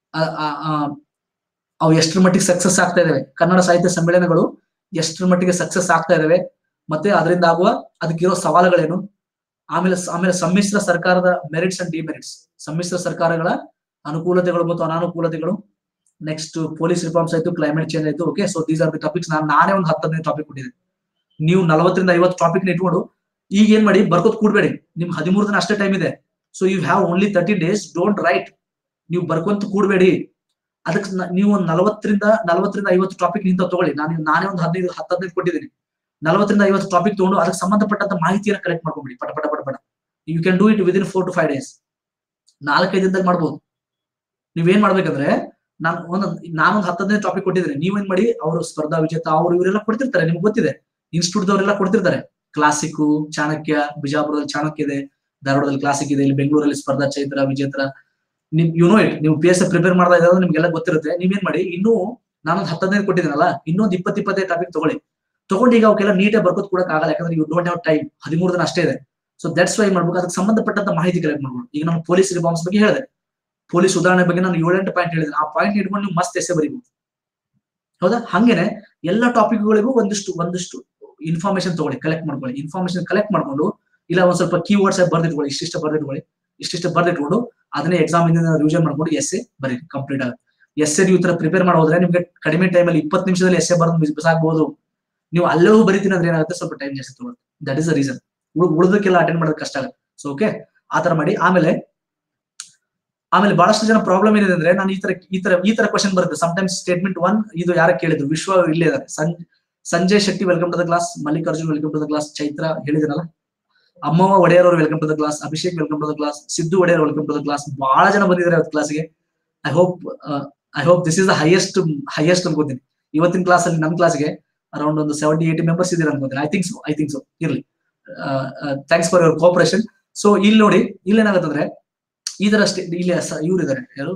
ಅವು ಎಷ್ಟರ ಮಟ್ಟಿಗೆ ಸಕ್ಸಸ್ ಆಗ್ತಾ ಇದಾವೆ ಕನ್ನಡ ಸಾಹಿತ್ಯ ಸಮ್ಮೇಳನಗಳು ಎಷ್ಟರ ಮಟ್ಟಿಗೆ ಸಕ್ಸಸ್ ಆಗ್ತಾ ಇದಾವೆ ಮತ್ತೆ ಅದರಿಂದ ಆಗುವ ಅದಕ್ಕಿರೋ ಸವಾಲುಗಳೇನು ಆಮೇಲೆ ಆಮೇಲೆ ಸಮ್ಮಿಶ್ರ ಸರ್ಕಾರದ ಮೆರಿಟ್ಸ್ ಅಂಡ್ ಡಿಮೆರಿಟ್ಸ್ ಸಮ್ಮಿಶ್ರ ಸರ್ಕಾರಗಳ ಅನುಕೂಲತೆಗಳು ಮತ್ತು ಅನಾನುಕೂಲತೆಗಳು ನೆಕ್ಸ್ಟ್ ಪೊಲೀಸ್ ರಿಫಾರ್ಮ್ಸ್ ಆಯ್ತು ಕ್ಲೈಮೇಟ್ ಚೇಂಜ್ ಆಯ್ತು okay so these are the topics ನಾನು ನಾನೇ ಒಂದು ಹತ್ತನೇ ಟಾಪಿಕ್ ಕೊಟ್ಟಿದ್ದೆ ನೀವು ನಲವತ್ತರಿಂದ ಐವತ್ತು ಟಾಪಿಕ್ ಇಟ್ಕೊಂಡು ಈಗ ಏನ್ ಮಾಡಿ ಬರ್ಕೋತ್ ಕೂಡ್ಬೇಡಿ ನಿಮ್ ಹದಿಮೂರು ದಿನ ಅಷ್ಟೇ ಟೈಮ್ ಇದೆ so you have only thirty days don't write ನೀವು ಬರ್ಕೊಂತ ಕೂಡ್ಬೇಡಿ ಅದಕ್ಕೆ ನೀವು ಒಂದು ನಲವತ್ತರಿಂದ ನಲವತ್ತರಿಂದ ಐವತ್ತು ಟಾಪಿಕ್ ನಿಂತ ತಗೊಳ್ಳಿ ನಾನು ನಾನೇ ಒಂದು ಹದಿನೈದು ಹತ್ತು ಹದಿನೈದು ಕೊಟ್ಟಿದ್ದೀನಿ ನಲವತ್ತರಿಂದ ಐವತ್ತು ಟಾಪಿಕ್ ತಗೊಂಡು ಅದಕ್ಕೆ ಸಂಬಂಧಪಟ್ಟಂತ ಮಾಹಿತಿಯನ್ನು ಕಲೆಕ್ಟ್ ಮಾಡ್ಕೊಂಬಿಡಿ ಪಟ ಪಟ ಪಟ ಪಟ you can do it within four to five days ನಾಲ್ಕೈದು ದಿನದಲ್ಲಿ ಮಾಡ್ಬೋದು ನೀವೇನ್ ಮಾಡ್ಬೇಕಂದ್ರೆ ನಾನು ಒಂದ್ ನಾನೊಂದು ಹತ್ತನೇ ಟಾಪಿಕ್ ಕೊಟ್ಟಿದ್ದೀನಿ ನೀವೇನ್ ಮಾಡಿ ಅವರು ಸ್ಪರ್ಧಾ ವಿಜೇತ ಅವ್ರು ಇವರೆಲ್ಲ ಕೊಡ್ತಿರ್ತಾರೆ ನಿಮ್ಗೆ ಗೊತ್ತಿದೆ ಇನ್ಸ್ಟಿಟ್ಯೂಟ್ ದವರೆಲ್ಲ ಕೊಡ್ತಿರ್ತಾರೆ ಕ್ಲಾಸಿಕ್ ಚಾಣಕ್ಯ ಬಿಜಾಪುರದಲ್ಲಿ ಚಾಣಕ್ಯ ಇದೆ ಧಾರವಾಡದಲ್ಲಿ ಕ್ಲಾಸಿಕ್ ಇದೆ ಇಲ್ಲಿ ಬೆಂಗಳೂರಲ್ಲಿ ಸ್ಪರ್ಧಾ ಚೈತ್ರ ವಿಜೇತರ ನಿಮ್ ಯು ನೋ ಇಟ್ ನೀವು ಪಿ ಎಸ್ ಪ್ರಿಪೇರ್ ಮಾಡ್ತಾ ಇದ್ರೆ ನಿಮ್ಗೆಲ್ಲ ಗೊತ್ತಿರುತ್ತೆ ನೀವೇನ್ ಮಾಡಿ ಇನ್ನೂ ನಾನೊಂದು ಹತ್ತನೇ ಕೊಟ್ಟಿದ್ದೀನಲ್ಲ ಇನ್ನೊಂದು ಇಪ್ಪತ್ತು ಇಪ್ಪತ್ತೈದು ಟಾಪಿಕ್ ತಗೊಳ್ಳಿ ತಗೊಂಡು ಈಗ ಅವಕ್ಕೆಲ್ಲ ನೀಟಾಗಿ ಬರ್ಕೋದ್ ಕೂಡ ಆಗಲ್ಲ ಯಾಕಂದ್ರೆ ಯು ಡೋಂಟ್ ಹ್ಯಾವ್ ಟೈಮ್ ಹದಿಮೂರು ದಿನ ಅಷ್ಟೇ ಇದೆ ಸೊ ದಟ್ಸ್ ವೈ ಮಾಡ್ಬೇಕು ಅದಕ್ಕೆ ಸಂಬಂಧಪಟ್ಟಂತ ಮಾಹಿತಿ ಕಲೆಕ್ಟ್ ಮಾಡ್ಬೋದು ಈಗ ನಾನು ಪೊಲೀಸ್ ರಿಫಾರ್ಮ್ಸ್ ಬಗ್ಗೆ ಹೇಳಿದೆ ಪೊಲೀಸ್ ಉದಾಹರಣೆ ಬಗ್ಗೆ ನಾನು ಏಳೆಂಟು ಪಾಯಿಂಟ್ ಹೇಳಿದ್ರೆ ಆ ಪಾಯಿಂಟ್ ಇಟ್ಕೊಂಡು ನೀವು ಮಸ್ತ್ ಎಸೆ ಬರೀಬಹುದು ಹೌದಾ ಹಂಗೇನೆ ಎಲ್ಲ ಟಾಪಿಕ್ಗಳಿಗೂ ಒಂದಿಷ್ಟು ಒಂದಿಷ್ಟು ಇನ್ಫಾರ್ಮೇಶನ್ ತಗೊಳ್ಳಿ ಕಲೆಕ್ಟ್ ಮಾಡ್ಕೊಳ್ಳಿ ಇನ್ಫಾರ್ಮೇಶನ್ ಕಲೆಕ್ಟ್ ಮಾಡ್ಕೊಂಡು ಇಲ್ಲ ಒಂದ್ ಸ್ವಲ್ಪ ಕೀ ವರ್ಡ್ಸ್ ಬರ್ದಿಟ್ಕೊಳ್ಳಿ ಇಷ್ಟಿಷ್ಟ ಬರ್ದಿಟ್ಕೊಳ್ಳಿ ಇಷ್ಟಿಷ್ಟ ಬರ್ದಿಟ್ಕೊಂಡು ಅದನ್ನೇ ಎಕ್ಸಾಮ್ ಇಂದ ರಿವಿಷನ್ ಮಾಡ್ಕೊಂಡು ಎಸ್ ಎ ಬರೀ ಕಂಪ್ಲೀಟ್ ಆಗುತ್ತೆ ಎಸ್ ಎ ನೀವು ತರ ಪ್ರಿಪೇರ್ ಮಾಡೋದ್ರೆ ನಿಮ್ಗೆ ಕಡಿಮೆ ಟೈಮಲ್ಲಿ ಇಪ್ಪತ್ತು ನಿಮಿಷದಲ್ಲಿ ಎಸ್ ಎ ಬರೋದು ಬಿಸಾಕ್ಬಹುದು ನೀವು ಅಲ್ಲೆವು ಬರೀತೀನಿ ಅಂದ್ರೆ ಏನಾಗುತ್ತೆ ಸ್ವಲ್ಪ ಟೈಮ್ ಜಾಸ್ತಿ ತಗೊಳುತ್ತೆ ದಟ್ ಇಸ್ ದ ರೀಸನ್ ಉಳಿದಕ್ಕೆಲ್ಲ ಅಟೆಂಡ್ ಮಾಡೋದು ಕಷ್ಟ ಆಗುತ್ತೆ ಸೊ ಓಕೆ ಆ ತರ ಮಾಡಿ ಆಮೇಲೆ ಆಮೇಲೆ ಬಹಳಷ್ಟು ಜನ ಪ್ರಾಬ್ಲಮ್ ಏನಿದೆ ಅಂದ್ರೆ ನಾನು ಈ ತರ ಈ ತರ ಈ ತರ ಕ್ವಶನ್ ಬರುತ್ತೆ ಸಮ್ಟೈಮ್ಸ್ ಸ್ಟೇಟ್ಮೆಂಟ್ ಒನ್ ಇದು ಯಾರ ಕೇಳಿದ್ರು ವಿಶ್ವ ಇಲ್ಲೇ ಇದ್ದಾರೆ Sanjay Shetty welcome to the class Mallikarjun welcome to the class Chaitra ಹೇಳಿದನಲ್ಲ ಅಮ್ಮವ ಒಡೆಯರ್ ಅವರು welcome to the class Abhishek welcome to the class Siddu Wodeyar welcome to the class ಬಹಳ ಜನ ಬಂದಿದ್ದಾರೆ ಅವತ್ತು ಕ್ಲಾಸ್ಗೆ I hope I hope this is the highest highest ಅನ್ಕೋತೀನಿ ಇವತ್ತಿನ ಕ್ಲಾಸ್ ಅಲ್ಲಿ ನನ್ನ ಕ್ಲಾಸ್ಗೆ ಅರೌಂಡ್ ಒಂದು ಸೆವೆಂಟಿ ಏಟಿ ಮೆಂಬರ್ಸ್ ಇದ್ದೀರಾ ಅನ್ಕೋತೀನಿ I think so I think so ಇರ್ಲಿ thanks for your cooperation so ಇಲ್ಲಿ ನೋಡಿ ಇಲ್ಲಿ ಏನಾಗುತ್ತಂದ್ರೆ ಈ ತರ ಸ್ಟೇ ಇಲ್ಲಿ ಇವ್ರು ಇದಾರೆ ಯಾರು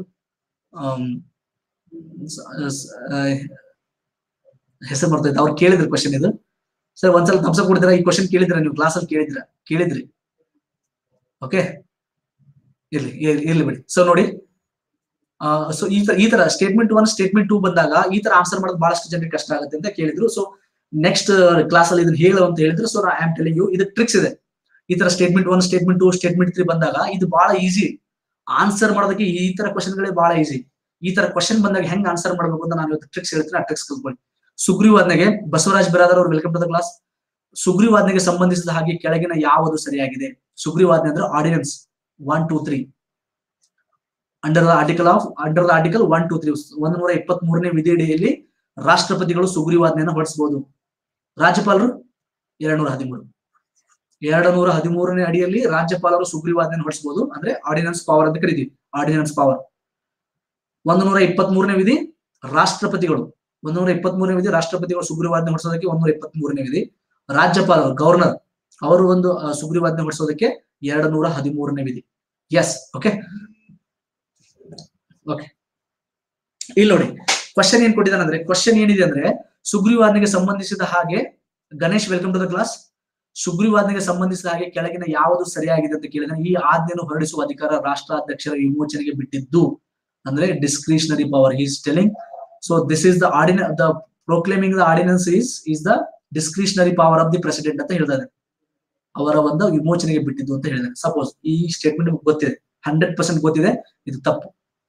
ಹೆಸರು ಬರ್ತೈತೆ ಅವ್ರು ಕೇಳಿದ್ರು ಕ್ವಶನ್ ಇದು ಸರ್ ಒಂದ್ಸಲ ತಪ್ಸ ಕೊಡ್ತೀರಾ ಈ ಕ್ವಶನ್ ಕೇಳಿದ್ರ ನೀವು ಕ್ಲಾಸ್ ಅಲ್ಲಿ ಕೇಳಿದ್ರ ಕೇಳಿದ್ರಿ ಓಕೆ ಇರ್ಲಿ ಇರ್ಲಿ ಬಿಡಿ ಸೊ ನೋಡಿ ಸೊ ಈ ತರ ಈ ತರ ಸ್ಟೇಟ್ಮೆಂಟ್ ಒನ್ ಸ್ಟೇಟ್ಮೆಂಟ್ ಟೂ ಬಂದಾಗ ಈ ತರ ಆನ್ಸರ್ ಮಾಡೋದು ಬಹಳಷ್ಟು ಜನರಿಗೆ ಕಷ್ಟ ಆಗುತ್ತೆ ಅಂತ ಕೇಳಿದ್ರು ಸೊ ನೆಕ್ಸ್ಟ್ ಕ್ಲಾಸ್ ಅಲ್ಲಿ ಇದನ್ನ ಹೇಳು ಅಂತ ಹೇಳಿದ್ರು so I am telling you ಇದು ಟ್ರಿಕ್ಸ್ ಇದೆ ಈ ತರ statement one statement two statement three ಬಂದಾಗ ಇದು ಬಹಳ ಈಸಿ ಆನ್ಸರ್ ಮಾಡೋದಕ್ಕೆ ಈ ತರ ಕ್ವಶನ್ಗಳೇ ಬಹಳ ಈಸಿ ಈ ತರ ಕ್ವಶನ್ ಬಂದಾಗ ಹೆಂಗ್ ಆನ್ಸರ್ ಮಾಡ್ಬೇಕು ಅಂತ ನಾನು ಇವತ್ತು ಟ್ರಿಕ್ಸ್ ಹೇಳ್ತೀನಿ ಆ ಟ್ರಿಕ್ಸ್ ಕಲ್ತ್ಕೊಳ್ಳಿ ಸುಗ್ರೀವಾಜ್ಞೆಗೆ ಬಸವರಾಜ್ ಬಿರಾದರ್ ಅವರು ವೆಲ್ಕಮ್ ಟು ದ ಕ್ಲಾಸ್ ಸುಗ್ರೀವಾಜ್ಞೆಗೆ ಸಂಬಂಧಿಸಿದ ಹಾಗೆ ಕೆಳಗಿನ ಯಾವುದು ಸರಿಯಾಗಿದೆ ಸುಗ್ರೀವಾಜ್ಞೆ ಅಂದ್ರೆ ordinance one two three under the article of under the article one two three ಒಂದ್ ನೂರ ಇಪ್ಪತ್ತ್ ಮೂರನೇ ವಿಧಿಯಡಿಯಲ್ಲಿ ರಾಷ್ಟ್ರಪತಿಗಳು ಸುಗ್ರೀವಾಜ್ಞೆಯನ್ನು ಹೊರಡಿಸಬಹುದು ರಾಜ್ಯಪಾಲರು ಎರಡ್ ನೂರ ಹದಿಮೂರು ಎರಡು ನೂರ ಹದಿಮೂರನೇ ಅಡಿಯಲ್ಲಿ ರಾಜ್ಯಪಾಲರು ಸುಗ್ರೀವಾಜ್ಞೆಯನ್ನು ಹೊರಡಿಸಬಹುದು ಅಂದ್ರೆ ಆರ್ಡಿನೆನ್ಸ್ ಪವರ್ ಅಂತ ಕರಿತೀವಿ ಆರ್ಡಿನೆನ್ಸ್ ಪವರ್ ಒಂದು ನೂರ ಇಪ್ಪತ್ತ್ ಮೂರನೇ ವಿಧಿ ರಾಷ್ಟ್ರಪತಿಗಳು ಒಂದೂರ ಇಪ್ಪತ್ತ್ ಮೂರನೇ ವಿಧಿ ರಾಷ್ಟ್ರಪತಿಗಳು ಸುಗ್ರೀವಾಜ್ಞೆ ಹೊರಡಿಸೋದಕ್ಕೆ ಒಂದೂರ ಇಪ್ಪತ್ತ್ ಮೂರನೇ ವಿಧಿ ರಾಜ್ಯಪಾಲರು ಗವರ್ನರ್ ಅವರು ಒಂದು ಸುಗ್ರೀವಾಜ್ಞೆ ಹೊರಡಿಸೋದಕ್ಕೆ ಎರಡು ನೂರ ಹದಿಮೂರನೇ ವಿಧಿ ಎಸ್ ಓಕೆ ಓಕೆ ಇಲ್ಲಿ ನೋಡಿ ಕ್ವಶನ್ ಏನ್ ಕೊಟ್ಟಿದ್ದಾನೆ ಅಂದ್ರೆ ಕ್ವಶನ್ ಏನಿದೆ ಅಂದ್ರೆ ಸುಗ್ರೀವಾಜ್ಞೆಗೆ ಸಂಬಂಧಿಸಿದ ಹಾಗೆ Ganesh welcome to the class ಸುಗ್ರೀವಾಜ್ಞೆಗೆ ಸಂಬಂಧಿಸಿದ ಹಾಗೆ ಕೆಳಗಿನ ಯಾವುದು ಸರಿಯಾಗಿದೆ ಅಂತ ಕೇಳಿದ್ರೆ ಈ ಆಜ್ಞೆಯನ್ನು ಹೊರಡಿಸುವ ಅಧಿಕಾರ ರಾಷ್ಟ್ರಾಧ್ಯಕ್ಷರ ವಿಮೋಚನೆಗೆ ಬಿಟ್ಟಿದ್ದು ಅಂದ್ರೆ discretionary power is telling so this is the ಆರ್ಡಿನ the proclaiming the ordinance is is the discretionary power of the president ಅಂತ ಹೇಳ್ತಾರೆ ಅವರ ಒಂದು ವಿಮೋಚನೆಗೆ ಬಿಟ್ಟಿದ್ದು ಅಂತ ಹೇಳಿದ್ದಾರೆ ಸಪೋಸ್ ಈ ಸ್ಟೇಟ್ಮೆಂಟ್ ನಿಮ್ಗೆ ಗೊತ್ತಿದೆ ಹಂಡ್ರೆಡ್ ಪರ್ಸೆಂಟ್ ಗೊತ್ತಿದೆ ಇದು ತಪ್ಪು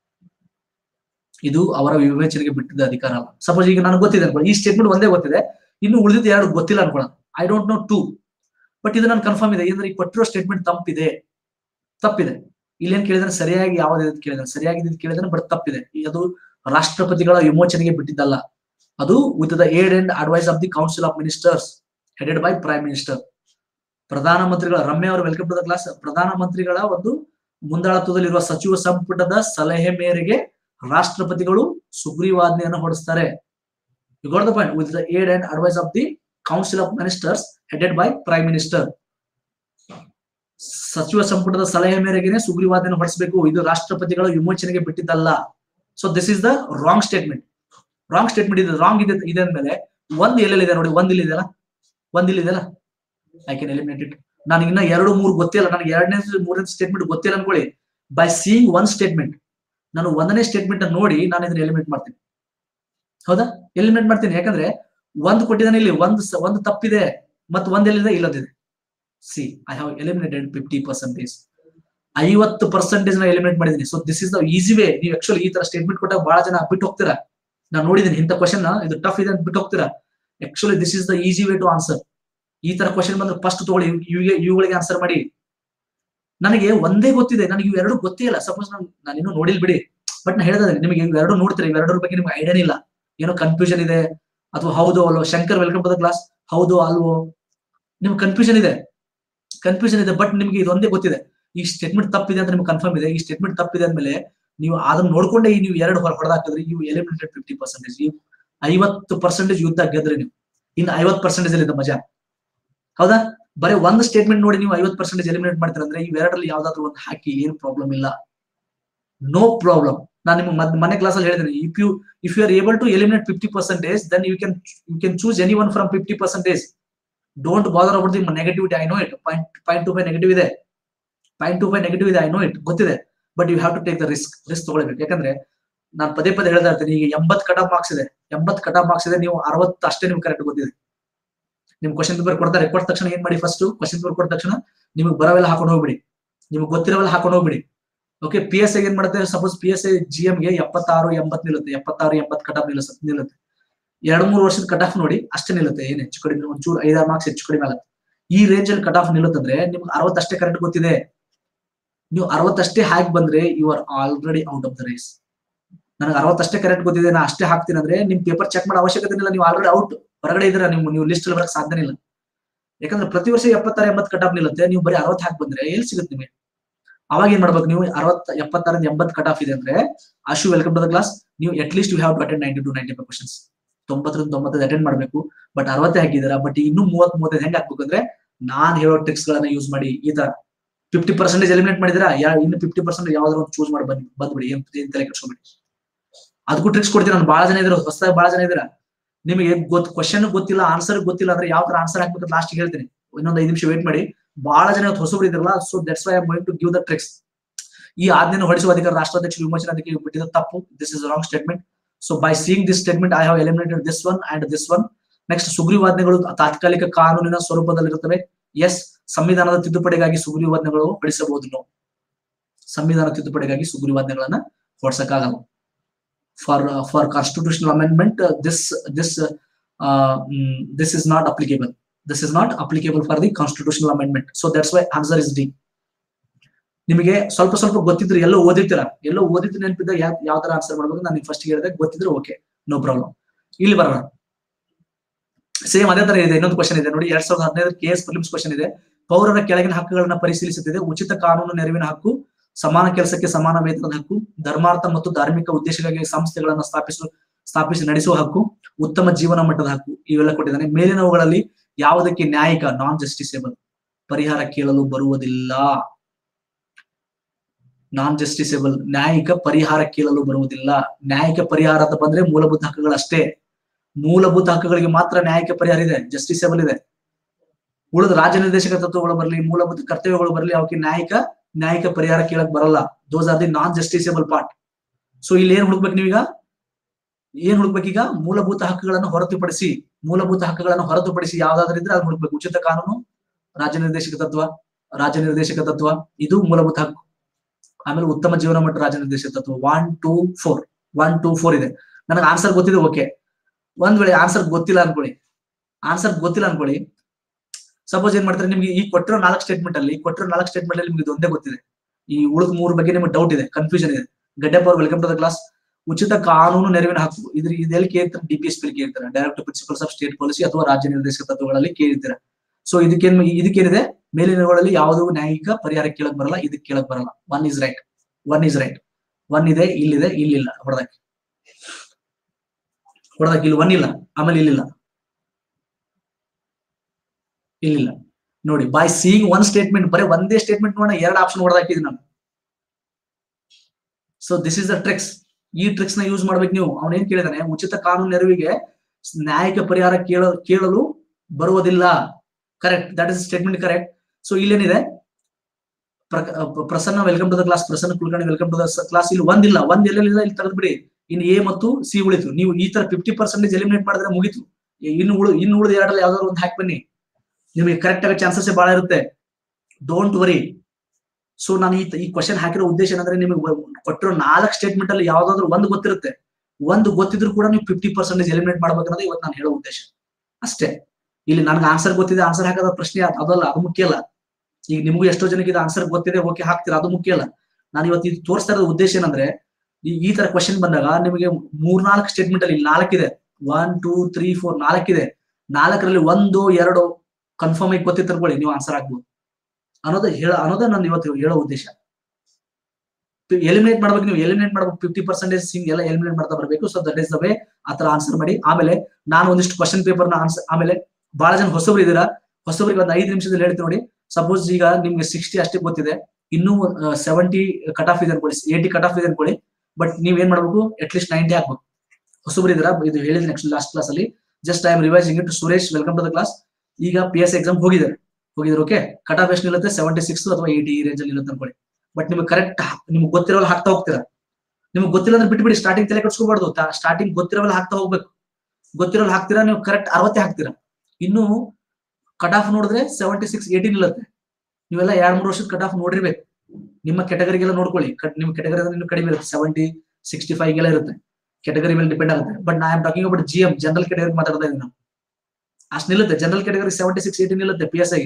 ಇದು ಅವರ ವಿವೇಚನೆಗೆ ಬಿಟ್ಟಿದ್ದ ಅಧಿಕಾರ ಅಲ್ಲ ಸಪೋಸ್ ಈಗ ನನಗೆ ಗೊತ್ತಿದೆ ಅನ್ಕೊಳ್ಳಿ ಈ ಸ್ಟೇಟ್ಮೆಂಟ್ ಒಂದೇ ಗೊತ್ತಿದೆ ಇನ್ನು ಉಳಿದಿದ್ದು ಎರಡು ಗೊತ್ತಿಲ್ಲ ಅನ್ಕೊಳ್ಳೋಣ I don't know two but ಇದು ನನ್ ಕನ್ಫರ್ಮ್ ಇದೆ ಅಂದ್ರೆ ಈ ಕೊಟ್ಟಿರೋ ಸ್ಟೇಟ್ಮೆಂಟ್ ತಪ್ಪಿದೆ ತಪ್ಪಿದೆ ಇಲ್ಲೇನ್ ಕೇಳಿದ್ರೆ ಸರಿಯಾಗಿ ಯಾವ್ದು ಅಂತ ಕೇಳಿದ್ರೆ ಸರಿಯಾಗಿ ಕೇಳಿದ್ರೆ ಬಟ್ ತಪ್ಪಿದೆ ಈ ಅದು ರಾಷ್ಟ್ರಪತಿಗಳ ವಿಮೋಚನೆಗೆ ಬಿಟ್ಟಿದ್ದಲ್ಲ ಅದು with the aid and advice of the council of ministers headed by prime minister ಪ್ರಧಾನಮಂತ್ರಿಗಳ ರಮ್ಯ ಅವರು ವೆಲ್ಕಮ್ ಟು ದ ಕ್ಲಾಸ್ ಪ್ರಧಾನಮಂತ್ರಿಗಳ ಒಂದು ಮುಂದಾಳತ್ವದಲ್ಲಿರುವ ಸಚಿವ ಸಂಪುಟದ ಸಲಹೆ ಮೇರೆಗೆ ರಾಷ್ಟ್ರಪತಿಗಳು ಸುಗ್ರೀವಾಜ್ಞೆಯನ್ನು ಹೊರಡಿಸ್ತಾರೆ you got the point with the aid and advice of the council of ministers headed by prime minister ಸಚಿವ ಸಂಪುಟದ ಸಲಹೆ ಮೇರೆಗೆ ಸುಗ್ರೀವಾಜ್ಞೆಯನ್ನು ಹೊರಡಿಸಬೇಕು ಇದು ರಾಷ್ಟ್ರಪತಿಗಳ ವಿಮೋಚನೆಗೆ ಬಿಟ್ಟಿದ್ದಲ್ಲ so this is the wrong statement wrong statement ಇದೆ ರಾಂಗ್ ಇದೆ ಇದೆ ಅಂದ್ಮೇಲೆ ಒಂದ್ ಎಲ್ಲೆಲ್ಲಿದೆ ನೋಡಿ ಒಂದ್ ಇಲ್ಲಿದೆಯಲ್ಲ ಒಂದ್ ಇಲ್ಲಿದೆಯಲ್ಲ ಐ ಕ್ಯಾನ್ ಎಲಿಮಿನೇಟ್ ಇಟ್ ನನಗೆ ಇನ್ನ ಎರಡು ಮೂರು ಗೊತ್ತಿಲ್ಲ ನನಗೆ ಎರಡನೇ ಮೂರನೇ ಸ್ಟೇಟ್ಮೆಂಟ್ ಗೊತ್ತಿಲ್ಲ ಅನ್ಕೊಳ್ಳಿ ಬೈ ಸೀಯಿಂಗ್ ಒನ್ ಸ್ಟೇಟ್ಮೆಂಟ್ ನಾನು ಒಂದನೇ ಸ್ಟೇಟ್ಮೆಂಟ್ ನೋಡಿ ನಾನು ಇದನ್ನ ಎಲಿಮಿನೇಟ್ ಮಾಡ್ತೀನಿ ಹೌದಾ ಎಲಿಮಿನೇಟ್ ಮಾಡ್ತೀನಿ ಯಾಕಂದ್ರೆ ಒಂದ್ ಕೊಟ್ಟಿದ್ದಾನೆ ಇಲ್ಲಿ ಒಂದ್ ಸ- ಒಂದ್ ತಪ್ಪಿದೆ ಮತ್ತೆ ಒಂದ್ ಎಲ್ಲಿದೆ ಇಲ್ಲದಿದೆ see I have eliminated fifty percentage ಐವತ್ತು ಪರ್ಸೆಂಟೇಜ್ ನ ಎಲಿಮಿನೇಟ್ ಮಾಡಿದೀನಿ so this is the easy way ನೀವು ಆಕ್ಚುಲಿ ಈ ತರ ಸ್ಟೇಟ್ಮೆಂಟ್ ಕೊಟ್ಟಾಗ ಬಹಳ ಜನ ಬಿಟ್ಟು ಹೋಗ್ತೀರಾ ನಾನು ನೋಡಿದೀನಿ ಇಂಥ ಕ್ವಶನ್ ಇದು ಟಫ್ ಇದೆ ಅಂತ ಬಿಟ್ಟು ಹೋಗ್ತೀರಾ actually this is the easy way to answer ಈ ತರ ಕ್ವಶನ್ ಬಂದ್ರೆ ಫಸ್ಟ್ ತಗೊಳ್ಳಿ ಇವಿಗೆ ಇವುಗಳಿಗೆ ಆನ್ಸರ್ ಮಾಡಿ ನನಗೆ ಒಂದೇ ಗೊತ್ತಿದೆ ನನಗೆ ಇವೆರಡು ಗೊತ್ತೇ ಇಲ್ಲ ಸಪೋಸ್ ನಾನು ನಾನು ಇನ್ನೂ ನೋಡಿಲ್ ಬಿಡಿ ಬಟ್ ನಾನು ಹೇಳ್ದೆ ನಿಮಗೆ ಇವೆರಡು ನೋಡ್ತೀರಿ ಇವೆರಡರ ಬಗ್ಗೆ ನಿಮ್ಗೆ ಐಡಿಯಾ ಇಲ್ಲ ಏನೋ ಕನ್ಫ್ಯೂಷನ್ ಇದೆ ಅಥವಾ ಹೌದು ಅಲ್ವೋ Shankar welcome to the class ಹೌದು ಅಲ್ವೋ ನಿಮ್ಗೆ ಕನ್ಫ್ಯೂಷನ್ ಇದೆ ಕನ್ಫ್ಯೂಷನ್ ಇದೆ ಬಟ್ ನಿಮ್ಗೆ ಇದೊಂದೇ ಗೊತ್ತಿದೆ ಈ ಸ್ಟೇಟ್ಮೆಂಟ್ ತಪ್ಪಿದೆ ಅಂತ ನಿಮ್ಗೆ ಕನ್ಫರ್ಮ್ ಇದೆ ಈ ಸ್ಟೇಟ್ಮೆಂಟ್ ತಪ್ಪಿದೆ ಅಂದ್ಮೇಲೆ ನೀವು ಅದನ್ನ ನೋಡ್ಕೊಂಡೆ ಈ ನೀವು ಎರಡು ಹೊಡೆದಾಕಿದ್ರೆ ನೀವು ಎಲಿಮಿನೇಟೆಡ್ ಫಿಫ್ಟಿ ಪರ್ಸೆಂಟೇಜ್ ನೀವು ಐವತ್ತು ಪರ್ಸೆಂಟೇಜ್ ಯುದ್ಧ ಗೆದ್ರಿ ನೀವು ಇನ್ನು ಐವತ್ತು ಪರ್ಸೆಂಟೇಜ್ ಅಲ್ಲಿ ಮಜಾ ಹೌದಾ ಬರೀ ಒಂದು ಸ್ಟೇಟ್ಮೆಂಟ್ ನೋಡಿ ನೀವು ಐವತ್ತು ಪರ್ಸೆಂಟೇಜ್ ಎಲಿಮಿನೇಟ್ ಮಾಡ್ತೀರ ಅಂದ್ರೆ ಇವೆರಡರಲ್ಲಿ ಯಾವ್ದಾದ್ರು ಒಂದು ಹಾಕಿ ಏನು ಪ್ರಾಬ್ಲಮ್ ಇಲ್ಲ ನೋ ಪ್ರಾಬ್ಲಮ್ ನಾನು ನಿಮ್ಗೆ ಮದ್- ಮನೆ ಕ್ಲಾಸ್ ಅಲ್ಲಿ ಹೇಳಿದ್ದೀನಿ if you if you are able to eliminate fifty percentage then you can you can choose any one from fifty percentage don't bother about the negativity I know it point point two five negative ಇದೆ point two five negative ಇದೆ I know it ಗೊತ್ತಿದೆ but you have to take the risk risk ತಗೊಳ್ಬೇಕು ಯಾಕಂದ್ರೆ ನಾನು ಪದೇ ಪದೇ ಹೇಳ್ತಾ ಇರ್ತೀನಿ ಈಗ ಎಂಬತ್ ಕಟ್ ಆಫ್ ಮಾರ್ಕ್ಸ್ ಇದೆ ಎಂಬತ್ ಕಟ್ ಆಫ್ ಮಾರ್ಕ್ಸ್ ಇದೆ ನೀವು ಅರವತ್ತು ಅಷ್ಟೇ ನಿಮ್ಗೆ ಕರೆಕ್ಟ್ ಗೊತ್ತಿದೆ ನಿಮ್ ಕ್ವಶನ್ ಪೇಪರ್ ಕೊಡ್ತಾರೆ ಕೊಟ್ಟ ತಕ್ಷಣ ಏನ್ ಮಾಡಿ ಫಸ್ಟ್ ಕ್ವಶನ್ ಪೇಪರ್ ಕೊಟ್ಟ ತಕ್ಷಣ ನಿಮಗೆ ಬರವೆಲ್ಲ ಹಾಕೊಂಡು ಹೋಗ್ಬಿಡಿ ನಿಮ್ಗೆ ಗೊತ್ತಿರೋವೆಲ್ಲ ಹಾಕೊಂಡು ಹೋಗ್ಬಿಡಿ ಓಕೆ ಪಿ ಎಸ್ ಐ ಏನ್ ಮಾಡುತ್ತೆ suppose P S I G ಗೆ ಎಪ್ಪತ್ತಾರು ಎಂಬತ್ ನಿಲ್ಲುತ್ತೆ ಎಪ್ಪತ್ತಾರು ಎಂಬತ್ ಕಟ್ ಆಫ್ ನಿಲ್ಲಿಸುತ್ತೆ ನಿಲ್ಲುತ್ತೆ ಎರಡು ಮೂರು ವರ್ಷದ ಕಟ್ ಆಫ್ ನೋಡಿ ಅಷ್ಟೇ ನಿಲ್ಲುತ್ತೆ ಏನ್ ಹೆಚ್ಚು ಕಡಿಮೆ ಒಂಚೂರು ಐದಾರು ಮಾರ್ಕ್ಸ್ ಹೆಚ್ಚು ಕಡಿಮೆ ಆಗುತ್ತೆ ಈ ರೇಂಜ್ ಅಲ್ಲಿ ಕಟ್ ಆಫ್ ನಿಲ್ಲುತ್ತಂದ್ರೆ ನಿಮ್ಗೆ ಅರವತ್ತಷ್ಟೇ ಕರೆಕ್ಟ್ ಗೊತ್ತಿದೆ ನೀವು ಅರವತ್ತಷ್ಟೇ ಹಾಕಿ ಬಂದ್ರೆ you are already out of the race ನನಗೆ ಅರವತ್ತಷ್ಟೇ ಕರೆಕ್ಟ್ ಗೊತ್ತಿದೆ ನಾ ಅಷ್ಟೇ ಹಾಕ್ತೀನಿ ಅಂದ್ರೆ ನಿಮ್ ಪೇಪರ್ ಚೆಕ್ ಮಾಡೋ ಅವಶ್ಯಕತೆ ಇಲ್ಲ ನೀವು ಆಲ್ರೆಡಿ ಔಟ್ ಹೊರಗಡೆ ಇದ್ರೆ ನೀವು ನೀವು ಲಿಸ್ಟ್ ಅಲ್ಲಿ ಬರಕ್ ಸಾಧ್ಯನೇ ಇಲ್ಲ ಯಾಕಂದ್ರೆ ಪ್ರತಿ ವರ್ಷ ಎಪ್ಪತ್ತಾರು ಎಂಬತ್ತು ಕಟ್ ಆಫ್ ನಿಲ್ಲುತ್ತೆ ನೀವು ಬರೀ ಅರವತ್ತು ಹಾಕಿ ಬಂದ್ರೆ ಎಲ್ಲಿ ಸಿಗುತ್ತೆ ನಿಮಗೆ ಅವಾಗ ಏನ್ ಮಾಡ್ಬೇಕು ನೀವು ಅರವತ್ ಎಪ್ಪತ್ತಾರಿಂದ ಎಂಬತ್ತು ಕಟ್ ಆಫ್ ಇದೆ ಅಂದ್ರೆ Ashu welcome to the class ನೀವು at least you have to attend ninety to ninety five questions ತೊಂಬತ್ತರಿಂದ ತೊಂಬತ್ತೈದು ಅಟೆಂಡ್ ಮಾಡಬೇಕು ಬಟ್ ಅರವತ್ತೇ ಹಾಕಿದ್ದೀರಾ ಬಟ್ ಇನ್ನೂ ಮೂವತ್ ಮೂವತ್ತೈದು ಹೆಂಗ್ ಹಾಕ್ಬೇಕು ಅಂದ್ರೆ ನಾನ್ ಹೇಳೋ ಟ್ರಿಕ್ಸ್ ಗಳನ್ನ ಯೂಸ್ ಮಾಡಿ ಈ ತರ ಫಿಫ್ಟಿ ಪರ್ಸೆಂಟೇಜ್ ಎಲಿಮಿನೇಟ್ ಮಾಡಿದಿರಾ ಯಾ ಇನ್ನು ಫಿಫ್ಟಿ ಪರ್ಸೆಂಟ್ ಯಾವ್ದಾದ್ರು ಒಂದು ಚೂಸ್ ಮಾಡಿ ಬಂದ್ ಬಂದ್ಬಿಡಿ ಏನ್ ಏನ್ ತಲೆ ಕೆಡ್ಸ್ಕೊಬೇಡಿ ಅದಕ್ಕೂ ಟ್ರಿಕ್ಸ್ ಕೊಡ್ತೀನಿ ನಾನು ಬಹಳ ಜನ ಇದ್ರು ಹೊಸದಾಗಿ ಬಹಳ ಜನ ಇದ್ರ ನಿಮಗೆ ಗೊತ್ತು ಕ್ವಶನ್ ಗೊತ್ತಿಲ್ಲ ಆನ್ಸರ್ ಗೊತ್ತಿಲ್ಲ ಅಂದ್ರೆ ಯಾವ ತರ ಆನ್ಸರ್ ಹಾಕ್ಬೇಕು ಲಾಸ್ಟ್ ಹೇಳ್ತೀನಿ ಇನ್ನೊಂದು ಐದು ನಿಮಿಷ ವೇಟ್ ಮಾಡಿ ಬಹಳ ಜನ ಇವತ್ತು ಹೊಸಬ್ರು ಇದ್ರಲ್ಲ so that's why I going to give the tricks ಈ ಆಜ್ಞೆಯನ್ನು ಹೊಡಿಸುವ ಅಧಿಕಾರ ರಾಷ್ಟ್ರಾಧ್ಯಕ್ಷ ವಿಮೋಚನೆ ಅದಕ್ಕೆ ಬಿಟ್ಟಿದ ತಪ್ಪು this is wrong statement so by seeing this statement I have eliminated this one and this one next ಸುಗ್ರೀವಾಜ್ಞೆಗಳು ತಾತ್ಕಾಲಿಕ ಕಾನೂನಿನ ಸ್ವರೂಪದಲ್ಲಿರುತ್ತವೆ ಎಸ್ ಸಂವಿಧಾನದ ತಿದ್ದುಪಡಿಗಾಗಿ ಸುಗ್ರೀವಾಜ್ಞೆಗಳು ಹೊಡಿಸಬಹುದು ನೋ ಸಂವಿಧಾನ ತಿದ್ದುಪಡಿಗಾಗಿ ಸುಗ್ರೀವಾಜ್ಞೆಗಳನ್ನ ಹೊಡ್ಸಕ್ಕಾಗಲ್ಲ for for constitutional amendment this this this is not applicable this is not applicable for the constitutional amendment so that's why answer is D ನಿಮಗೆ ಸ್ವಲ್ಪ ಸ್ವಲ್ಪ ಗೊತ್ತಿದ್ರೆ ಎಲ್ಲೋ ಓದಿರ್ತೀರಾ ಎಲ್ಲೋ ಓದಿದ್ರೆ ನೆನಪಿದ್ದ ಯಾವ ಯಾವ ತರ ಆನ್ಸರ್ ಮಾಡ್ಬೇಕು ನಾನು ಫಸ್ಟ್ ಹೇಳಿದೆ ಗೊತ್ತಿದ್ರೆ ಓಕೆ ನೋ ಪ್ರಾಬ್ಲಮ್ ಇಲ್ಲಿ ಬರೋಣ ಸೇಮ್ ಅದೇ ತರ ಇದೆ ಇನ್ನೊಂದು ಕ್ವಶನ್ ಇದೆ ನೋಡಿ ಎರಡ್ ಸಾವಿರದ ಹದಿನೈದು ಕೆ ಎಸ್ ಪ್ರಿಲಿಮ್ಸ್ ಕ್ವಶನ್ ಇದೆ ಪೌರರ ಕೆಳಗಿನ ಹಕ್ಕುಗಳನ್ನ ಪರಿಶೀಲಿಸುತ್ತಿದೆ ಉಚಿತ ಕಾನೂನು ನೆರವಿನ ಹಕ್ಕು ಸಮಾನ ಕೆಲಸಕ್ಕೆ ಸಮಾನ ವೇತನದ ಹಕ್ಕು ಧರ್ಮಾರ್ಥ ಮತ್ತು ಧಾರ್ಮಿಕ ಉದ್ದೇಶಗಳಿಗೆ ಸಂಸ್ಥೆಗಳನ್ನು ಸ್ಥಾಪಿಸು ಸ್ಥಾಪಿಸಿ ನಡೆಸುವ ಹಕ್ಕು ಉತ್ತಮ ಜೀವನ ಮಟ್ಟದ ಹಕ್ಕು ಇವೆಲ್ಲ ಕೊಟ್ಟಿದ್ದಾನೆ ಮೇಲಿನವುಗಳಲ್ಲಿ ಯಾವುದಕ್ಕೆ ನ್ಯಾಯಿಕ ನಾನ್ ಜಸ್ಟಿಸೇಬಲ್ ಪರಿಹಾರ ಕೇಳಲು ಬರುವುದಿಲ್ಲ ನಾನ್ ಜಸ್ಟಿಸೇಬಲ್ ನ್ಯಾಯಿಕ ಪರಿಹಾರ ಕೇಳಲು ಬರುವುದಿಲ್ಲ ನ್ಯಾಯಿಕ ಪರಿಹಾರ ಅಂತ ಬಂದ್ರೆ ಮೂಲಭೂತ ಹಕ್ಕುಗಳಷ್ಟೇ ಮೂಲಭೂತ ಹಕ್ಕುಗಳಿಗೆ ಮಾತ್ರ ನ್ಯಾಯಿಕ ಪರಿಹಾರ ಇದೆ ಜಸ್ಟಿಸೇಬಲ್ ಇದೆ ಉಳಿದ ರಾಜ್ಯ ನಿರ್ದೇಶಕ ತತ್ವಗಳು ಬರಲಿ ಮೂಲಭೂತ ಕರ್ತವ್ಯಗಳು ಬರಲಿ ಅವಕ್ಕೆ ನ್ಯಾಯಿಕ ನ್ಯಾಯಿಕ ಪರಿಹಾರ ಕೇಳಕ್ ಬರಲ್ಲ those are the non justiciable part so ಇಲ್ಲಿ ಏನ್ ಹುಡುಕ್ಬೇಕು ನೀವೀಗ ಏನ್ ಹುಡುಕ್ಬೇಕೀಗ ಮೂಲಭೂತ ಹಕ್ಕುಗಳನ್ನು ಹೊರತುಪಡಿಸಿ ಮೂಲಭೂತ ಹಕ್ಕುಗಳನ್ನು ಹೊರತುಪಡಿಸಿ ಯಾವ್ದಾದ್ರು ಇದ್ರೆ ಅದು ಹುಡುಕ್ಬೇಕು ಉಚಿತ ಕಾನೂನು ರಾಜ್ಯ ನಿರ್ದೇಶಕ ತತ್ವ ರಾಜ್ಯ ನಿರ್ದೇಶಕ ತತ್ವ ಇದು ಮೂಲಭೂತ ಹಕ್ಕು ಆಮೇಲೆ ಉತ್ತಮ ಜೀವನ ಮಟ್ಟ ರಾಜ್ಯ ನಿರ್ದೇಶಕ ತತ್ವ one two four one two four ಇದೆ ನನಗೆ ಆನ್ಸರ್ ಗೊತ್ತಿದೆ ಓಕೆ ಒಂದ್ ವೇಳೆ ಆನ್ಸರ್ ಗೊತ್ತಿಲ್ಲ ಅನ್ಕೊಳ್ಳಿ ಆನ್ಸರ್ ಗೊತ್ತಿಲ್ಲ ಅನ್ಕೊಳ್ಳಿ ಸಪೋಸ್ ಏನ್ ಮಾಡ್ತಾರೆ ನಿಮ್ಗೆ ಈ ಕೊಟ್ಟಿರೋ ನಾಲ್ಕು ಸ್ಟೇಟ್ಮೆಂಟ್ ಅಲ್ಲಿ ಕೊಟ್ಟಿರೋ ನಾಲ್ಕು ಸ್ಟೇಟ್ಮೆಂಟ್ ಅಲ್ಲಿ ನಿಮ್ಗೆ ಇದೊಂದೇ ಗೊತ್ತಿದೆ ಈ ಉಳಿದ ಮೂರು ಬಗ್ಗೆ ನಿಮ್ಗೆ ಡೌಟ್ ಇದೆ ಕನ್ಫ್ಯೂಷನ್ ಇದೆ ಗಡ್ಡೆಪ್ಪ ಅವ್ರು ವೆಲ್ಕಮ್ ಟು ದ ಕ್ಲಾಸ್ ಉಚಿತ ಕಾನೂನು ನೆರವಿನ ಹಕ್ಕು ಇದ್ರ ಇದೆಲ್ಲಿ ಕೇಳ್ತಾರೆ ಡಿ ಪಿ ಎಸ್ ಪಿ ಕೇಳ್ತಾರೆ direct principles of state policy ಅಥವಾ ರಾಜ್ಯ ನಿರ್ದೇಶಕ ತತ್ವಗಳಲ್ಲಿ ಕೇಳಿರ್ತಾರೆ ಸೊ ಇದಕ್ಕೇನ್ ಇದಕ್ಕೇನಿದೆ ಮೇಲಿನಗಳಲ್ಲಿ ಯಾವುದೂ ನ್ಯಾಯಿಕ ಪರಿಹಾರ ಕೇಳಕ್ ಬರಲ್ಲ ಇದಕ್ಕೆ ಕೇಳಕ್ ಬರಲ್ಲ one is right one is right one ಇದೆ ಇಲ್ಲಿದೆ ಇಲ್ಲಿಲ್ಲ ಹೊಡೆದಕ್ಕೆ ಹೊಡೆದಕ್ಕೆ ಇಲ್ಲಿ ಒನ್ ಇಲ್ಲ ಆಮೇಲೆ ಇಲ್ಲಿಲ್ಲ ಇಲ್ಲಿಲ್ಲ ನೋಡಿ ಬೈ ಸೀಯಿಂಗ್ ಒನ್ ಸ್ಟೇಟ್ಮೆಂಟ್ ಬರೀ ಒಂದೇ ಸ್ಟೇಟ್ಮೆಂಟ್ ನೋಡೋಣ ಎರಡು ಆಪ್ಷನ್ ಹೊಡೆದಾಕಿದ್ದೀನಿ ನಾನು so this is the tricks ಈ ಟ್ರಿಕ್ಸ್ ನ ಯೂಸ್ ಮಾಡ್ಬೇಕು ನೀವು ಅವನ್ ಏನ್ ಕೇಳಿದಾನೆ ಉಚಿತ ಕಾನೂನು ನೆರವಿಗೆ ನ್ಯಾಯಿಕ ಪರಿಹಾರ ಕೇಳ ಕೇಳಲು ಬರುವುದಿಲ್ಲ correct that is statement correct so ಇಲ್ಲೇನಿದೆ ಪ್ರಕ- ಅಹ್ Prasanna welcome to the class Prasanna Kulkarni welcome to the class ಇಲ್ಲಿ ಒಂದಿಲ್ಲ ಒಂದ್ ಎಲ್ಲೆಲ್ಲಿಲ್ಲ ಇಲ್ಲಿ ತೆಗೆದು ಬಿಡಿ ಇನ್ನು ಎ ಮತ್ತು ಸಿ ಉಳಿತು ನೀವು ಈ ತರ ಫಿಫ್ಟಿ ಪರ್ಸೆಂಟೇಜ್ ಎಲಿಮಿನೇಟ್ ಮಾಡಿದ್ರೆ ಮುಗೀತು ಇನ್ನು ಉಳು ಇನ್ನು ಉಳಿದ ಎರಡರಲ್ಲಿ ಯಾವ್ದಾದ್ರು ಒಂದು ಹಾಕಿ ಬನ್ನಿ ನಿಮಗೆ ಕರೆಕ್ಟ್ ಆಗೋ ಚಾನ್ಸಸ್ ಬಹಳ ಇರುತ್ತೆ ಡೋಂಟ್ ವರಿ ಸೊ ನಾನು ಈ ಈ ಕ್ವಶನ್ ಹಾಕಿರೋ ಉದ್ದೇಶ ಏನಂದ್ರೆ ನಿಮಗೆ ಕೊಟ್ಟಿರೋ ನಾಲ್ಕು ಸ್ಟೇಟ್ಮೆಂಟ್ ಅಲ್ಲಿ ಯಾವ್ದಾದ್ರು ಒಂದು ಗೊತ್ತಿರುತ್ತೆ ಒಂದು ಗೊತ್ತಿದ್ರು ಕೂಡ ನೀವು ಫಿಫ್ಟಿ ಪರ್ಸೆಂಟೇಜ್ ಎಲಿಮಿನೇಟ್ ಮಾಡ್ಬೇಕನ್ನೋದು ಇವತ್ತು ನಾನು ಹೇಳೋ ಉದ್ದೇಶ ಅಷ್ಟೇ ಇಲ್ಲಿ ನನಗೆ ಆನ್ಸರ್ ಗೊತ್ತಿದೆ ಆನ್ಸರ್ ಹಾಕೋದ ಪ್ರಶ್ನೆ ಅದ್- ಅದಲ್ಲ ಅದು ಮುಖ್ಯ ಅಲ್ಲ ಈಗ ನಿಮಗೂ ಎಷ್ಟೋ ಜನಕ್ಕೆ ಇದು ಆನ್ಸರ್ ಗೊತ್ತಿದೆ ಓಕೆ ಹಾಕ್ತೀರಾ ಅದು ಮುಖ್ಯ ಅಲ್ಲ ನಾನು ಇವತ್ತು ಇದು ತೋರಿಸ್ತಾ ಇರೋದು ಉದ್ದೇಶ ಏನಂದ್ರೆ ಈ ಈ ತರ ಕ್ವಶನ್ ಬಂದಾಗ ನಿಮಗೆ ಮೂರ್ನಾಲ್ಕು ಸ್ಟೇಟ್ಮೆಂಟ್ ಅಲ್ಲಿ ನಾಲ್ಕಿದೆ ಒನ್ ಟೂ ತ್ರೀ ಫೋರ್ ನಾಲ್ಕಿದೆ ನಾಲ್ಕರಲ್ಲಿ ಒಂದು ಎರಡು ಕನ್ಫರ್ಮ್ ಆಗಿ ಗೊತ್ತಿತ್ತು ಅನ್ಕೊಳ್ಳಿ ನೀವು ಆನ್ಸರ್ ಆಗ್ಬೋದು ಅನ್ನೋದು ಹೇಳ ಅನ್ನೋದೇ ನಾನು ಇವತ್ತು ಹೇಳೋ ಉದ್ದೇಶ ಎಲಿಮಿನೇಟ್ ಮಾಡ್ಬೇಕು ನೀವು ಎಲಿಮಿನೇಟ್ ಮಾಡ್ಬೇಕು ಫಿಫ್ಟಿ ಪರ್ಸೆಂಟೇಜ್ ಹಿಂಗ್ ಎಲ್ಲ ಎಲಿಮಿನೇಟ್ ಮಾಡ್ತಾ ಬರಬೇಕು so that is the way ಆ ತರ ಆನ್ಸರ್ ಮಾಡಿ ಆಮೇಲೆ ನಾನು ಒಂದಿಷ್ಟು ಕ್ವಶನ್ ಪೇಪರ್ ನ ಆನ್ಸರ್ ಆಮೇಲೆ ಬಹಳ ಜನ ಹೊಸಬ್ರು ಇದ್ದೀರಾ ಹೊಸಬ್ರಿಗೆ ಒಂದು ಐದು ನಿಮಿಷದಲ್ಲಿ ಹೇಳ್ತೀನಿ ನೋಡಿ ಸಪೋಸ್ ಈಗ ನಿಮ್ಗೆ ಸಿಕ್ಸ್ಟಿ ಅಷ್ಟೇ ಗೊತ್ತಿದೆ ಇನ್ನೂ ಸೆವೆಂಟಿ ಕಟ್ ಆಫ್ ಇದೆ ಅನ್ಕೊಳ್ಳಿ ಏಯ್ಟಿ ಕಟ್ ಆಫ್ ಇದೆ ಅನ್ಕೊಳ್ಳಿ ಬಟ್ ನೀವ್ ಏನ್ ಮಾಡ್ಬೇಕು ಅಟ್ ಲೀಸ್ಟ್ ನೈಂಟಿ ಹಾಕ್ಬೇಕು ಹೊಸಬ್ರು ಇದ್ದೀರಾ ಇದು ಹೇಳಿದ್ರೆ ನೆಕ್ಸ್ಟ್ ಲಾಸ್ಟ್ ಕ್ಲಾಸ್ ಅಲ್ಲಿ just I am revising it Suresh welcome to the class ಈಗ ಪಿ ಎಸ್ ಎಕ್ಸಾಮ್ ಹೋಗಿದ್ದಾರೆ ಹೋಗಿದ್ರು ಓಕೆ ಕಟ್ ಆಫ್ ಎಷ್ಟು ನಿಲ್ಲುತ್ತೆ ಸೆವೆಂಟಿ ಸಿಕ್ಸ್ ಅಥವಾ ಏಯ್ಟಿ ಈ ರೇಂಜ್ ಅಲ್ಲಿ ಇರುತ್ತೆ ಅನ್ಕೊಳ್ಳಿ ಬಟ್ ನಿಮ್ಗೆ ಕರೆಕ್ಟ್ ನಿಮ್ಗೆ ಗೊತ್ತಿರೋಲ್ಲ ಹಾಕ್ತಾ ಹೋಗ್ತೀರಾ ನಿಮ್ಗೆ ಗೊತ್ತಿಲ್ಲ ಅಂದ್ರೆ ಬಿಟ್ಬಿಡಿ ಸ್ಟಾರ್ಟಿಂಗ್ ತಲೆ ಕಟ್ಸ್ಕೊಬಾರ್ದು ಸ್ಟಾರ್ಟಿಂಗ್ ಗೊತ್ತಿರೋಲ್ಲ ಹಾಕ್ತಾ ಹೋಗ್ಬೇಕು ಗೊತ್ತಿರೋಲ್ಲ ಹಾಕ್ತೀರಾ ನೀವು ಕರೆಕ್ಟ್ ಅರವತ್ತೇ ಹಾಕ್ತೀರಾ ಇನ್ನು ಕಟ್ ಆಫ್ ನೋಡಿದ್ರೆ ಸೆವೆಂಟಿ ಸಿಕ್ಸ್ ಏಯ್ಟೀನ್ ಇರುತ್ತೆ ನೀವೆಲ್ಲ ಎರಡ್ ಮೂರು ವರ್ಷದ ಕಟ್ ಆಫ್ ನೋಡಿರ್ಬೇಕು ನಿಮ್ಮ ಕೆಟಗರಿಗೆಲ್ಲ ನೋಡ್ಕೊಳ್ಳಿ ಕಟ್ ನಿಮ್ಮ ಕೆಟಗರಿ ಇನ್ನು ಕಡಿಮೆ ಇರುತ್ತೆ ಸೆವೆಂಟಿ ಸಿಕ್ಸ್ಟಿ ಫೈವ್ ಎಲ್ಲ ಇರುತ್ತೆ ಕೆಟಗರಿ ಮೇಲೆ ಡಿಪೆಂಡ್ ಆಗುತ್ತೆ ಬಟ್ ನಾ am talking about G M general category ಮಾತಾಡ್ತಾ ಇದ್ದೀನಿ ನಾವು ಅಷ್ಟು ನಿಲ್ಲುತ್ತೆ general category seventy six eighty ನಿಲ್ಲುತ್ತೆ P S I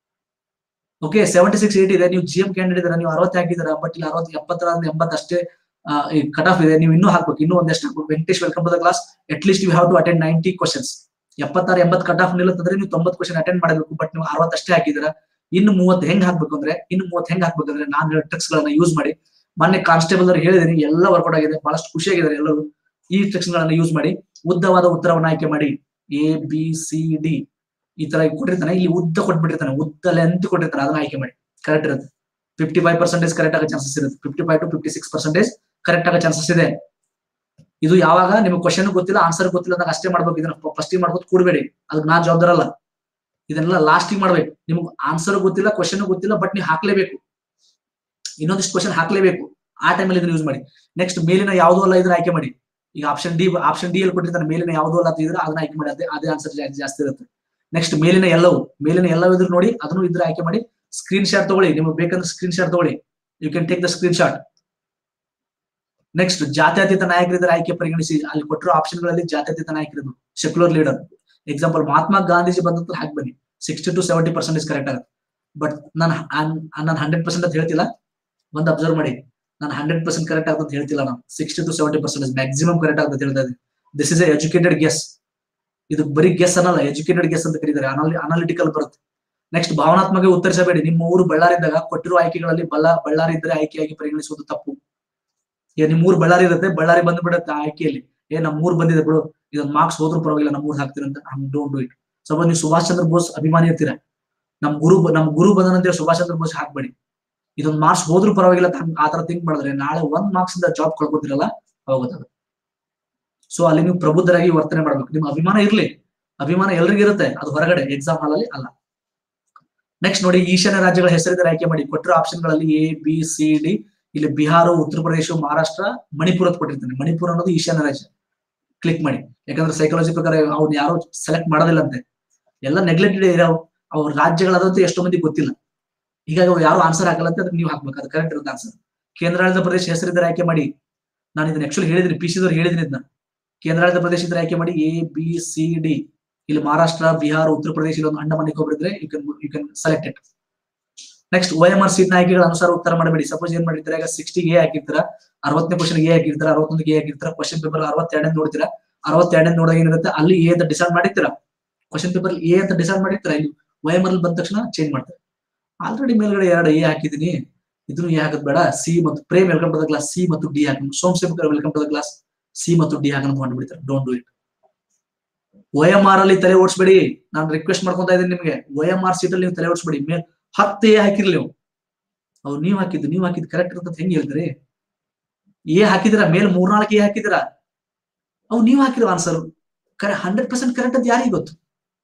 okay seventy six eighty ಇದೆ ನೀವು ಜಿ ಎಂ ಕ್ಯಾಂಡಿಡೇಟ್ ನೀವು ಅರವತ್ತು ಹಾಕಿದ್ದೀರಾ ಬಟ್ ಇಲ್ಲಿ ಅರವತ್ತು ಎಪ್ಪತ್ತರ ಎಂಬತ್ತು ಅಷ್ಟೇ ಕಟ್ ಆಫ್ ಇದೆ ನೀವು ಇನ್ನೂ ಹಾಕ್ಬೇಕು ಇನ್ನೂ ಒಂದಷ್ಟು ಹಾಕ್ಬೇಕು Venkatesh welcome to the class at least you have to attend ninety questions ಎಪ್ಪತ್ತಾರು ಎಂಬತ್ತು ಕಟ್ ಆಫ್ ನಿಲ್ಲುತ್ತಂದ್ರೆ ನೀವು ತೊಂಬತ್ತು ಕ್ವಶನ್ ಅಟೆಂಡ್ ಮಾಡಬೇಕು ಬಟ್ ನೀವು ಅರವತ್ತು ಅಷ್ಟೇ ಹಾಕಿದ್ದೀರಾ ಇನ್ನು ಮೂವತ್ತು ಹೆಂಗ್ ಹಾಕ್ಬೇಕು ಅಂದ್ರೆ ಇನ್ನು ಮೂವತ್ತು ಹೆಂಗ್ ಹಾಕ್ಬೇಕಂದ್ರೆ ನಾನು ಹೇಳೋ ಟ್ರಿಕ್ಸ್ ಗಳನ್ನ ಯೂಸ್ ಮಾಡಿ ಮೊನ್ನೆ ಕಾನ್ಸ್ಟೇಬಲ್ ಅವ್ರು ಹೇಳಿದೀನಿ ಎಲ್ಲ ವರ್ಕೌಟ್ ಆಗಿದೆ ಬಹಳಷ್ಟು ಖುಷಿಯಾಗಿದ್ದಾರೆ ಎಲ್ಲರೂ ಈ ಟ್ರಿಕ್ಸ್ ಗಳನ್ನ ಯೂಸ್ ಮಾಡಿ ಉದ್ದವಾದ ಉತ್ತರವನ್ನ ಆಯ್ಕೆ ಮಾಡಿ ಎ ಬಿ ಸಿ ಡಿ ಈ ತರ ಕೊಟ್ಟಿರ್ತಾನೆ ಇಲ್ಲಿ ಉದ್ದ ಕೊಟ್ಬಿಟ್ಟಿರ್ತಾನೆ ಉದ್ದ ಲೆಂತ್ ಕೊಟ್ಟಿರ್ತಾನೆ ಅದನ್ನ ಆಯ್ಕೆ ಮಾಡಿ ಕರೆಕ್ಟ್ ಇರುತ್ತೆ ಫಿಫ್ಟಿ ಫೈವ್ ಪರ್ಸೆಂಟೇಜ್ ಕರೆಕ್ಟ್ ಆಗೋ ಚಾನ್ಸಸ್ ಇರುತ್ತೆ fifty five to fifty six percentage correct ಆಗೋ ಚಾನ್ಸಸ್ ಇದೆ ಇದು ಯಾವಾಗ ನಿಮ್ಗೆ ಕ್ವಶನ್ ಗೊತ್ತಿಲ್ಲ ಆನ್ಸರ್ ಗೊತ್ತಿಲ್ಲ ಅಂದಾಗ ಅಷ್ಟೇ ಮಾಡ್ಬೇಕು ಇದನ್ನ ಫಸ್ಟಿಗೆ ಮಾಡ್ಬೋದು ಕೂಡಬೇಡಿ ಅದಕ್ಕೆ ನಾನ್ ಜವಾಬ್ದಾರ ಅಲ್ಲ ಇದನ್ನೆಲ್ಲ ಲಾಸ್ಟಿಗೆ ಮಾಡ್ಬೇಕು ನಿಮ್ಗೆ ಆನ್ಸರ್ ಗೊತ್ತಿಲ್ಲ ಕ್ವಶನ್ ಗೊತ್ತಿಲ್ಲ ಬಟ್ ನೀವು ಹಾಕ್ಲೇಬೇಕು ಇನ್ನೊಂದಿಷ್ಟು ಕ್ವಶನ್ ಹಾಕ್ಲೇಬೇಕು ಆ ಟೈಮಲ್ಲಿ ಇದನ್ನ ಯೂಸ್ ಮಾಡಿ ನೆಕ್ಸ್ಟ್ ಮೇಲಿನ ಯಾವುದೋ ಅಲ್ಲ ಇದ್ರೆ ಆಯ್ಕೆ ಮಾಡಿ ಈಗ ಆಪ್ಷನ್ ಡಿ ಆಪ್ಷನ್ ಡಿ ಅಲ್ಲಿ ಕೊಟ್ಟಿರ್ತಾನೆ ಮೇಲಿನ ಯಾವುದೋ ಅಲ್ಲ ಅಂತ ಇದ್ರೆ ಅದನ್ನ ಆಯ್ಕೆ ಮಾಡಿ ಅದೇ ಅದೇ ಆನ್ಸರ್ ಜಾಸ್ತಿ ಇರುತ್ತೆ ನೆಕ್ಸ್ಟ್ ಮೇಲಿನ ಎಲ್ಲವೂ ಮೇಲಿನ ಎಲ್ಲವೂ ಇದ್ರೆ ನೋಡಿ ಅದನ್ನು ಇದ್ರೆ ಆಯ್ಕೆ ಮಾಡಿ ಸ್ಕ್ರೀನ್ ಶಾಟ್ ತಗೊಳ್ಳಿ ನಿಮಗೆ ಬೇಕಂದ್ರೆ ಸ್ಕ್ರೀನ್ ಶಾಟ್ ತಗೊಳ್ಳಿ you can take the screen shot next ಜಾತ್ಯತೀತ ನಾಯಕರಿದ್ರೆ ಆಯ್ಕೆ ಪರಿಗಣಿಸಿ ಅಲ್ಲಿ ಕೊಟ್ಟಿರೋ ಆಪ್ಷನ್ ಗಳಲ್ಲಿ ಜಾತ್ಯತೀತ ನಾಯಕರಿದ್ದು secular leader example Mahatma Gandhiji ಬಂದಂತ ಹಾಕಿ ಬನ್ನಿ sixty to seventy percentage correct ಆಗುತ್ತೆ ಬಟ್ ನಾನು ನಾನು ಹಂಡ್ರೆಡ್ ಪರ್ಸೆಂಟ್ ಅಂತ ಹೇಳ್ತಿಲ್ಲ ಒಂದು ಅಬ್ಸರ್ವ್ ಮಾಡಿ ನಾನು ಹಂಡ್ರೆಡ್ ಪರ್ಸೆಂಟ್ ಕರೆಕ್ಟ್ ಆಗುತ್ತೆ ಅಂತ ಹೇಳ್ತಿಲ್ಲ ನಾನು sixty to seventy percentage maximum correct ಆಗುತ್ತೆ ಅಂತ ಹೇಳ್ತಾ ಇದ್ದೀನಿ this is a educated guess ಇದು ಬರೀ ಗೆಸ್ ಅನ್ನಲ್ಲ ಎಜುಕೇಟೆಡ್ ಗೆಸ್ ಅಂತ ಕರೀತಾರೆ ಅನಾಲಿಟಿಕಲ್ ಬರುತ್ತೆ ನೆಕ್ಸ್ಟ್ ಭಾವನಾತ್ಮಕ ಉತ್ತರಿಸಬೇಡಿ ನಿಮ್ಮ ಊರು ಬಳ್ಳಾರಿ ಇದ್ದಾಗ ಕೊಟ್ಟಿರೋ ಆಯ್ಕೆಗಳಲ್ಲಿ ಬಲ್ಲ ಬಳ್ಳಾರಿ ಇದ್ರೆ ಆಯ್ಕೆಯಾಗಿ ಪರಿಗಣಿಸುವುದು ತಪ್ಪು ಈಗ ನಿಮ್ ಊರ್ ಬಳ್ಳಾರಿ ಇರುತ್ತೆ ಬಳ್ಳಾರಿ ಬಂದ್ಬಿಡುತ್ತೆ ಆ ಆಯ್ಕೆಯಲ್ಲಿ ಏ ನಮ್ ಊರ್ ಬಂದಿದೆ ಬಿಡು ಇದೊಂದು ಮಾರ್ಕ್ಸ್ ಹೋದ್ರು ಪರವಾಗಿಲ್ಲ ನಮ್ಮ ಊರ್ ಹಾಕ್ತೀರ ಅಂತ ಡೋಂಟ್ ಡೂ ಇಟ್ ಸ್ವಲ್ಪ ನೀವು ಸುಭಾಷ್ ಚಂದ್ರ ಬೋಸ್ ಅಭಿಮಾನಿ ಇರ್ತೀರ ನಮ್ ಗುರು ನಮ್ ಗುರು ಬಂದನಂತೇಳಿ ಸುಭಾಷ್ ಚಂದ್ರ ಬೋಸ್ ಹಾಕ್ಬೇಡಿ ಇದೊಂದು ಮಾರ್ಕ್ಸ್ ಹೋದ್ರು ಪರವಾಗಿಲ್ಲ ಅಂತ ಹಂಗ್- ಆ ತರ ಥಿಂಕ್ ಮಾಡಿದ್ರೆ ನಾಳೆ ಒಂದ್ ಮಾರ್ಕ್ಸ್ ಇಂದ ಜಾಬ್ ಕಳ್ಕೊತಿರಲ್ಲ ಅವಾಗ ಗೊತ್ತಾಗುತ್ತೆ ಸೊ ಅಲ್ಲಿ ನೀವು ಪ್ರಬುದ್ಧರಾಗಿ ವರ್ತನೆ ಮಾಡ್ಬೇಕು ನಿಮ್ಮ ಅಭಿಮಾನ ಇರ್ಲಿ ಅಭಿಮಾನ ಎಲ್ರಿಗೂ ಇರುತ್ತೆ ಅದು ಹೊರಗಡೆ ಎಕ್ಸಾಮ್ ಹಾಲ್ ಅಲ್ಲಿ ಅಲ್ಲ ನೆಕ್ಸ್ಟ್ ನೋಡಿ ಈಶಾನ್ಯ ರಾಜ್ಯಗಳ ಹೆಸರಿದ್ರೆ ಆಯ್ಕೆ ಮಾಡಿ ಕೊಟ್ಟಿರೋ ಆಪ್ಷನ್ಗಳಲ್ಲಿ ಎ ಬಿ ಸಿ ಡಿ ಇಲ್ಲಿ ಬಿಹಾರ ಉತ್ತರ ಪ್ರದೇಶ ಮಹಾರಾಷ್ಟ್ರ ಮಣಿಪುರ ಅಂತ ಕೊಟ್ಟಿರ್ತಾನೆ ಮಣಿಪುರ ಅನ್ನೋದು ಈಶಾನ್ಯ ರಾಜ್ಯ ಕ್ಲಿಕ್ ಮಾಡಿ ಯಾಕಂದ್ರೆ ಸೈಕಾಲಜಿ ಪ್ರಕಾರ ಅವ್ನು ಯಾರು ಸೆಲೆಕ್ಟ್ ಮಾಡೋದಿಲ್ಲ ಅಂತೆ ಎಲ್ಲ ನೆಗ್ಲೆಕ್ಟೆಡ್ ಇರೋ ಅವ್ರ ರಾಜ್ಯಗಳಾದಂತೂ ಎಷ್ಟೋ ಮಂದಿ ಗೊತ್ತಿಲ್ಲ ಹೀಗಾಗಿ ಅವ್ರು ಯಾರು ಆನ್ಸರ್ ಹಾಕಲ್ಲ ಅಂತ ಅದಕ್ಕೆ ನೀವು ಹಾಕ್ಬೇಕು ಅದು ಕರೆಕ್ಟ್ ಇರುತ್ತೆ ಆನ್ಸರ್ ಕೇಂದ್ರಾಡಳಿತ ಪ್ರದೇಶ ಹೆಸರಿದ್ರೆ ಆಯ್ಕೆ ಮಾಡಿ ನಾನು ಇದನ್ನ ಆಕ್ಚುಲಿ ಹೇಳಿದ್ದೀನಿ ಪಿ ಸಿದವ್ರು ಹೇಳಿದ್ದೀನಿ ಇದನ್ನ ಕೇಂದ್ರಾಡಳಿತ ಪ್ರದೇಶ ಇದ್ರೆ ಆಯ್ಕೆ ಮಾಡಿ ಎ ಬಿ ಸಿ ಡಿ ಇಲ್ಲಿ ಮಹಾರಾಷ್ಟ್ರ ಬಿಹಾರ ಉತ್ತರ ಪ್ರದೇಶ ಇಲ್ಲಿ ಒಂದು ಅಂಡಮಾನ್ ನಿಕೋಬಾರ್ ಇದ್ರೆ you can you can select it next O M R sheet ಆಯ್ಕೆಗಳ ಅನುಸಾರ ಉತ್ತರ ಮಾಡಬೇಡಿ ಸಪೋಸ್ ಏನ್ ಮಾಡಿರ್ತಾರೆ ಈಗ ಸಿಕ್ಸ್ಟಿ ಎ ಹಾಕಿರ್ತಾರ ಅರವತ್ತನೇ ಕ್ವಶನ್ ಎ ಹಾಕಿರ್ತಾರ ಅರವತ್ತೊಂದು ಎ ಹಾಕಿರ್ತಾರ ಕ್ವಶನ್ ಪೇಪರ್ ಅರವತ್ತೆರಡನೇ ನೋಡ್ತೀರಾ ಅರವತ್ತೆರಡನೇ ನೋಡಿದಾಗ ಏನಿರುತ್ತೆ ಅಲ್ಲಿ ಎ ಅಂತ ಡಿಸೈಡ್ ಮಾಡಿರ್ತೀರಾ ಕ್ವಶನ್ ಪೇಪರ್ ಎ ಅಂತ ಡಿಸೈಡ್ ಮಾಡಿರ್ತೀರಾ ಇಲ್ಲಿ ಒ ಎಂ ಆರ್ ಬಂದ ತಕ್ಷಣ ಚೇಂಜ್ ಮಾಡ್ತಾರೆ ಆಲ್ರೆಡಿ ಮೇಲ್ಗಡೆ ಎರಡು ಎ ಹಾಕಿದೀನಿ ಇದನ್ನು ಎ ಹಾಕೋದ್ ಬೇಡ ಸಿ ಮತ್ತು Prem welcome to the class C ಮತ್ತು ಡಿ ಹಾಕಿ Somashekar welcome to the class C ಮತ್ತು ಡಿ ಹಾಕೋದು ಮಾಡ್ಬಿಡ್ತಾರೆ don't do it O M R ಅಲ್ಲಿ ತಲೆ ಓಡಿಸ್ಬೇಡಿ ನಾನು ರಿಕ್ವೆಸ್ಟ್ ಮಾಡ್ಕೊಂತ ಇದ್ದೀನಿ ನಿಮಗೆ ಒ ಎಂ ಆರ್ ಸೀಟ್ ಅಲ್ಲಿ ನೀವು ತಲೆ ಓಡಿಸ್ಬೇಡಿ ಮೇಲ್ ಹತ್ತು ಎ ಹಾಕಿರ್ಲಿ ನೀವು ಅವ್ರು ನೀವ್ ಹಾಕಿದ್ದು ನೀವ್ ಹಾಕಿದ್ ಕರೆಕ್ಟ್ ಇರ್ತದೆ ಹೆಂಗ್ ಹೇಳ್ತೀರಿ ಎ ಹಾಕಿದಿರ ಮೇಲ್ ಮೂರ್ನಾಲ್ಕು ಎ ಹಾಕಿದಿರ ಅವು ನೀವ್ ಹಾಕಿರೋ ಆನ್ಸರ್ ಕರೆ ಹಂಡ್ರೆಡ್ ಪರ್ಸೆಂಟ್ ಕರೆಕ್ಟ್ ಅಂತ ಯಾರಿಗೆ ಗೊತ್ತು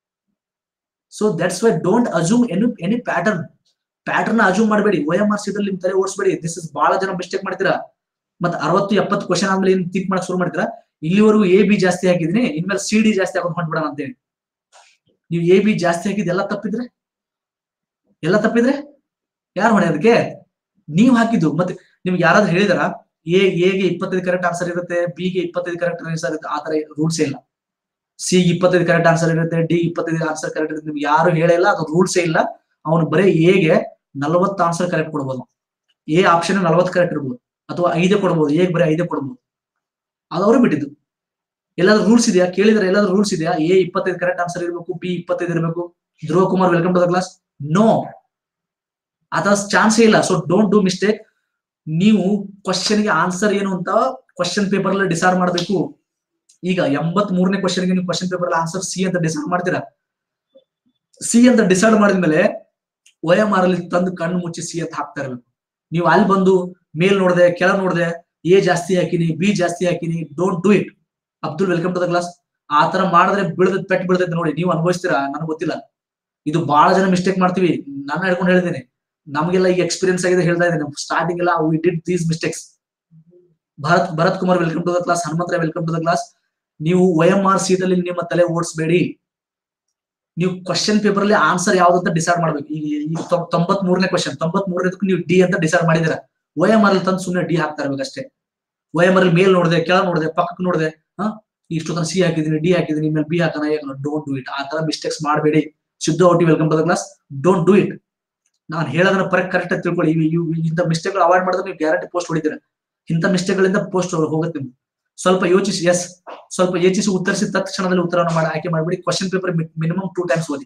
so that's why don't assume any any pattern pattern assume ಮಾಡಬೇಡಿ ಒ ಎಂ ಆರ್ ಸೀಟ್ ಅಲ್ಲಿ ನಿಮ್ ತಲೆ ಓಡಿಸ್ಬೇಡಿ ದಿಸ್ ಇಸ್ ಬಹಳ ಜನ ಮಿಸ್ಟೇಕ್ ಮಾಡ್ತೀರಾ ಮತ್ತೆ ಅರವತ್ತು ಎಪ್ಪತ್ತು ಕ್ವಶನ್ ಆದ್ಮೇಲೆ ಏನ್ ಥಿಂಕ್ ಮಾಡಕ್ ಶುರು ಮಾಡ್ತೀರಾ ಇಲ್ಲಿವರೆಗೂ ಎ ಬಿ ಜಾಸ್ತಿ ಹಾಕಿದ್ನಿ ಇನ್ಮೇಲೆ ಸಿ ಡಿ ಜಾಸ್ತಿ ಹಾಕೊಂಡು ಹೊಂಟ್ಬಿಡೋಣ ಅಂತೇಳಿ ನೀವು ಎ ಬಿ ಜಾಸ್ತಿ ಹಾಕಿದ್ ಎಲ್ಲ ತಪ್ಪಿದ್ರೆ ಎಲ್ಲ ತಪ್ಪಿದ್ರೆ ಯಾರು ಹೊಣೆ ಅದಕ್ಕೆ ನೀವ್ ಹಾಕಿದ್ದು ಮತ್ತೆ ನಿಮ್ಗೆ ಯಾರಾದ್ರೂ ಹೇಳಿದಾರ ಎ ಎಗೆ ಇಪ್ಪತ್ತೈದು ಕರೆಕ್ಟ್ ಆನ್ಸರ್ ಇರುತ್ತೆ ಬಿ ಗೆ ಇಪ್ಪತ್ತೈದು ಕರೆಕ್ಟ್ ಆನ್ಸರ್ ಇರುತ್ತೆ ಆ ತರ ರೂಲ್ಸ್ ಇಲ್ಲ ಸಿ ಇಪ್ಪತ್ತೈದು ಕರೆಕ್ಟ್ ಆನ್ಸರ್ ಇರುತ್ತೆ ಡಿ ಇಪ್ಪತ್ತೈದು ಆನ್ಸರ್ ಕರೆಕ್ಟ್ ಇರುತ್ತೆ ನಿಮ್ಗೆ ಯಾರು ಹೇಳಿಲ್ಲ ಅದು ರೂಲ್ಸ್ ಇಲ್ಲ ಅವನು ಬರೀ ಎಗೆ ನಲವತ್ತು ಆನ್ಸರ್ ಕರೆಕ್ಟ್ ಕೊಡ್ಬೋದು ಎ ಆಪ್ಷನ್ ನಲವತ್ತು ಕರೆಕ್ಟ್ ಇರ್ಬೋದು ಅಥವಾ ಐದೇ ಕೊಡ್ಬೋದು ಎಗ್ ಬರೀ ಐದೇ ಕೊಡ್ಬೋದು ಅದು ಅವರು ಬಿಟ್ಟಿದ್ದು ಎಲ್ಲಾದ್ರೂ ರೂಲ್ಸ್ ಇದೆಯಾ ಕೇಳಿದ್ರೆ ಎಲ್ಲಾದ್ರೂ ರೂಲ್ಸ್ ಇದೆಯಾ ಎ ಇಪ್ಪತ್ತೈದು ಕರೆಕ್ಟ್ ಆನ್ಸರ್ ಇರಬೇಕು ಬಿ ಇಪ್ಪತ್ತೈದು ಇರಬೇಕು Dhruva Kumar welcome to the class no ಅಥವಾ ಚಾನ್ಸೇ ಇಲ್ಲ ಸೊ ಡೋಂಟ್ ಡೂ ಮಿಸ್ಟೇಕ್ ನೀವು ಕ್ವಶನ್ ಗೆ ಆನ್ಸರ್ ಏನು ಅಂತ ಕ್ವಶನ್ ಪೇಪರ್ ಅಲ್ಲಿ ಡಿಸೈಡ್ ಮಾಡಬೇಕು ಈಗ ಎಂಬತ್ ಮೂರನೇ ಕ್ವಶನ್ ಗೆ ನೀವು ಕ್ವಶನ್ ಪೇಪರ್ ಅಲ್ಲಿ ಆನ್ಸರ್ ಸಿ ಅಂತ ಡಿಸೈಡ್ ಮಾಡ್ತೀರಾ ಸಿ ಅಂತ ಡಿಸೈಡ್ ಮಾಡಿದ್ಮೇಲೆ ಒ ಎಂ ಆರ್ ಅಲ್ಲಿ ತಂದು ಕಣ್ಣು ಮುಚ್ಚಿ ಸಿ ಅಂತ ಹಾಕ್ತಾ ಇರ್ಬೇಕು ನೀವು ಅಲ್ಲಿ ಬಂದು ಮೇಲ್ ನೋಡಿದೆ ಕೆಳ ನೋಡಿದೆ ಎ ಜಾಸ್ತಿ ಹಾಕಿನಿ ಬಿ ಜಾಸ್ತಿ ಹಾಕಿನಿ don't do it Abdul welcome to the class ಆ ತರ ಮಾಡಿದ್ರೆ ಬಿಡದ ಪೆಟ್ ಬಿಡ್ತೈತೆ ನೋಡಿ ನೀವು ಅನುಭವಿಸ್ತೀರಾ ನನಗೆ ಗೊತ್ತಿಲ್ಲ ಇದು ಬಹಳ ಜನ ಮಿಸ್ಟೇಕ್ ಮಾಡ್ತೀವಿ ನಾನು ಹೇಳ್ಕೊಂಡು ಹೇಳಿದ್ದೀನಿ ನಮಗೆಲ್ಲ ಈಗ ಎಕ್ಸ್ಪೀರಿಯನ್ಸ್ ಆಗಿದೆ ಹೇಳ್ತಾ ಇದ್ದೀನಿ ಸ್ಟಾರ್ಟಿಂಗ್ ಎಲ್ಲ we did these mistakes Bharat Bharat Kumar welcome to the class ಹನುಮಂತರ ವೆಲ್ಕಮ್ ಟು ದ ಕ್ಲಾಸ್ ನೀವು ಒ ಎಂ ಆರ್ ಸೀಟ್ ಅಲ್ಲಿ ನಿಮ್ಮ ತಲೆ ಓಡಿಸ್ಬೇಡಿ ನೀವು ಕ್ವಶನ್ ಪೇಪರ್ ಅಲ್ಲಿ ಆನ್ಸರ್ ಯಾವ್ದು ಅಂತ ಡಿಸೈಡ್ ಮಾಡ್ಬೇಕು ಈಗ ಈಗ ತೊಂಬತ್ ಮೂರನೇ ಕ್ವಶನ್ ತೊಂಬತ್ ಮೂರನೇದಕ್ಕೂ ನೀವು ಡಿ ಅಂತ ಡಿಸೈಡ್ ಮಾಡಿದಿರ ಒ ಎಂ ಆರ್ ಅಲ್ಲಿ ತಂದು ಸುಮ್ಮನೆ ಡಿ ಹಾಕ್ತಾ ಇರ್ಬೇಕು ಅಷ್ಟೇ ಒ ಎಂ ಆರ್ ಅಲ್ಲಿ ಮೇಲ್ ನೋಡಿದೆ ಕೆಳ ನೋಡಿದೆ ಪಕ್ಕಕ್ಕೆ ನೋಡಿದೆ ಹಾ ಇಷ್ಟು ತನಕ ಸಿ ಹಾಕಿದೀನಿ ಡಿ ಹಾಕಿದೀನಿ ಮೇಲೆ ಬಿ ಹಾಕೋಣ ಡೋಂಟ್ ಡೂ ಇಟ್ ಆ ತರ ಮಿಸ್ಟೇಕ್ಸ್ ಮಾಡಬೇಡಿ ಶುದ್ಧ ಔಟಿ welcome to the class don't do it ನಾನು ಹೇಳೋದನ್ನ ಪರಕ್ ಕರೆಕ್ಟ್ ಆಗಿ ತಿಳ್ಕೊಳ್ಳಿ ಇವು- ಇವು ಇಂಥ ಮಿಸ್ಟೇಕ್ ಅವಾಯ್ಡ್ ಮಾಡಿದ್ರೆ ನೀವು ಗ್ಯಾರಂಟಿ ಪೋಸ್ಟ್ ಹೊಡಿತೀರ ಇಂಥ ಮಿಸ್ಟೇಕ್ ಗಳಿಂದ ಪೋಸ್ಟ್ ಹೋಗುತ್ತೆ ನಿಮ್ಗೆ ಸ್ವಲ್ಪ ಯೋಚಿಸಿ ಎಸ್ ಸ್ವಲ್ಪ ಯೋಚಿಸಿ ಉತ್ತರಿಸಿದ ತಕ್ಷಣದಲ್ಲಿ ಉತ್ತರವನ್ನು ಮಾಡಿ ಆಯ್ಕೆ ಮಾಡ್ಬಿಡಿ question paper minimum two times ಓದಿ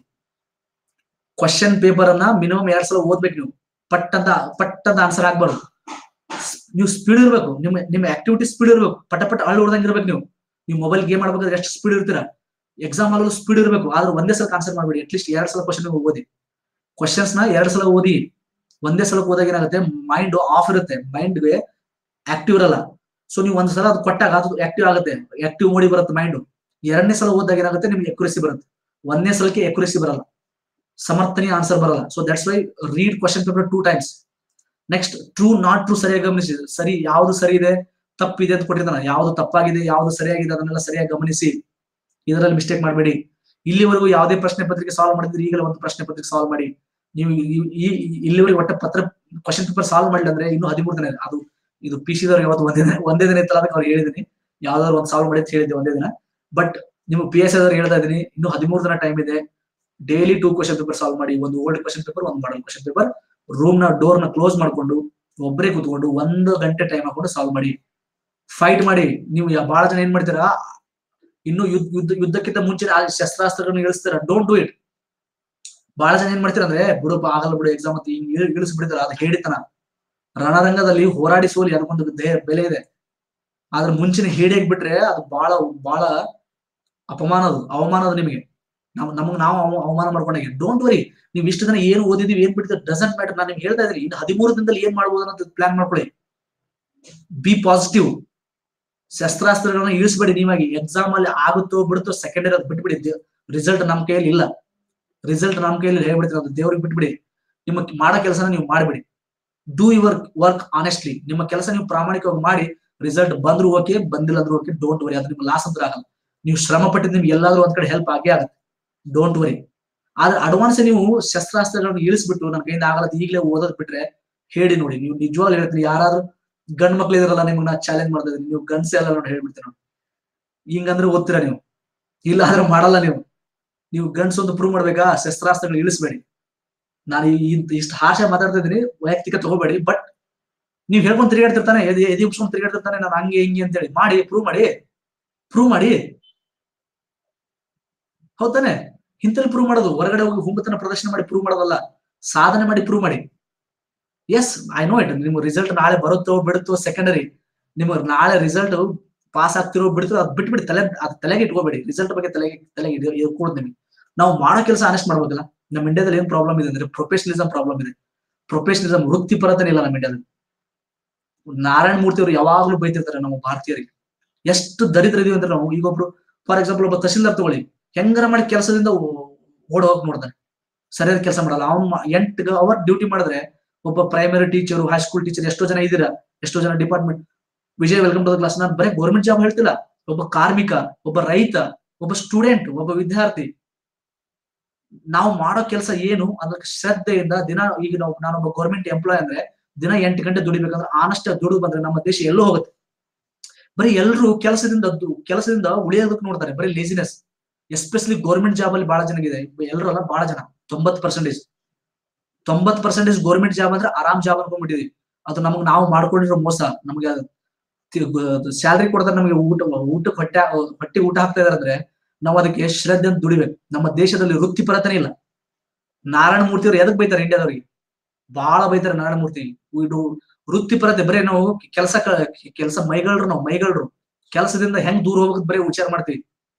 ಕ್ವಶನ್ ಪೇಪರ್ ಅನ್ನ ಮಿನಿಮಮ್ ಎರಡ್ ಸಲ ಓದ್ಬೇಕು ನೀವು ಪಟ್ ಅಂತ ಪಟ್ ಅಂತ ಆನ್ಸರ್ ಆಗ್ಬಾರ್ದು ನೀವು ಸ್ಪೀಡ್ ಇರ್ಬೇಕು ನಿಮ್ಮ ನಿಮ್ಮ ಆಕ್ಟಿವಿಟಿ ಸ್ಪೀಡ್ ಇರ್ಬೇಕು ಪಟ ಪಟ ಹಳ್ಳಿ ಹೊಡ್ದಂಗೆ ಇರ್ಬೇಕು ನೀವು ನೀವು ಮೊಬೈಲ್ ಗೇಮ್ ಆಡ್ಬೇಕಾದ್ರೆ ಎಷ್ಟು ಸ್ಪೀಡ್ ಇರ್ತೀರಾ ಎಕ್ಸಾಮ್ ಆಗಲು ಸ್ಪೀಡ್ ಇರಬೇಕು ಆದ್ರೆ ಒಂದೇ ಸಲ ಆನ್ಸರ್ ಮಾಡ್ಬೇಡಿ ಅಟ್ಲೀಸ್ಟ್ ಎರಡ್ ಸಲ ಕ್ವಶನ್ ಓದಿ ಕ್ವಶನ್ಸ್ ನ ಎರಡ್ ಸಲ ಓದಿ ಒಂದೇ ಸಲ ಓದಾಗ ಏನಾಗುತ್ತೆ ಮೈಂಡ್ ಆಫ್ ಇರುತ್ತೆ ಮೈಂಡ್ಗೆ ಆಕ್ಟಿವ್ ಇರಲ್ಲ ಸೊ ನೀವು ಒಂದ್ ಸಲ ಅದು ಕೊಟ್ಟಾಗ ಅದು ಆಕ್ಟಿವ್ ಆಗುತ್ತೆ ಆಕ್ಟಿವ್ ಮೋಡಿ ಬರುತ್ತೆ ಮೈಂಡ್ ಎರಡನೇ ಸಲ ಓದಿದಾಗ ಏನಾಗುತ್ತೆ ನಿಮ್ಗೆ ಎಕ್ಯುರಸಿ ಬರುತ್ತೆ ಒಂದನೇ ಸಲಕ್ಕೆ ಎಕ್ಯುರಸಿ ಬರಲ್ಲ ಸಮರ್ಥನೀಯ ಆನ್ಸರ್ ಬರಲ್ಲ so that's why read question paper two times next true not true ಸರಿಯಾಗಿ ಗಮನಿಸಿ ಸರಿ ಯಾವ್ದು ಸರಿ ಇದೆ ತಪ್ಪಿದೆ ಅಂತ ಕೊಟ್ಟಿರ್ತಾನೆ ಯಾವ್ದು ತಪ್ಪಾಗಿದೆ ಯಾವ್ದು ಸರಿಯಾಗಿದೆ ಅದನ್ನೆಲ್ಲ ಸರಿಯಾಗಿ ಗಮನಿಸಿ ಇದರಲ್ಲಿ ಮಿಸ್ಟೇಕ್ ಮಾಡಬೇಡಿ ಇಲ್ಲಿವರೆಗೂ ಯಾವುದೇ ಪ್ರಶ್ನೆ ಪತ್ರಿಕೆ ಸಾಲ್ವ್ ಮಾಡಿದ್ರೆ ಈಗಲೇ ಒಂದು ಪ್ರಶ್ನೆ ಪತ್ರಿಕೆ ಸಾಲ್ವ್ ಮಾಡಿ ನೀವು ಈ- ಈ ಈ- ಇಲ್ಲಿವರೆಗೆ ಒಟ್ಟ ಪತ್ರ ಕ್ವಶನ್ ಪೇಪರ್ ಸಾಲ್ವ್ ಮಾಡಿಲ್ಲ ಅಂದ್ರೆ ಇನ್ನು ಹದಿಮೂರು ದಿನ ಇದೆ. ಅದು ಇದು ಪಿ ಸಿ ದವ್ರಿಗೆ ಯಾವತ್ತು ಒಂದೇ ದಿನ ಒಂದೇ ದಿನ ಇತ್ತಲ್ಲ ಅದಕ್ಕೆ ಅವ್ರು ಹೇಳಿದೀನಿ ಯಾವ್ದಾದ್ರು ಒಂದು ಸಾಲ್ವ್ ಮಾಡಿ ಅಂತ ಹೇಳಿದ್ದೆ ಒಂದೇ ದಿನ ಬಟ್ ನಿಮ್ಗೆ ಪಿ ಎಸ್ ಐದವ್ರಿಗೆ ಹೇಳ್ತಾ ಇದೀನಿ ಇನ್ನು ಹದಿಮೂರು ದಿನ ಟೈಮ್ ಇದೆ daily two question paper solve ಮಾಡಿ ಒಂದು ಓಲ್ಡ್ ಕ್ವಶನ್ ಪೇಪರ್ ಒಂದು ಮಾಡಲ್ ಕ್ವಶನ್ ಪೇಪರ್ ರೂಮ್ ನ ಡೋರ್ ನ ಕ್ಲೋಸ್ ಮಾಡ್ಕೊಂಡು ಒಬ್ಬರೇ ಕೂತ್ಕೊಂಡು ಒಂದು ಗಂಟೆ ಟೈಮ್ ಹಾಕೊಂಡು ಸಾಲ್ವ್ ಮಾಡಿ ಫೈಟ್ ಮಾಡಿ ನೀವು ಯಾ- ಬಹಳ ಜನ ಏನ್ ಮಾಡ್ತೀರಾ ಇನ್ನು ಯುದ್ಧ ಯುದ್ಧ ಯುದ್ಧಕ್ಕಿಂತ ಮುಂಚೆ ಆ ಶಸ್ತ್ರಾಸ್ತ್ರಗಳನ್ನ ಇಳಿಸ್ತಾರ ಡೋಂಟ್ ಡೂ ಇಟ್ ಬಹಳ ಜನ ಏನ್ ಮಾಡ್ತೀರ ಅಂದ್ರೆ ಬಿಡು ಬಾ, ಆಗಲ್ಲ ಬಿಡು ಎಕ್ಸಾಮ್ ಅಂತ ಹಿಂಗ್ ಇಳ್- ಇಳಿಸ್ಬಿಡ್ತಾರ ಅದು ಹೇಳಿತನ ರಣರಂಗದಲ್ಲಿ ಹೋರಾಡಿ ಸೋಲಿ ಅದಕ್ಕೊಂದು ದೇ- ಬೆಲೆ ಇದೆ ಆದ್ರೆ ಮುಂಚಿನ ಹೇಡಿಯಾಗಿ ಬಿಟ್ರೆ ಅದು ಬಹಳ ಬಹಳ ಅಪಮಾನ ಅದು ಅವಮಾನ ಅದು ನಿಮಗೆ ನಮ್ ನಮಗ್ ನಾವು ಅವ- ಅವಮಾನ ಮಾಡ್ಕೊಂಡಾಗ ಡೋಂಟ್ ವರಿ ನೀವು ಇಷ್ಟು ದಿನ ಏನು ಓದಿದೀವಿ ಏನ್ ಬಿಡ್ತೀವಿ ಡಸಂಟ್ ಮ್ಯಾಟರ್ ನಾನು ನಿಮ್ಗೆ ಹೇಳ್ತಾ ಇದ್ದೀನಿ ಇನ್ನು ಹದಿಮೂರು ದಿನದಲ್ಲಿ ಏನ್ ಮಾಡ್ಬೋದು ಅನ್ನೋದು ಪ್ಲಾನ್ ಮಾಡ್ಕೊಳ್ಳಿ ಬಿ ಪಾಸಿಟಿವ್ ಶಸ್ತ್ರಾಸ್ತ್ರಗಳನ್ನ ಇಳಿಸ್ಬೇಡಿ ನೀವಾಗಿ ಎಕ್ಸಾಮ್ ಅಲ್ಲಿ ಆಗುತ್ತೋ ಬಿಡುತ್ತೋ ಸೆಕೆಂಡ್ ಇರೋದು ಬಿಟ್ಬಿಡಿ ರಿಸಲ್ಟ್ ನಮ್ ಕೈಯಲ್ಲಿ ಇಲ್ಲ ರಿಸಲ್ಟ್ ನಮ್ಮ ಕೈಯಲ್ಲಿ ಹೇಳ್ಬಿಡ್ತೀನಿ ಅದು ದೇವ್ರಿಗೆ ಬಿಟ್ಬಿಡಿ ನಿಮ್ಮ ಮಾಡೋ ಕೆಲಸನ ನೀವು ಮಾಡ್ಬಿಡಿ ಡೂ ಯುವರ್ ವರ್ಕ್ ಆನೆಸ್ಟ್ಲಿ ನಿಮ್ಮ ಕೆಲಸ ನೀವು ಪ್ರಾಮಾಣಿಕವಾಗಿ ಮಾಡಿ ರಿಸಲ್ಟ್ ಬಂದ್ರು ಓಕೆ ಬಂದಿಲ್ಲ ಅಂದ್ರೂ ಓಕೆ ಡೋಂಟ್ ವರಿ ಅದು ನಿಮ್ಮ ಲಾಸ್ ಅಂತ ಆಗಲ್ಲ ನೀವು ಶ್ರಮ ಪಟ್ಟಿದ್ದು ನಿಮ್ಗೆ ಎಲ್ಲಾದ್ರೂ ಒಂದ್ ಕಡೆ ಹೆಲ್ಪ್ ಆಗೇ ಆಗುತ್ತೆ ಡೋಂಟ್ ವರಿ ಆದ್ರೆ ಅಡ್ವಾನ್ಸ್ ನೀವು ಶಸ್ತ್ರಾಸ್ತ್ರಗಳನ್ನು ಇಳಿಸ್ಬಿಟ್ಟು ನನ್ನ ಕೈಯಿಂದ ಆಗಲ್ಲ ಈಗಲೇ ಓದೋದ್ ಬಿಟ್ರೆ ಹೇಳಿ ನೋಡಿ ನೀವು ನಿಜವಾಗ್ಲೂ ಹೇಳ್ತೀನಿ ಯಾರಾದ್ರೂ ಗಂಡ್ ಮಕ್ಳು ಇದಾರಲ್ಲ ನಿಮ್ಗೆ ನಾ ಚಾಲೆಂಜ್ ಮಾಡ್ತಾ ಇದೀನಿ ನೀವು ಗನ್ಸ್ ಎಲ್ಲ ನೋಡಿ ಹೇಳ್ಬಿಡ್ತೀನಿ ನೋಡಿ ಹಿಂಗಂದ್ರೆ ಓದ್ತೀರಾ ನೀವು ಇಲ್ಲ ಆದ್ರೆ ಮಾಡಲ್ಲ ನೀವು ನೀವು ಗನ್ಸ್ ಒಂದು ಪ್ರೂವ್ ಮಾಡ್ಬೇಕಾ ಶಸ್ತ್ರಾಸ್ತ್ರಗಳು ಇಳಿಸ್ಬೇಡಿ ನಾನು ಇಷ್ಟು ಹಾರ್ಷ ಮಾತಾಡ್ತಾ ಇದೀನಿ ವೈಯಕ್ತಿಕ ತಗೋಬೇಡಿ ಬಟ್ ನೀವ್ ಹೇಳ್ಕೊಂಡ್ ತಿರುಗಾಡ್ತಿರ್ತಾನೆ ಎದೆ ಎದೆ ಉಪ್ಸ್ಕೊಂಡ್ ತಿರುಗಾಡ್ತಿರ್ತಾನೆ ನಾನು ಹಂಗೆ ಹಿಂಗೆ ಅಂತ ಹೇಳಿ ಮಾಡಿ ಪ್ರೂವ್ ಮಾಡಿ ಪ್ರೂವ್ ಮಾಡಿ ಹೌದಾನೆ ಇಂತಲ್ಲಿ ಪ್ರೂವ್ ಮಾಡೋದು ಹೊರಗಡೆ ಹೋಗಿ ಹುಂಬತನ ಪ್ರದರ್ಶನ ಮಾಡಿ ಪ್ರೂವ್ ಮಾಡೋದಲ್ಲ ಸಾಧನೆ ಮಾಡಿ ಪ್ರೂವ್ ಮಾಡಿ ಎಸ್ ಐ ನೋ ಇಟ್ ನಿಮ್ಮ ರಿಸಲ್ಟ್ ನಾಳೆ ಬರುತ್ತೋ ಬಿಡುತ್ತೋ ಸೆಕೆಂಡರಿ ನಿಮ್ಮ ನಾಳೆ ರಿಸಲ್ಟ್ ಪಾಸ್ ಆಗ್ತಿರೋ ಬಿಡ್ತಿರೋ ಅದ್ ಬಿಟ್ಬಿಡಿ ತಲೆ ಅದ್ ತಲೆಗೆ ಇಟ್ಕೋಬೇಡಿ ರಿಸಲ್ಟ್ ಬಗ್ಗೆ ತಲೆಗೆ ತಲೆಗೆ ಇಟ್ಕೊಳ್ ನಿಮಗೆ ನಾವು ಮಾಡೋ ಕೆಲಸ ಆನೆಸ್ಟ್ ಮಾಡ್ಬೇಕಲ್ಲ ನಮ್ಮ ಇಂಡಿಯಾದಲ್ಲಿ ಏನ್ ಪ್ರಾಬ್ಲಮ್ ಇದೆ ಅಂದ್ರೆ ಪ್ರೊಫೆಷನಲಿಸಂ ಪ್ರಾಬ್ಲಮ್ ಇದೆ ಪ್ರೊಫೆಷನಲಿಸಂ ವೃತ್ತಿಪರತನೇ ಇಲ್ಲ ನಮ್ಮ ಇಂಡಿಯಾದಲ್ಲಿ ನಾರಾಯಣ ಮೂರ್ತಿ ಅವರು ಯಾವಾಗ್ಲೂ ಬೈತಿರ್ತಾರೆ ನಮ್ಮ ಭಾರತೀಯರಿಗೆ ಎಷ್ಟು ದರಿದ್ರ ಇದೀವಿ ಅಂದ್ರೆ ನಾವು ಈಗ ಒಬ್ರು ಫಾರ್ ಎಕ್ಸಾಂಪಲ್ ಒಬ್ಬ ತಹಶೀಲ್ದಾರ್ ತಗೊಳ್ಳಿ ಹೆಂಗಾರ ಮಾಡಿ ಕೆಲಸದಿಂದ ಓಡ ಹೋಗ್ ನೋಡ್ತಾನೆ ಸರಿಯಾದ ಕೆಲಸ ಮಾಡಲ್ಲ ಅವ್ನ್ ಎಂಟು ಅವರ್ ಡ್ಯೂಟಿ ಮಾಡಿದ್ರೆ ಒಬ್ಬ ಪ್ರೈಮರಿ ಟೀಚರ್ ಹೈಸ್ಕೂಲ್ ಟೀಚರ್ ಎಷ್ಟೋ ಜನ ಇದ್ದೀರಾ ಎಷ್ಟೋ ಜನ department Vijay welcome to the class ನಾನು ಬರೀ ಗೌರ್ಮೆಂಟ್ ಜಾಬ್ ಹೇಳ್ತಿಲ್ಲ ಒಬ್ಬ ಕಾರ್ಮಿಕ ಒಬ್ಬ ರೈತ ಒಬ್ಬ ಸ್ಟೂಡೆಂಟ್ ಒಬ್ಬ ವಿದ್ಯಾರ್ಥಿ ನಾವು ಮಾಡೋ ಕೆಲಸ ಏನು ಅದಕ್ಕೆ ಶ್ರದ್ಧೆಯಿಂದ ದಿನ ಈಗ ನಾವು ನಾನೊಬ್ಬ ಗೌರ್ಮೆಂಟ್ ಎಂಪ್ಲಾಯ್ ಅಂದ್ರೆ ದಿನ ಎಂಟು ಗಂಟೆ ದುಡಿಬೇಕಂದ್ರೆ ಆನಷ್ಟ ದುಡಿದು ಬಂದ್ರೆ ನಮ್ಮ ದೇಶ ಎಲ್ಲೋ ಹೋಗುತ್ತೆ ಬರೀ ಎಲ್ಲರೂ ಕೆಲಸದಿಂದ ಕೆಲಸದಿಂದ ಉಳಿಯೋದಕ್ಕೆ ನೋಡ್ತಾರೆ ಬರೀ ಲೇಸಿನೆಸ್ ಎಸ್ಪೆಷಲಿ ಗೌರ್ಮೆಂಟ್ ಜಾಬ್ ಅಲ್ಲಿ ಬಹಳ ಜನಗಿದೆ ಎಲ್ಲರೂ ಅಲ್ಲ ಬಹಳ ಜನ ತೊಂಬತ್ ಪರ್ಸೆಂಟೇಜ್ ತೊಂಬತ್ ಪರ್ಸೆಂಟೇಜ್ ಗೌರ್ಮೆಂಟ್ ಜಾಬ್ ಅಂದ್ರೆ ಆರಾಮ್ ಜಾಬ್ ಅನ್ಕೊಂಡ್ಬಿಟ್ಟಿದೀವಿ ಅದು ನಮಗ್ ನಾವು ಮಾಡ್ಕೊಂಡಿರೋ ಮೋಸ ನಮ್ಗೆ ಸ್ಯಾಲ್ರಿ ಕೊಡ್ತಾರೆ ನಮಗೆ ಊಟ ಊಟಕ್ಕೆ ಹೊಟ್ಟೆ ಹೊಟ್ಟೆ ಊಟ ಹಾಕ್ತಾ ಇದಾರೆ ಅಂದ್ರೆ ನಾವು ಅದಕ್ಕೆ ಶ್ರದ್ಧೆ ಅಂತ ದುಡಿಬೇಕು ನಮ್ಮ ದೇಶದಲ್ಲಿ ವೃತ್ತಿಪರತನೇ ಇಲ್ಲ ನಾರಾಯಣ ಮೂರ್ತಿ ಅವ್ರು ಎದಕ್ ಬೈತಾರೆ ಇಂಡಿಯಾದವ್ರಿಗೆ ಬಹಳ ಬೈತಾರೆ ನಾರಾಯಣ ಮೂರ್ತಿ ಇದು ವೃತ್ತಿಪರತೆ ಬರೀ ನಾವು ಕೆಲಸ ಕೆಲಸ ಮೈಗಳ್ರು ನಾವು ಮೈಗಳ್ರು ಕೆಲಸದಿಂದ ಹೆಂಗ್ ದೂರ ಹೋಗೋದ್ ಬರೀ ವಿಚಾರ ಮಾಡ್ತೀವಿ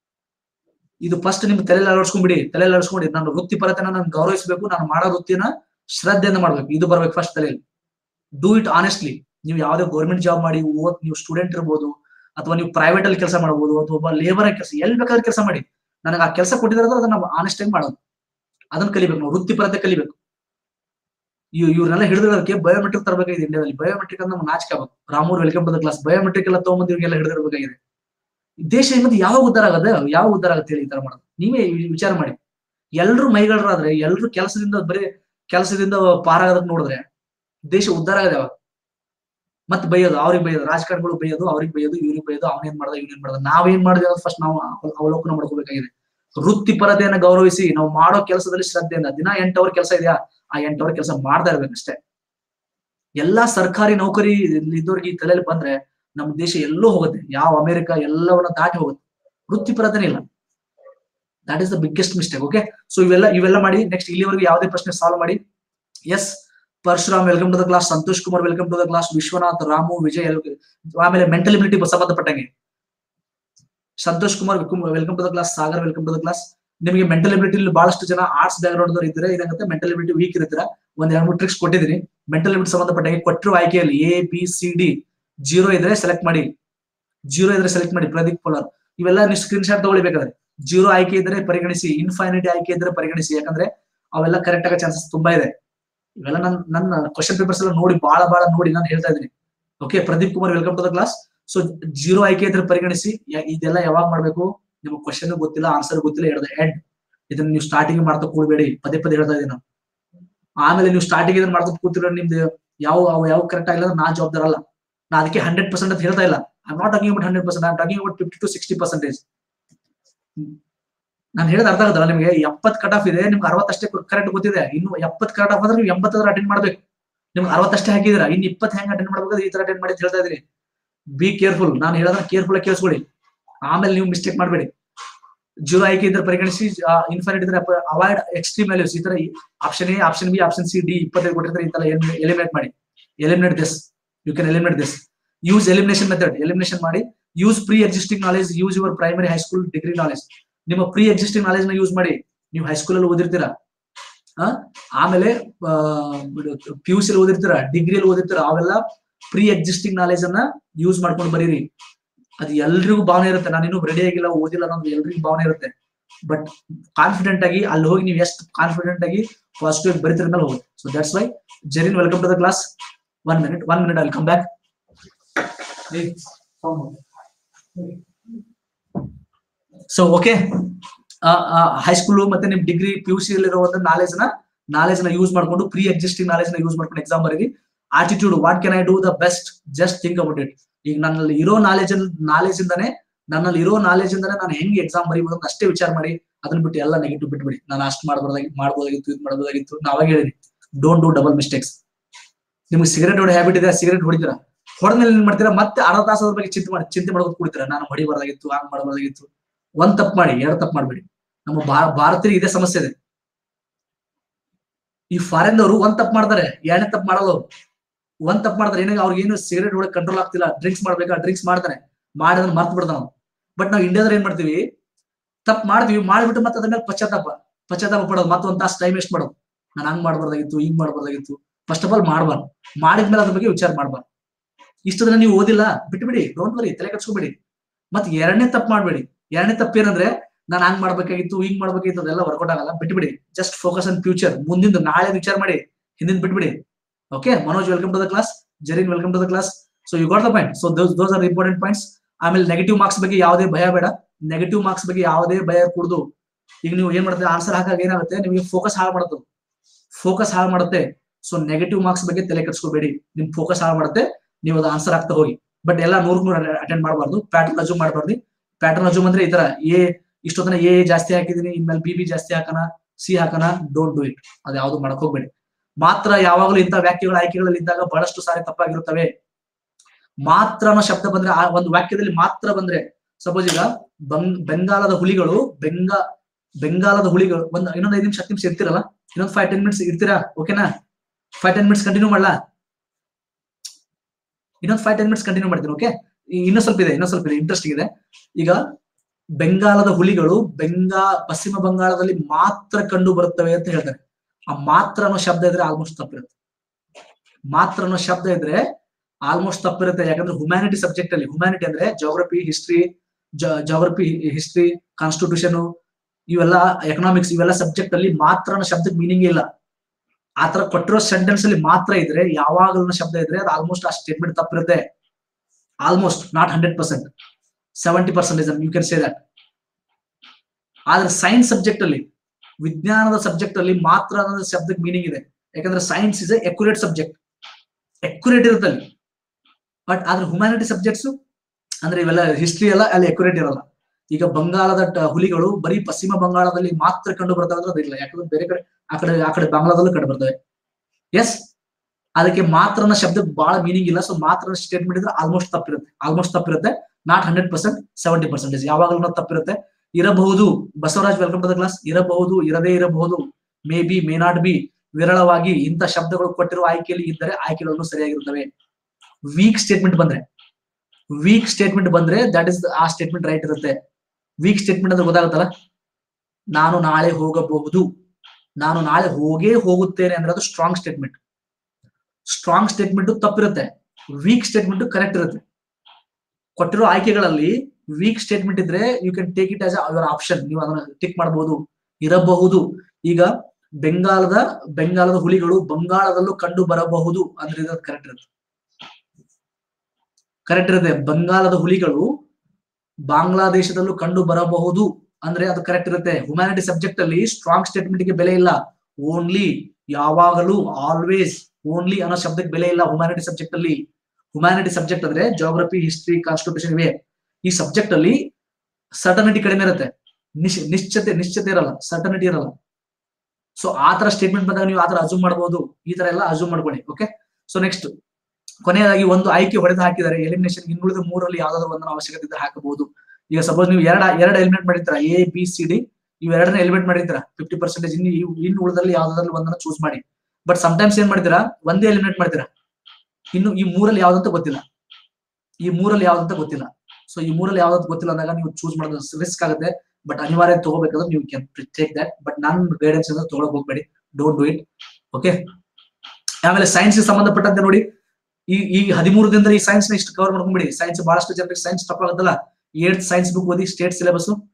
ಇದು ಫಸ್ಟ್ ನಿಮ್ ತಲೆಯಲ್ಲಿ ಅಳವಡಿಸ್ಕೊಂಡ್ಬಿಡಿ ತಲೆಯಲ್ಲಿ ಅಳವಡಿಸ್ಕೊಂಡಿ ನಾನು ವೃತ್ತಿಪರತೆನ ನಾನು ಗೌರವಿಸಬೇಕು ನಾನು ಮಾಡೋ ವೃತ್ತಿನ ಶ್ರದ್ಧೆಯಿಂದ ಮಾಡ್ಬೇಕು ಇದು ಬರ್ಬೇಕು ಫಸ್ಟ್ ತಲೆಯಲ್ಲಿ ಡೂ ಇಟ್ ಆನೆಸ್ಟ್ಲಿ ನೀವು ಯಾವ್ದೇ ಗೌರ್ಮೆಂಟ್ ಜಾಬ್ ಮಾಡಿ ಓದ್ ನೀವು ಸ್ಟೂಡೆಂಟ್ ಇರ್ಬೋದು ಅಥವಾ ನೀವು ಪ್ರೈವೇಟ್ ಅಲ್ಲಿ ಕೆಲಸ ಮಾಡ್ಬೋದು ಅಥವಾ ಒಬ್ಬ ಲೇಬರ್ ಕೆಲಸ ಎಲ್ಲಿ ಬೇಕಾದ್ರೆ ಕೆಲಸ ಮಾಡಿ ನನಗೆ ಆ ಕೆಲಸ ಕೊಟ್ಟಿದ್ರೆ ಅದನ್ನ ಆನೆಸ್ಟ್ ಆಗಿ ಮಾಡೋದು ಅದನ್ನ ಕಲಿಬೇಕು ನಾವು ವೃತ್ತಿಪರತೆ ಕಲಿಬೇಕು ಇವ್ ಇವ್ರನ್ನೆಲ್ಲ ಹಿಡಿದಿರೋದಕ್ಕೆ ಬಯೋಮೆಟ್ರಿಕ್ ತರಬೇಕಾಗಿದೆ ಇಂಡಿಯಾದಲ್ಲಿ ಬಯೋಮೆಟ್ರಿಕ್ ಅಂತ ನಮ್ಗೆ ನಾಚಿಕೆ ಆಗ್ಬೇಕು ರಾಮೂರ್ welcome to the class biometric ಎಲ್ಲ ತಗೊಂಬಂದು ಇವ್ರಿಗೆಲ್ಲ ಹಿಡಿದಿರ್ಬೇಕಾಗಿದೆ ದೇಶ ಮತ್ತೆ ಯಾವ ಉದ್ದಾರ ಆಗದೆ ಯಾವ ಉದ್ದಾರ ಆಗುತ್ತೆ ಹೇಳಿ ಈ ತರ ಮಾಡೋದು ನೀವೇ ವಿಚಾರ ಮಾಡಿ ಎಲ್ರು ಮೈಗಳರಾದ್ರೆ ಎಲ್ರು ಕೆಲಸದಿಂದ ಬರೀ ಕೆಲಸದಿಂದ ಪಾರಾಗೋದಕ್ಕೆ ನೋಡಿದ್ರೆ ದೇಶ ಉದ್ದಾರ ಆಗದೆ ಅವಾಗ ಮತ್ತೆ ಬೈಯೋದು ಅವ್ರಿಗೆ ಬೈಯೋದು ರಾಜಕಾರಣಿಗಳು ಬೈಯೋದು ಅವ್ರಿಗೆ ಬೈಯೋದು ಇವ್ರಿಗೆ ಬೈಯೋದು ಅವ್ನೇನ್ ಮಾಡ್ದ ಇವ್ನೇನ್ ಮಾಡ್ದ ನಾವೇನ್ ಮಾಡಿದ್ವಿ ಅನ್ನೋದು ಫಸ್ಟ್ ನಾವು ಅವಲೋಕನ ಮಾಡ್ಕೋಬೇಕಾಗಿದೆ ವೃತ್ತಿಪರತೆಯನ್ನ ಗೌರವಿಸಿ ನಾವು ಮಾಡೋ ಕೆಲಸದಲ್ಲಿ ಶ್ರದ್ಧೆಯಿಂದ ದಿನ ಎಂಟು ಅವರ್ ಕೆಲಸ ಇದೆಯಾ ಆ ಎಂಟು ಅವರ್ ಕೆಲಸ ಮಾಡ್ತಾ ಇರ್ಬೇಕಷ್ಟೇ ಎಲ್ಲಾ ಸರ್ಕಾರಿ ನೌಕರಿ ಇದ್ದವ್ರಿಗೆ ಈ ತಲೆಯಲ್ಲಿ ಬಂದ್ರೆ ನಮ್ಮ ದೇಶ ಎಲ್ಲೋ ಹೋಗುತ್ತೆ ಯಾವ ಅಮೆರಿಕ ಎಲ್ಲವನ್ನ ದಾಟಿ ಹೋಗುತ್ತೆ ವೃತ್ತಿಪರತೆನೇ ಇಲ್ಲ that is the biggest mistake okay so ಇವೆಲ್ಲ ಇವೆಲ್ಲ ಮಾಡಿ ನೆಕ್ಸ್ಟ್ ಇಲ್ಲಿವರೆಗೂ ಯಾವುದೇ ಪ್ರಶ್ನೆ ಸಾಲ್ವ್ ಮಾಡಿ yes Parashuram welcome to the class Santosh Kumar welcome to the class Vishwanath Ramu Vijay ಆಮೇಲೆ ಮೆಂಟಲ್ ಎಬಿಲಿಟಿ ಸಂಬಂಧಪಟ್ಟಂಗೆ Santosh Kumar welcome to the class Sagar welcome to the class ನಿಮಗೆ ಮೆಂಟಲ್ ಎಬಿಲಿಟಿ ಬಹಳಷ್ಟು ಜನ ಆರ್ಟ್ಸ್ ಬ್ಯಾಕ್ ಗ್ರೌಂಡ್ ದವ್ರು ಇದ್ರೆ ಏನಾಗುತ್ತೆ ಮೆಂಟಲ್ ಎಬಿಲಿಟಿ ವೀಕ್ ಇರ್ತೀರ ಒಂದ್ ಎರಡು ಮೂರು ಟ್ರಿಕ್ಸ್ ಕೊಟ್ಟಿದ್ದೀನಿ ಮೆಂಟಲ್ ಎಬಿಲಿಟಿ ಸಂಬಂಧಪಟ್ಟಂಗೆ ಕೊಟ್ಟಿರೋ ಆಯ್ಕೆಯಲ್ಲಿ A B C D zero ಇದ್ರೆ ಸೆಲೆಕ್ಟ್ ಮಾಡಿ ಜೀರೋ ಇದ್ರೆ ಸೆಲೆಕ್ಟ್ ಮಾಡಿ ಪ್ರದೀಪ್ ಪೋಲಾರ್ ಇವೆಲ್ಲ ನೀವು ಸ್ಕ್ರೀನ್ ಶಾಟ್ ತಗೊಳ್ಬೇಕಾದ್ರೆ ಜೀರೋ ಆಯ್ಕೆ ಇದ್ರೆ ಪರಿಗಣಿಸಿ ಇನ್ಫೈನಿಟಿ ಆಯ್ಕೆ ಇದ್ರೆ ಪರಿಗಣಿಸಿ ಯಾಕಂದ್ರೆ ಅವೆಲ್ಲ ಕರೆಕ್ಟ್ ಆಗೋ ಚಾನ್ಸಸ್ ತುಂಬಾ ಇದೆ ಇವೆಲ್ಲ ನನ್ನ ನನ್ನ ಕ್ವಶನ್ ಪೇಪರ್ಸ್ ಎಲ್ಲ ನೋಡಿ ಬಹಳ ಬಹಳ ನೋಡಿ ನಾನು ಹೇಳ್ತಾ ಇದ್ದೀನಿ okay Pradeep Kumar welcome to the class so zero ಆಯ್ಕೆ ಇದ್ರೆ ಪರಿಗಣಿಸಿ ಇದೆಲ್ಲ ಯಾವಾಗ ಮಾಡ್ಬೇಕು ನಿಮ್ಗೆ ಕ್ವಶನ್ ಗೊತ್ತಿಲ್ಲ ಆನ್ಸರ್ ಗೊತ್ತಿಲ್ಲ ಹೇಳ್ದೆ ಎಂಡ್ ಇದನ್ನ ನೀವು ಸ್ಟಾರ್ಟಿಂಗ್ ಮಾಡ್ತಾ ಕೂಡಬೇಡಿ ಪದೇ ಪದೇ ಹೇಳ್ತಾ ಇದೀನಿ ಆಮೇಲೆ ನೀವು ಸ್ಟಾರ್ಟಿಂಗ್ ಇದನ್ನ ಮಾಡ್ತಾ ಕೂತಿರೋ ನಿಮ್ದು ಯಾವ ಯಾವ ಕರೆಕ್ಟ್ ಆಗಿಲ್ಲ ನಾ ಜವಾಬ್ದಾರ ಅಲ್ಲ ನಾ ಅದಕ್ಕೆ ಹಂಡ್ರೆಡ್ ಪರ್ಸೆಂಟ್ ಅಂತ ಹೇಳ್ತಾ ಇಲ್ಲ I not talking about hundred percent I talking about fifty to sixty percentage ನಾನು ಹೇಳೋದು ಅರ್ಥ ಆಗುತ್ತಲ್ಲ ನಿಮಗೆ ಎಪ್ಪತ್ ಕಟ್ ಆಫ್ ಇದೆ ನಿಮ್ಗೆ ಅರವತ್ತಷ್ಟೇ ಕರೆಕ್ಟ್ ಗೊತ್ತಿದೆ ಇನ್ನು ಎಪ್ಪತ್ ಕಟ್ ಆಫ್ ಅಂದ್ರೆ ನೀವು ಎಂಬತ್ತಾದ್ರೂ ಅಟೆಂಡ್ ಮಾಡ್ಬೇಕು ನಿಮ್ಗೆ ಅರವತ್ತಷ್ಟೇ ಹಾಕಿದಿರ ಇನ್ನು ಇಪ್ಪತ್ತು ಹೆಂಗ್ ಅಟೆಂಡ್ ಮಾಡ್ಬೇಕು ಈ ತರ ಅಟೆಂಡ್ ಮಾಡಿ ಅಂತ ಹೇಳ್ತಾ ಇದೀನಿ ಬಿ ಕೇರ್ಫುಲ್ ನಾನು ಹೇಳೋದನ್ನ ಕೇರ್ಫುಲ್ ಆಗಿ ಕೇಳಿಸ್ಕೊಳ್ಳಿ ಆಮೇಲೆ ನೀವು ಮಿಸ್ಟೇಕ್ ಮಾಡಬೇಡಿ ಜೀರೋ ಆಯ್ಕೆ ಇದ್ರೆ ಪರಿಗಣಿಸಿ ಇನ್ಫೈನೈಟ್ ಇದ್ರೆ ಅವಾಯ್ಡ್ ಎಕ್ಸ್ಟ್ರೀಮ್ ವ್ಯಾಲ್ಯೂಸ್ ಈ ತರ option A option B option C D ಇಪ್ಪತ್ತೈದು ಕೊಟ್ಟಿರ್ತಾರೆ ಈ ತರ ಎಲಿಮಿನೇಟ್ ಮಾಡಿ eliminate this you can eliminate this use elimination method elimination ಮಾಡಿ use pre existing knowledge use your primary high school degree knowledge ನಿಮ್ಮ pre existing knowledge ನ use ಮಾಡಿ ನೀವು ಹೈಸ್ಕೂಲ್ ಅಲ್ಲಿ ಓದಿರ್ತೀರಾ ಆಮೇಲೆ ಪಿ ಯು ಸಿ ಓದಿರ್ತೀರಾ ಡಿಗ್ರಿಯಲ್ಲಿ ಓದಿರ್ತೀರಾ ಅವೆಲ್ಲ ಪ್ರೀ ಎಕ್ಸಿಸ್ಟಿಂಗ್ ನಾಲೆಜ್ ಅನ್ನ ಯೂಸ್ ಮಾಡ್ಕೊಂಡು ಬರೀರಿ ಅದು ಎಲ್ರಿಗೂ ಭಾವನೆ ಇರುತ್ತೆ ನಾನು ಇನ್ನೂ ರೆಡಿ ಆಗಿಲ್ಲ ಓದಿಲ್ಲ ಅನ್ನೋದು ಎಲ್ರಿಗೂ ಭಾವನೆ ಇರುತ್ತೆ ಬಟ್ ಕಾನ್ಫಿಡೆಂಟ್ ಆಗಿ ಅಲ್ಲಿ ಹೋಗಿ ನೀವು ಎಷ್ಟು ಕಾನ್ಫಿಡೆಂಟ್ ಆಗಿ ಪಾಸಿಟಿವ್ ಬರೀತಿರ ಮೇಲೆ ಹೋಗುತ್ತೆ so that's why Jerin welcome to the class one minute one minute ಅಲ್ಲಿ come back so okay high school ಮತ್ತೆ ನಿಮ್ ಡಿಗ್ರಿ ಪಿ ಯು ಸಿ ಇರುವಂತ ನಾಲೆಜ್ ನ ನಾಲೆಜ್ ನ ಯೂಸ್ ಮಾಡ್ಕೊಂಡು ಪ್ರೀ ಎಕ್ಸಿಸ್ಟಿಂಗ್ ನಾಲೆಜ್ ನ ಯೂಸ್ ಮಾಡ್ಕೊಂಡು ಎಕ್ಸಾಮ್ ಬರೀರಿ attitude what can I do the best just think about it ಈಗ ನನ್ನಲ್ಲಿ ಇರೋ ನಾಲೆಜ್ ನಾಲೆಜ್ ಇಂದಾನೆ ನನ್ನಲ್ಲಿ ಇರೋ ನಾಲೆಜ್ ಇಂದಾನೆ ನಾನು ಹೆಂಗ್ ಎಕ್ಸಾಮ್ ಬರೀಬಹುದು ಅಂತ ಅಷ್ಟೇ ವಿಚಾರ ಮಾಡಿ ಅದನ್ನ ಬಿಟ್ಟು ಎಲ್ಲ ನೆಗೆಟಿವ್ ಬಿಟ್ಬಿಡಿ ನಾನು ಅಷ್ಟು ಮಾಡಬಹುದಾಗಿ ಮಾಡ್ಬೋದಾಗಿತ್ತು ಇದು ಮಾಡಬಹುದಾಗಿತ್ತು ನಾ ಅವಾಗ ಹೇಳಿನಿ ಡೋಂಟ್ ಡೂ ಡಬಲ್ ಮಿಸ್ಟೇಕ್ಸ್ ನಿಮ್ಗೆ ಸಿಗರೇಟ್ ಹೊಡೆ ಹ್ಯಾಬಿಟ್ ಇದೆ ಸಿಗರೇಟ್ ಹೊಡಿತೀರಾ ಹೊಡೆದ್ಮೇಲೆ ಏನ್ ಮಾಡ್ತೀರಾ ಮತ್ತೆ ಅರ್ಧ ತಾಸದ ಬಗ್ಗೆ ಚಿಂತೆ ಮಾಡಿ ಚಿಂತೆ ಮಾಡೋದು ಕುಡಿತೀರಾ ನಾನು ಹೊಡಿಬಾರ್ದಾಗಿತ್ತು ಹಂಗ್ ಮಾಡಬಾರ್ದಾಗಿತ್ತು ಒಂದ್ ತಪ್ಪು ಮಾಡಿ ಎರಡು ತಪ್ಪು ಮಾಡ್ಬೇಡಿ ನಮ್ಮ ಭಾ- ಭಾರತೀಯರಿಗೆ ಇದೇ ಸಮಸ್ಯೆ ಇದೆ ಈ ಫಾರಿನ್ ದವರು ಒಂದ್ ತಪ್ಪು ಮಾಡ್ತಾರೆ ಎರಡನೇ ತಪ್ಪು ಮಾಡಲ್ಲ ಅವ್ರು ಒಂದ್ ತಪ್ಪು ಮಾಡ್ತಾರೆ ಏನಾಗ ಅವ್ರಿಗೆ ಏನು ಸಿಗರೇಟ್ ಹೊಡಕ್ ಕಂಟ್ರೋಲ್ ಆಗ್ತಿಲ್ಲ ಡ್ರಿಂಕ್ಸ್ ಮಾಡ್ಬೇಕಾ ಡ್ರಿಂಕ್ಸ್ ಮಾಡ್ತಾನೆ ಮಾಡಿದ್ರೆ ಮರ್ತು ಬಿಡ್ತಾನ ಬಟ್ ನಾವು ಇಂಡಿಯಾದಲ್ಲಿ ಏನ್ ಮಾಡ್ತೀವಿ ತಪ್ಪು ಮಾಡ್ತೀವಿ ಮಾಡ್ಬಿಟ್ಟು ಮತ್ತೆ ಅದ್ರ ಮೇಲೆ ಪಶ್ಚಾತ್ತಾಪ ಪಶ್ಚಾತ್ತಾಪ ಪಡೋದು ಮತ್ತೆ ಒಂದ್ ತಾಸು ಟೈಮ್ ವೇಸ್ಟ್ ಮಾಡೋದು ನಾನು ಹಂಗ್ ಮಾಡ್ಬಾರ್ದಾಗಿತ್ತು ಹಿಂಗ್ ಮಾಡ್ಬಾರ್ದಾಗಿತ್ತು ಫಸ್ಟ್ ಆಫ್ ಆಲ್ ಮಾಡ್ಬಾರ್ದು ಮಾಡಿದ್ಮೇಲೆ ಅದ್ರ ಬಗ್ಗೆ ವಿಚಾರ ಮಾಡ್ಬಾರ್ದು ಇಷ್ಟು ದಿನ ನೀವು ಓದಿಲ್ಲ ಬಿಟ್ಬಿಡಿ ಡೋಂಟ್ ವರಿ ತಲೆ ಕಟ್ಸ್ಕೊಬೇಡಿ ಮತ್ತೆ ಎರಡನೇ ತಪ್ಪು ಮಾಡ್ಬೇಡಿ ಎರಡನೇ ತಪ್ಪು ಏನಂದ್ರೆ ನಾನು ಹಂಗ್ ಮಾಡ್ಬೇಕಾಗಿತ್ತು ಹಿಂಗ್ ಮಾಡ್ಬೇಕಾಗಿತ್ತು ಅದೆಲ್ಲ ವರ್ಕೌಟ್ ಆಗಲ್ಲ ಬಿಟ್ಬಿಡಿ ಜಸ್ಟ್ ಫೋಕಸ್ ಆನ್ ಫ್ಯೂಚರ್ ಮುಂದಿಂದ ನಾಳೆ ವಿಚಾರ ಮಾಡಿ ಹಿಂದಿನ ಬಿಟ್ಬಿಡಿ okay Manoj welcome to the class Zareen welcome to the class so you got the point so those are important points ಆಮೇಲೆ ನೆಗೆಟಿವ್ ಮಾರ್ಕ್ಸ್ ಬಗ್ಗೆ ಯಾವುದೇ ಭಯ ಬೇಡ ನೆಗೆಟಿವ್ ಮಾರ್ಕ್ಸ್ ಬಗ್ಗೆ ಯಾವುದೇ ಭಯ ಕುಡ್ದು ಈಗ ನೀವು ಏನ್ ಮಾಡ್ತೀವಿ ಆನ್ಸರ್ ಹಾಕಾಗ ಏನಾಗುತ್ತೆ ನಿಮಗೆ ಫೋಕಸ್ ಹಾಳು ಮಾಡುತ್ತೆ ಫೋಕಸ್ ಹಾಳು ಮಾಡುತ್ತೆ ಸೊ ನೆಗೆಟಿವ್ ಮಾರ್ಕ್ಸ್ ಬಗ್ಗೆ ತಲೆ ಕೆಡಿಸ್ಕೋಬೇಡಿ ನಿಮ್ ಫೋಕಸ್ ಹಾಳು ಮಾಡುತ್ತೆ ನೀವು ಅದು ಆನ್ಸರ್ ಆಗ್ತಾ ಹೋಗಿ ಬಟ್ ಎಲ್ಲ ನೂರ್ ನೂರ್ ಅಟೆಂಡ್ ಮಾಡಬಾರ್ದು ಪ್ಯಾಟರ್ನ್ ಅಜೂಮ್ ಮಾಡಬಾರ್ದು ಪ್ಯಾಟರ್ನ್ ಅಜೂಮ್ ಅಂದ್ರೆ ಈ ತರ ಎ ಇಷ್ಟೊತ್ತನ ಎ ಜಾಸ್ತಿ ಹಾಕಿದೀನಿ ಇನ್ಮೇಲೆ ಬಿ ಬಿ ಜಾಸ್ತಿ ಹಾಕೋಣ ಸಿ ಹಾಕೋಣ ಡೋಂಟ್ ಡೂ ಇಟ್ ಅದು ಯಾವ್ದು ಮಾಡಕ್ ಹೋಗ್ಬೇಡಿ ಮಾತ್ರ ಯಾವಾಗಲೂ ಇಂಥ ವ್ಯಾಖ್ಯೆಗಳ ಆಯ್ಕೆಗಳಲ್ಲಿ ಇದ್ದಾಗ ಬಹಳಷ್ಟು ಸಾರಿ ತಪ್ಪಾಗಿರುತ್ತವೆ ಮಾತ್ರ ಅನ್ನೋ ಶಬ್ದ ಬಂದ್ರೆ ಆ ಒಂದು ವಾಕ್ಯದಲ್ಲಿ ಮಾತ್ರ ಬಂದ್ರೆ ಸಪೋಸ್ ಈಗ ಬಂಗ್ ಬೆಂಗಾಲದ ಹುಲಿಗಳು ಬೆಂಗ ಬೆಂಗಾಲದ ಹುಲಿಗಳು ಒಂದ್ ಇನ್ನೊಂದ್ ಐದು ನಿಮಿಷ ಹತ್ತು ನಿಮಿಷ ಇರ್ತಿರಲ್ಲ ಇನ್ನೊಂದ್ ಫೈವ್ ಟೆನ್ ಮಿನಿಟ್ಸ್ ಇರ್ತೀರಾ ಓಕೆನಾ ಫೈವ್ ಟೆನ್ ಮಿನಿಟ್ಸ್ ಕಂಟಿನ್ಯೂ ಮಾಡ್ಲಾ ಇನ್ನೊಂದ್ ಫೈವ್ ಟೆನ್ ಮಿನಿಟ್ಸ್ ಕಂಟಿನ್ಯೂ ಮಾಡ್ತೀನಿ ಓಕೆ ಇನ್ನೂ ಸ್ವಲ್ಪ ಇದೆ ಇನ್ನೂ ಸ್ವಲ್ಪ ಇದೆ ಇಂಟ್ರೆಸ್ಟಿಂಗ್ ಇದೆ ಈಗ ಬೆಂಗಾಲದ ಹುಲಿಗಳು ಬೆಂಗಾ ಪಶ್ಚಿಮ ಬಂಗಾಳದಲ್ಲಿ ಮಾತ್ರ ಕಂಡು ಬರುತ್ತವೆ ಅಂತ ಹೇಳ್ತಾರೆ ಆ ಮಾತ್ರ ಅನ್ನೋ ಶಬ್ದ ಇದ್ರೆ ಆಲ್ಮೋಸ್ಟ್ ತಪ್ಪಿರುತ್ತೆ ಮಾತ್ರ ಅನ್ನೋ ಶಬ್ದ ಇದ್ರೆ ಆಲ್ಮೋಸ್ಟ್ ತಪ್ಪಿರುತ್ತೆ ಯಾಕಂದ್ರೆ ಹ್ಯುಮ್ಯಾನಿಟಿ ಸಬ್ಜೆಕ್ಟ್ ಅಲ್ಲಿ ಹ್ಯುಮ್ಯಾನಿಟಿ ಅಂದ್ರೆ geography history geography history constitution ಇವೆಲ್ಲ ಎಕನಾಮಿಕ್ಸ್ ಇವೆಲ್ಲ ಸಬ್ಜೆಕ್ಟ್ ಅಲ್ಲಿ ಮಾತ್ರ ಅನ್ನೋ ಶಬ್ದಕ್ಕೆ ಮೀನಿಂಗ್ ಇಲ್ಲ ಆತರ ಕೊಟ್ಟಿರೋ ಸೆಂಟೆನ್ಸ್ ಅಲ್ಲಿ ಮಾತ್ರ ಇದ್ರೆ ಯಾವಾಗಲೂ ಅನ್ನೋ ಶಬ್ದ ಇದ್ರೆ ಅದು ಆಲ್ಮೋಸ್ಟ್ ಆ ಸ್ಟೇಟ್ಮೆಂಟ್ ತಪ್ಪಿರುತ್ತೆ almost not hundred percent seventy percentage you can say that ಆದ್ರೆ ಸೈನ್ಸ್ ಸಬ್ಜೆಕ್ಟ್ ಅಲ್ಲಿ ವಿಜ್ಞಾನದ ಸಬ್ಜೆಕ್ಟ್ ಅಲ್ಲಿ ಮಾತ್ರ ಅನ್ನೋದು ಶಬ್ದಕ್ಕೆ ಮೀನಿಂಗ್ ಇದೆ ಯಾಕಂದ್ರೆ science is accurate subject accurate ಇರುತ್ತೆ ಅಲ್ಲಿ ಬಟ್ ಆದ್ರೆ ಹ್ಯುಮ್ಯಾನಿಟಿ ಸಬ್ಜೆಕ್ಟ್ಸ್ ಅಂದ್ರೆ ಇವೆಲ್ಲ ಹಿಸ್ಟ್ರಿ ಎಲ್ಲ ಅಲ್ಲಿ ಎಕ್ಯುರೇಟ್ ಇರಲ್ಲ ಈಗ ಬಂಗಾಳದ ಟ- ಹುಲಿಗಳು ಬರೀ ಪಶ್ಚಿಮ ಬಂಗಾಳದಲ್ಲಿ ಮಾತ್ರ ಕಂಡು ಬರ್ತವೆ ಅಂದ್ರೆ ಅದಿಲ್ಲ ಯಾಕಂದ್ರೆ ಬೇರೆ ಕಡೆ ಆ ಕಡೆ ಆ ಕಡೆ ಬಾಂಗ್ಲಾದಲ್ಲೂ ಕಂಡು ಬರ್ತವೆ ಎಸ್ ಅದಕ್ಕೆ ಮಾತ್ರ ಅನ್ನೋ ಶಬ್ದಕ್ಕೆ ಬಹಳ ಮೀನಿಂಗ್ ಇಲ್ಲ ಸೊ ಮಾತ್ರ ಸ್ಟೇಟ್ಮೆಂಟ್ ಇದ್ರೆ ಆಲ್ಮೋಸ್ಟ್ ತಪ್ಪಿರುತ್ತೆ ಆಲ್ಮೋಸ್ಟ್ ತಪ್ಪಿರುತ್ತೆ not hundred percent seventy percentage ಯಾವಾಗಲೂ ತಪ್ಪಿರುತ್ತೆ ಇರಬಹುದು Basavaraj welcome to the class ಇರಬಹುದು ಇರದೇ ಇರಬಹುದು may be may not be ವಿರಳವಾಗಿ ಇಂಥ ಶಬ್ದಗಳು ಕೊಟ್ಟಿರುವ ಆಯ್ಕೆಯಲ್ಲಿ ಇದ್ದರೆ ಆಯ್ಕೆಗಳನ್ನು ಸರಿಯಾಗಿರುತ್ತವೆ ವೀಕ್ ಸ್ಟೇಟ್ಮೆಂಟ್ ಬಂದ್ರೆ ವೀಕ್ ಸ್ಟೇಟ್ಮೆಂಟ್ ಬಂದ್ರೆ ದಟ್ ಇಸ್ ಆ ಸ್ಟೇಟ್ಮೆಂಟ್ ರೈಟ್ ಇರುತ್ತೆ ವೀಕ್ ಸ್ಟೇಟ್ಮೆಂಟ್ ಅಂದ್ರೆ ಗೊತ್ತಾಗುತ್ತಲ್ಲ ನಾನು ನಾಳೆ ಹೋಗಬಹುದು ನಾನು ನಾಳೆ ಹೋಗೇ ಹೋಗುತ್ತೇನೆ ಅಂದ್ರೆ ಅದು ಸ್ಟ್ರಾಂಗ್ ಸ್ಟೇಟ್ಮೆಂಟ್ ಸ್ಟ್ರಾಂಗ್ ಸ್ಟೇಟ್ಮೆಂಟ್ ತಪ್ಪಿರುತ್ತೆ ವೀಕ್ ಸ್ಟೇಟ್ಮೆಂಟ್ ಕರೆಕ್ಟ್ ಇರುತ್ತೆ ಕೊಟ್ಟಿರೋ ಆಯ್ಕೆಗಳಲ್ಲಿ ವೀಕ್ ಸ್ಟೇಟ್ಮೆಂಟ್ ಇದ್ರೆ you can take it as your option ನೀವು ಅದನ್ನ ಟಿಕ್ ಮಾಡಬಹುದು ಇರಬಹುದು ಈಗ ಬೆಂಗಾಲದ ಬೆಂಗಾಲದ ಹುಲಿಗಳು ಬಂಗಾಳದಲ್ಲೂ ಕಂಡು ಬರಬಹುದು ಅಂದ್ರೆ ಇದು ಕರೆಕ್ಟ್ ಇರುತ್ತೆ ಕರೆಕ್ಟ್ ಇರುತ್ತೆ ಬಂಗಾಲದ ಹುಲಿಗಳು ಬಾಂಗ್ಲಾದೇಶದಲ್ಲೂ ಕಂಡು ಬರಬಹುದು ಅಂದ್ರೆ ಅದು ಕರೆಕ್ಟ್ ಇರುತ್ತೆ ಹ್ಯುಮ್ಯಾನಿಟಿ ಸಬ್ಜೆಕ್ಟ್ ಅಲ್ಲಿ ಸ್ಟ್ರಾಂಗ್ ಸ್ಟೇಟ್ಮೆಂಟ್ ಗೆ ಬೆಲೆ ಇಲ್ಲ ಓನ್ಲಿ ಯಾವಾಗಲೂ ಆಲ್ವೇಸ್ ಓನ್ಲಿ ಅನ್ನೋ ಶಬ್ದಕ್ಕೆ ಬೆಲೆ ಇಲ್ಲ ಹ್ಯುಮ್ಯಾನಿಟಿ ಸಬ್ಜೆಕ್ಟ್ ಅಲ್ಲಿ ಹ್ಯುಮ್ಯಾನಿಟಿ ಸಬ್ಜೆಕ್ಟ್ ಅಂದ್ರೆ ಜೋಗ್ರಫಿ ಹಿಸ್ಟ್ರಿ ಕಾನ್ಸ್ಟಿಟ್ಯೂಷನ್ ಇವೆ ಈ ಸಬ್ಜೆಕ್ಟ್ ಅಲ್ಲಿ ಸರ್ಟನಿಟಿ ಕಡಿಮೆ ಇರುತ್ತೆ ನಿಶ್ ನಿಶ್ಚತೆ ನಿಶ್ಚತೆ ಇರಲ್ಲ ಸರ್ಟನಿಟಿ ಇರಲ್ಲ ಸೊ ಆ ತರ ಸ್ಟೇಟ್ಮೆಂಟ್ ಬಂದಾಗ ನೀವು ಆ ತರ ಅಜೂಮ್ ಮಾಡಬಹುದು ಈ ತರ ಎಲ್ಲ ಅಜೂಮ್ ಮಾಡ್ಕೊಳ್ಳಿ ಓಕೆ ಸೊ ನೆಕ್ಸ್ಟ್ ಕೊನೆಯದಾಗಿ ಒಂದು ಆಯ್ಕೆ ಹೊಡೆದು ಹಾಕಿದರೆ ಎಲಿಮಿನೇಷನ್ ಇನ್ನುಳಿದ ಮೂರಲ್ಲಿ ಯಾವ್ದಾದ್ರು ಒಂದನ್ನು ಅವಶ್ಯಕತೆ ಇದ್ದರೆ ಹಾಕಬಹುದು ಈಗ ಸಪೋಸ್ ನೀವು ಎರಡ ಎರಡು ಎಲಿಮಿನೇಟ್ ಮಾಡಿರ್ತೀರಾ ಎ ಬಿ ಸಿ ಡಿ ಇವೆರಡನ್ನ ಎಲಿಮಿನೇಟ್ ಮಾಡಿರ್ತೀರಾ ಫಿಫ್ಟಿ ಪರ್ಸೆಂಟೇಜ್ ಇನ್ನು ಇವ್- ಇನ್ನು ಉಳಿದಲ್ಲಿ ಯಾವ್ದಾದ್ರು ಒಂದನ್ನ ಚೂಸ್ ಮಾಡಿ ಬಟ್ ಟೈಮ್ಸ್ ಏನ್ ಮಾಡ್ತೀರಾ ಒಂದೇ ಎಲಿಮಿನೇಟ್ ಮಾಡ್ತೀರಾ ಇನ್ನು ಈ ಮೂರಲ್ಲಿ ಯಾವ್ದಂತ ಗೊತ್ತಿಲ್ಲ ಈ ಮೂರಲ್ಲಿ ಯಾವ್ದಂತ ಗೊತ್ತಿಲ್ಲ ಸೊ ಈ ಮೂರಲ್ಲಿ ಯಾವ್ದಂತ ಗೊತ್ತಿಲ್ಲ ಅಂದಾಗ ನೀವು ಚೂಸ್ ಮಾಡೋದು ರಿಸ್ಕ್ ಆಗುತ್ತೆ ಬಟ್ ಅನಿವಾರ್ಯ ತಗೋಬೇಕಾದ್ರೆ ನೀವು ಕ್ಯಾನ್ ಟೇಕ್ ದಟ್ ಬಟ್ ನಾನು ಗೈಡೆನ್ಸ್ ಇಂದ ತಗೊಳಕ್ ಹೋಗ್ಬೇಡಿ ಡೋಂಟ್ ಡೂ ಇಟ್ ಓಕೆ ಆಮೇಲೆ ಸೈನ್ಸ್ ಸಂಬಂಧಪಟ್ಟಂತೆ ನೋಡಿ ಈ ಈ ಹದಿಮೂರು ದಿನದಲ್ಲಿ ಈ ಸೈನ್ಸ್ ನ ಇಷ್ಟು ಕವರ್ ಮಾಡ್ಕೊಂಡ್ಬಿಡಿ ಸೈನ್ಸ್ ಬಹಳಷ್ಟು ಜನರಿಗೆ ಸೈನ್ಸ್ ಟಫ್ ಆಗುತ್ತಲ್ಲ ಏಟ್ ಸೈನ್ಸ್ ಬುಕ್ ಓದಿ ಸ್ಟೇಟ್ ಸಿಲೆಬಸ್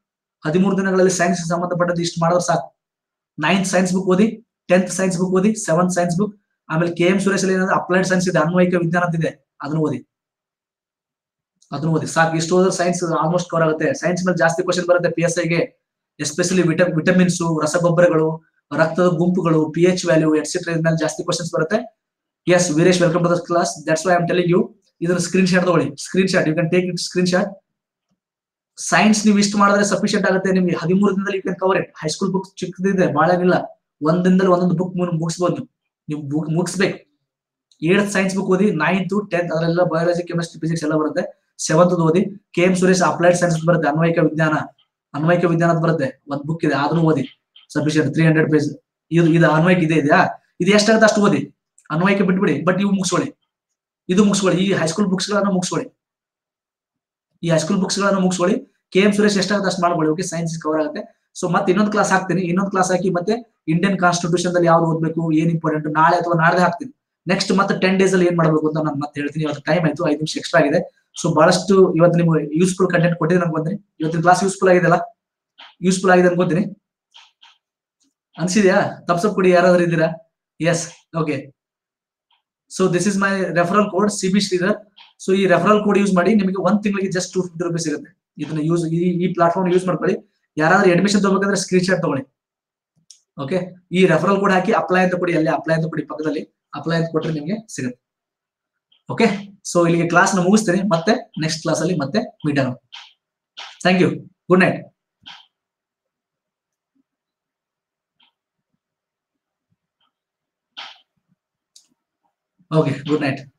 ಹದಿಮೂರು ದಿನಗಳಲ್ಲಿ ಸೈನ್ಸ್ ಸಂಬಂಧಪಟ್ಟದ್ದು ಇಷ್ಟು ಮಾಡಿದ್ರೆ ಸಾಕು ನೈನ್ತ್ ಸೈನ್ಸ್ ಬುಕ್ ಓದಿ ಟೆಂತ್ ಸೈನ್ಸ್ ಬುಕ್ ಓದಿ ಸೆವೆಂತ್ ಸೈನ್ಸ್ ಬುಕ್ ಆಮೇಲೆ ಕೆ ಎಂ ಸುರೇಶ್ ಅಲ್ಲಿ ಏನಂದ್ರೆ ಅಪ್ಲೈಡ್ ಸೈನ್ಸ್ ಇದೆ ಅನ್ವಯಿಕ ವಿಜ್ಞಾನ ಅಂತ ಇದೆ ಅದನ್ನ ಓದಿ ಅದನ್ನ ಓದಿ ಸಾಕು ಇಷ್ಟು ಓದಿದ್ರೆ ಸೈನ್ಸ್ ಆಲ್ಮೋಸ್ಟ್ ಕವರ್ ಆಗುತ್ತೆ ಸೈನ್ಸ್ ಮೇಲೆ ಜಾಸ್ತಿ ಕ್ವಶನ್ ಬರುತ್ತೆ ಪಿ ಎಸ್ ಐಗೆ ಎಸ್ಪೆಷಲಿ ವಿಟ ವಿಟಮಿನ್ಸ್ ರಸಗೊಬ್ಬರಗಳು ರಕ್ತದ ಗುಂಪುಗಳು ಪಿ ಎಚ್ ವ್ಯಾಲ್ಯೂ ಎಟ್ಸೆಟ್ರಾ ಮೇಲೆ ಜಾಸ್ತಿ ಕ್ವಶನ್ಸ್ ಬರುತ್ತೆ yes Veeresh welcome to the class that's why am telling you ಇದನ್ನ ಸ್ಕ್ರೀನ್ ಶಾಟ್ ತಗೊಳ್ಳಿ screen shot you can take it screen shot science ನೀವು ಇಷ್ಟು ಮಾಡಿದ್ರೆ ಸಫಿಶಿಯಂಟ್ ಆಗುತ್ತೆ ನಿಮ್ಗೆ ಹದಿಮೂರು ದಿನದಲ್ಲಿ you can cover it high school book ಚಿಕ್ಕದಿದೆ ಬಹಳ ಏನಿಲ್ಲ ಒಂದ್ ದಿನದಲ್ಲಿ ಒಂದೊಂದು ಬುಕ್ ಮುಗಿಸ್ಬೋದು ನೀವು ನೀವು ಬುಕ್ ಮುಗಿಸ್ಬೇಕು ಏಳತ್ ಸೈನ್ಸ್ ಬುಕ್ ಓದಿ ನೈನ್ತ್ ಟೆಂತ್ ಅದರೆಲ್ಲ ಬಯಾಲಜಿ ಕೆಮಿಸ್ಟ್ರಿ ಫಿಸಿಕ್ಸ್ ಎಲ್ಲ ಬರುತ್ತೆ ಸೆವೆಂತ್ ಓದಿ K M Suresh applied science ಬರುತ್ತೆ ಅನ್ವಯಿಕ ವಿಜ್ಞಾನ ಅನ್ವಯಿಕ ವಿಜ್ಞಾನದ ಬರುತ್ತೆ ಒಂದ್ ಬುಕ್ ಇದೆ ಅದನ್ನು ಓದಿ ಸಫಿಶಿಯಂಟ್ ತ್ರೀ ಹಂಡ್ರೆಡ್ ಪೇಜ್ ಇದು ಇದು ಅನ್ವಯಿಕ ಇದೆ ಇದೆಯಾ ಇದು ಎಷ್ಟಾಗುತ್ತೆ ಅಷ್ಟು ಓದಿ ಅನ್ವಯಿಕ ಬಿಟ್ಬಿಡಿ ಬಟ್ ಇವು ಮುಗಿಸ್ಕೊಳ್ಳಿ ಇದು ಮುಗಿಸ್ಕೊಳ್ಳಿ ಈ ಹೈಸ್ಕೂಲ್ ಬುಕ್ಸ್ ಗಳನ್ನ ಮುಗಿಸ್ಕೊಳ್ಳಿ ಈ ಹೈಸ್ಕೂಲ್ ಬುಕ್ಸ್ ಗಳನ್ನ ಮುಗಿಸ್ಕೊಳ್ಳಿ ಕೆ ಎಂ ಸುರೇಶ್ ಎಷ್ಟಾಗುತ್ತೆ ಅಷ್ಟು ಮಾಡ್ಕೊಳ್ಳಿ ಓಕೆ ಸೈನ್ಸ್ ಕವರ್ ಆಗುತ್ತೆ ಸೊ ಮತ್ತೆ ಇನ್ನೊಂದು ಕ್ಲಾಸ್ ಹಾಕ್ತೀನಿ ಇನ್ನೊಂದು ಕ್ಲಾಸ್ ಹಾಕಿ ಮತ್ತೆ ಇಂಡಿಯನ್ ಕಾನ್ಸ್ಟಿಟ್ಯೂಷನ್ ದಲ್ಲಿ ಯಾವ್ದು ಓದ್ಬೇಕು ಏನ್ ಇಂಪಾರ್ಟೆಂಟ್ ನಾಳೆ ಅಥವಾ ನಾಳೆ ಹಾಕ್ತೀನಿ ನೆಕ್ಸ್ಟ್ ಮತ್ತೆ ಟೆನ್ ಡೇಸ್ ಅಲ್ಲಿ ಏನ್ ಮಾಡ್ಬೇಕು ಅಂತ ನಾನು ಮತ್ತೆ ಹೇಳ್ತೀನಿ ಇವತ್ತು ಟೈಮ್ ಆಯ್ತು ಐದು ನಿಮಿಷ ಎಕ್ಸ್ಟ್ರಾ ಆಗಿದೆ ಸೊ ಬಹಳಷ್ಟು ಇವತ್ತು ನಿಮ್ಗೆ ಯೂಸ್ಫುಲ್ ಕಂಟೆಂಟ್ ಕೊಟ್ಟಿದ್ದೀನಿ ಅನ್ಕೊಂತೀನಿ ಇವತ್ತಿನ ಕ್ಲಾಸ್ ಯೂಸ್ಫುಲ್ ಆಗಿದೆಲ್ಲ ಯೂಸ್ಫುಲ್ ಆಗಿದೆ ಅನ್ಕೊಂತೀನಿ ಅನ್ಸಿದ್ಯಾ ತಪ್ಸಪ್ ಕೊಡಿ ಯಾರಾದ್ರೂ ಇದ್ದೀರಾ yes okay so this is my referral code C B Shridhar so ಈ ರೆಫರಲ್ ಕೋಡ್ ಯೂಸ್ ಮಾಡಿ ನಿಮಗೆ ಒಂದ್ ತಿಂಗಳಿಗೆ ಜಸ್ಟ್ ಟೂ ಫಿಫ್ಟಿ ರುಪೀಸ್ ಸಿಗುತ್ತೆ ಇದನ್ನ ಯೂಸ್ ಈ ಈ ಪ್ಲಾಟ್ಫಾರ್ಮ್ ಯೂಸ್ ಮಾಡ್ಕೊಳ್ಳಿ ಯಾರಾದ್ರೂ ಅಡ್ಮಿಷನ್ ತಗೋಬೇಕಂದ್ರೆ ಸ್ಕ್ರೀನ್ ಶಾಟ್ ತಗೊಳ್ಳಿ ಓಕೆ ಈ ರೆಫರಲ್ ಕೋಡ್ ಹಾಕಿ ಅಪ್ಲೈ ಅಂತ ಕೊಡಿ ಅಲ್ಲೇ ಅಪ್ಲೈ ಅಂತ ಕೊಡಿ ಪಕ್ಕದಲ್ಲಿ ಅಪ್ಲೈ ಅಂತ ಕೊಟ್ರೆ ನಿಮಗೆ ಸಿಗುತ್ತೆ ಓಕೆ ಸೊ ಇಲ್ಲಿಗೆ ಕ್ಲಾಸ್ ನ ಮುಗಿಸ್ತೀನಿ ಮತ್ತೆ ನೆಕ್ಸ್ಟ್ ಕ್ಲಾಸ್ ಅಲ್ಲಿ ಮತ್ತೆ ಮೀಟ್ ಆಗೋಣ thank you good night okay good night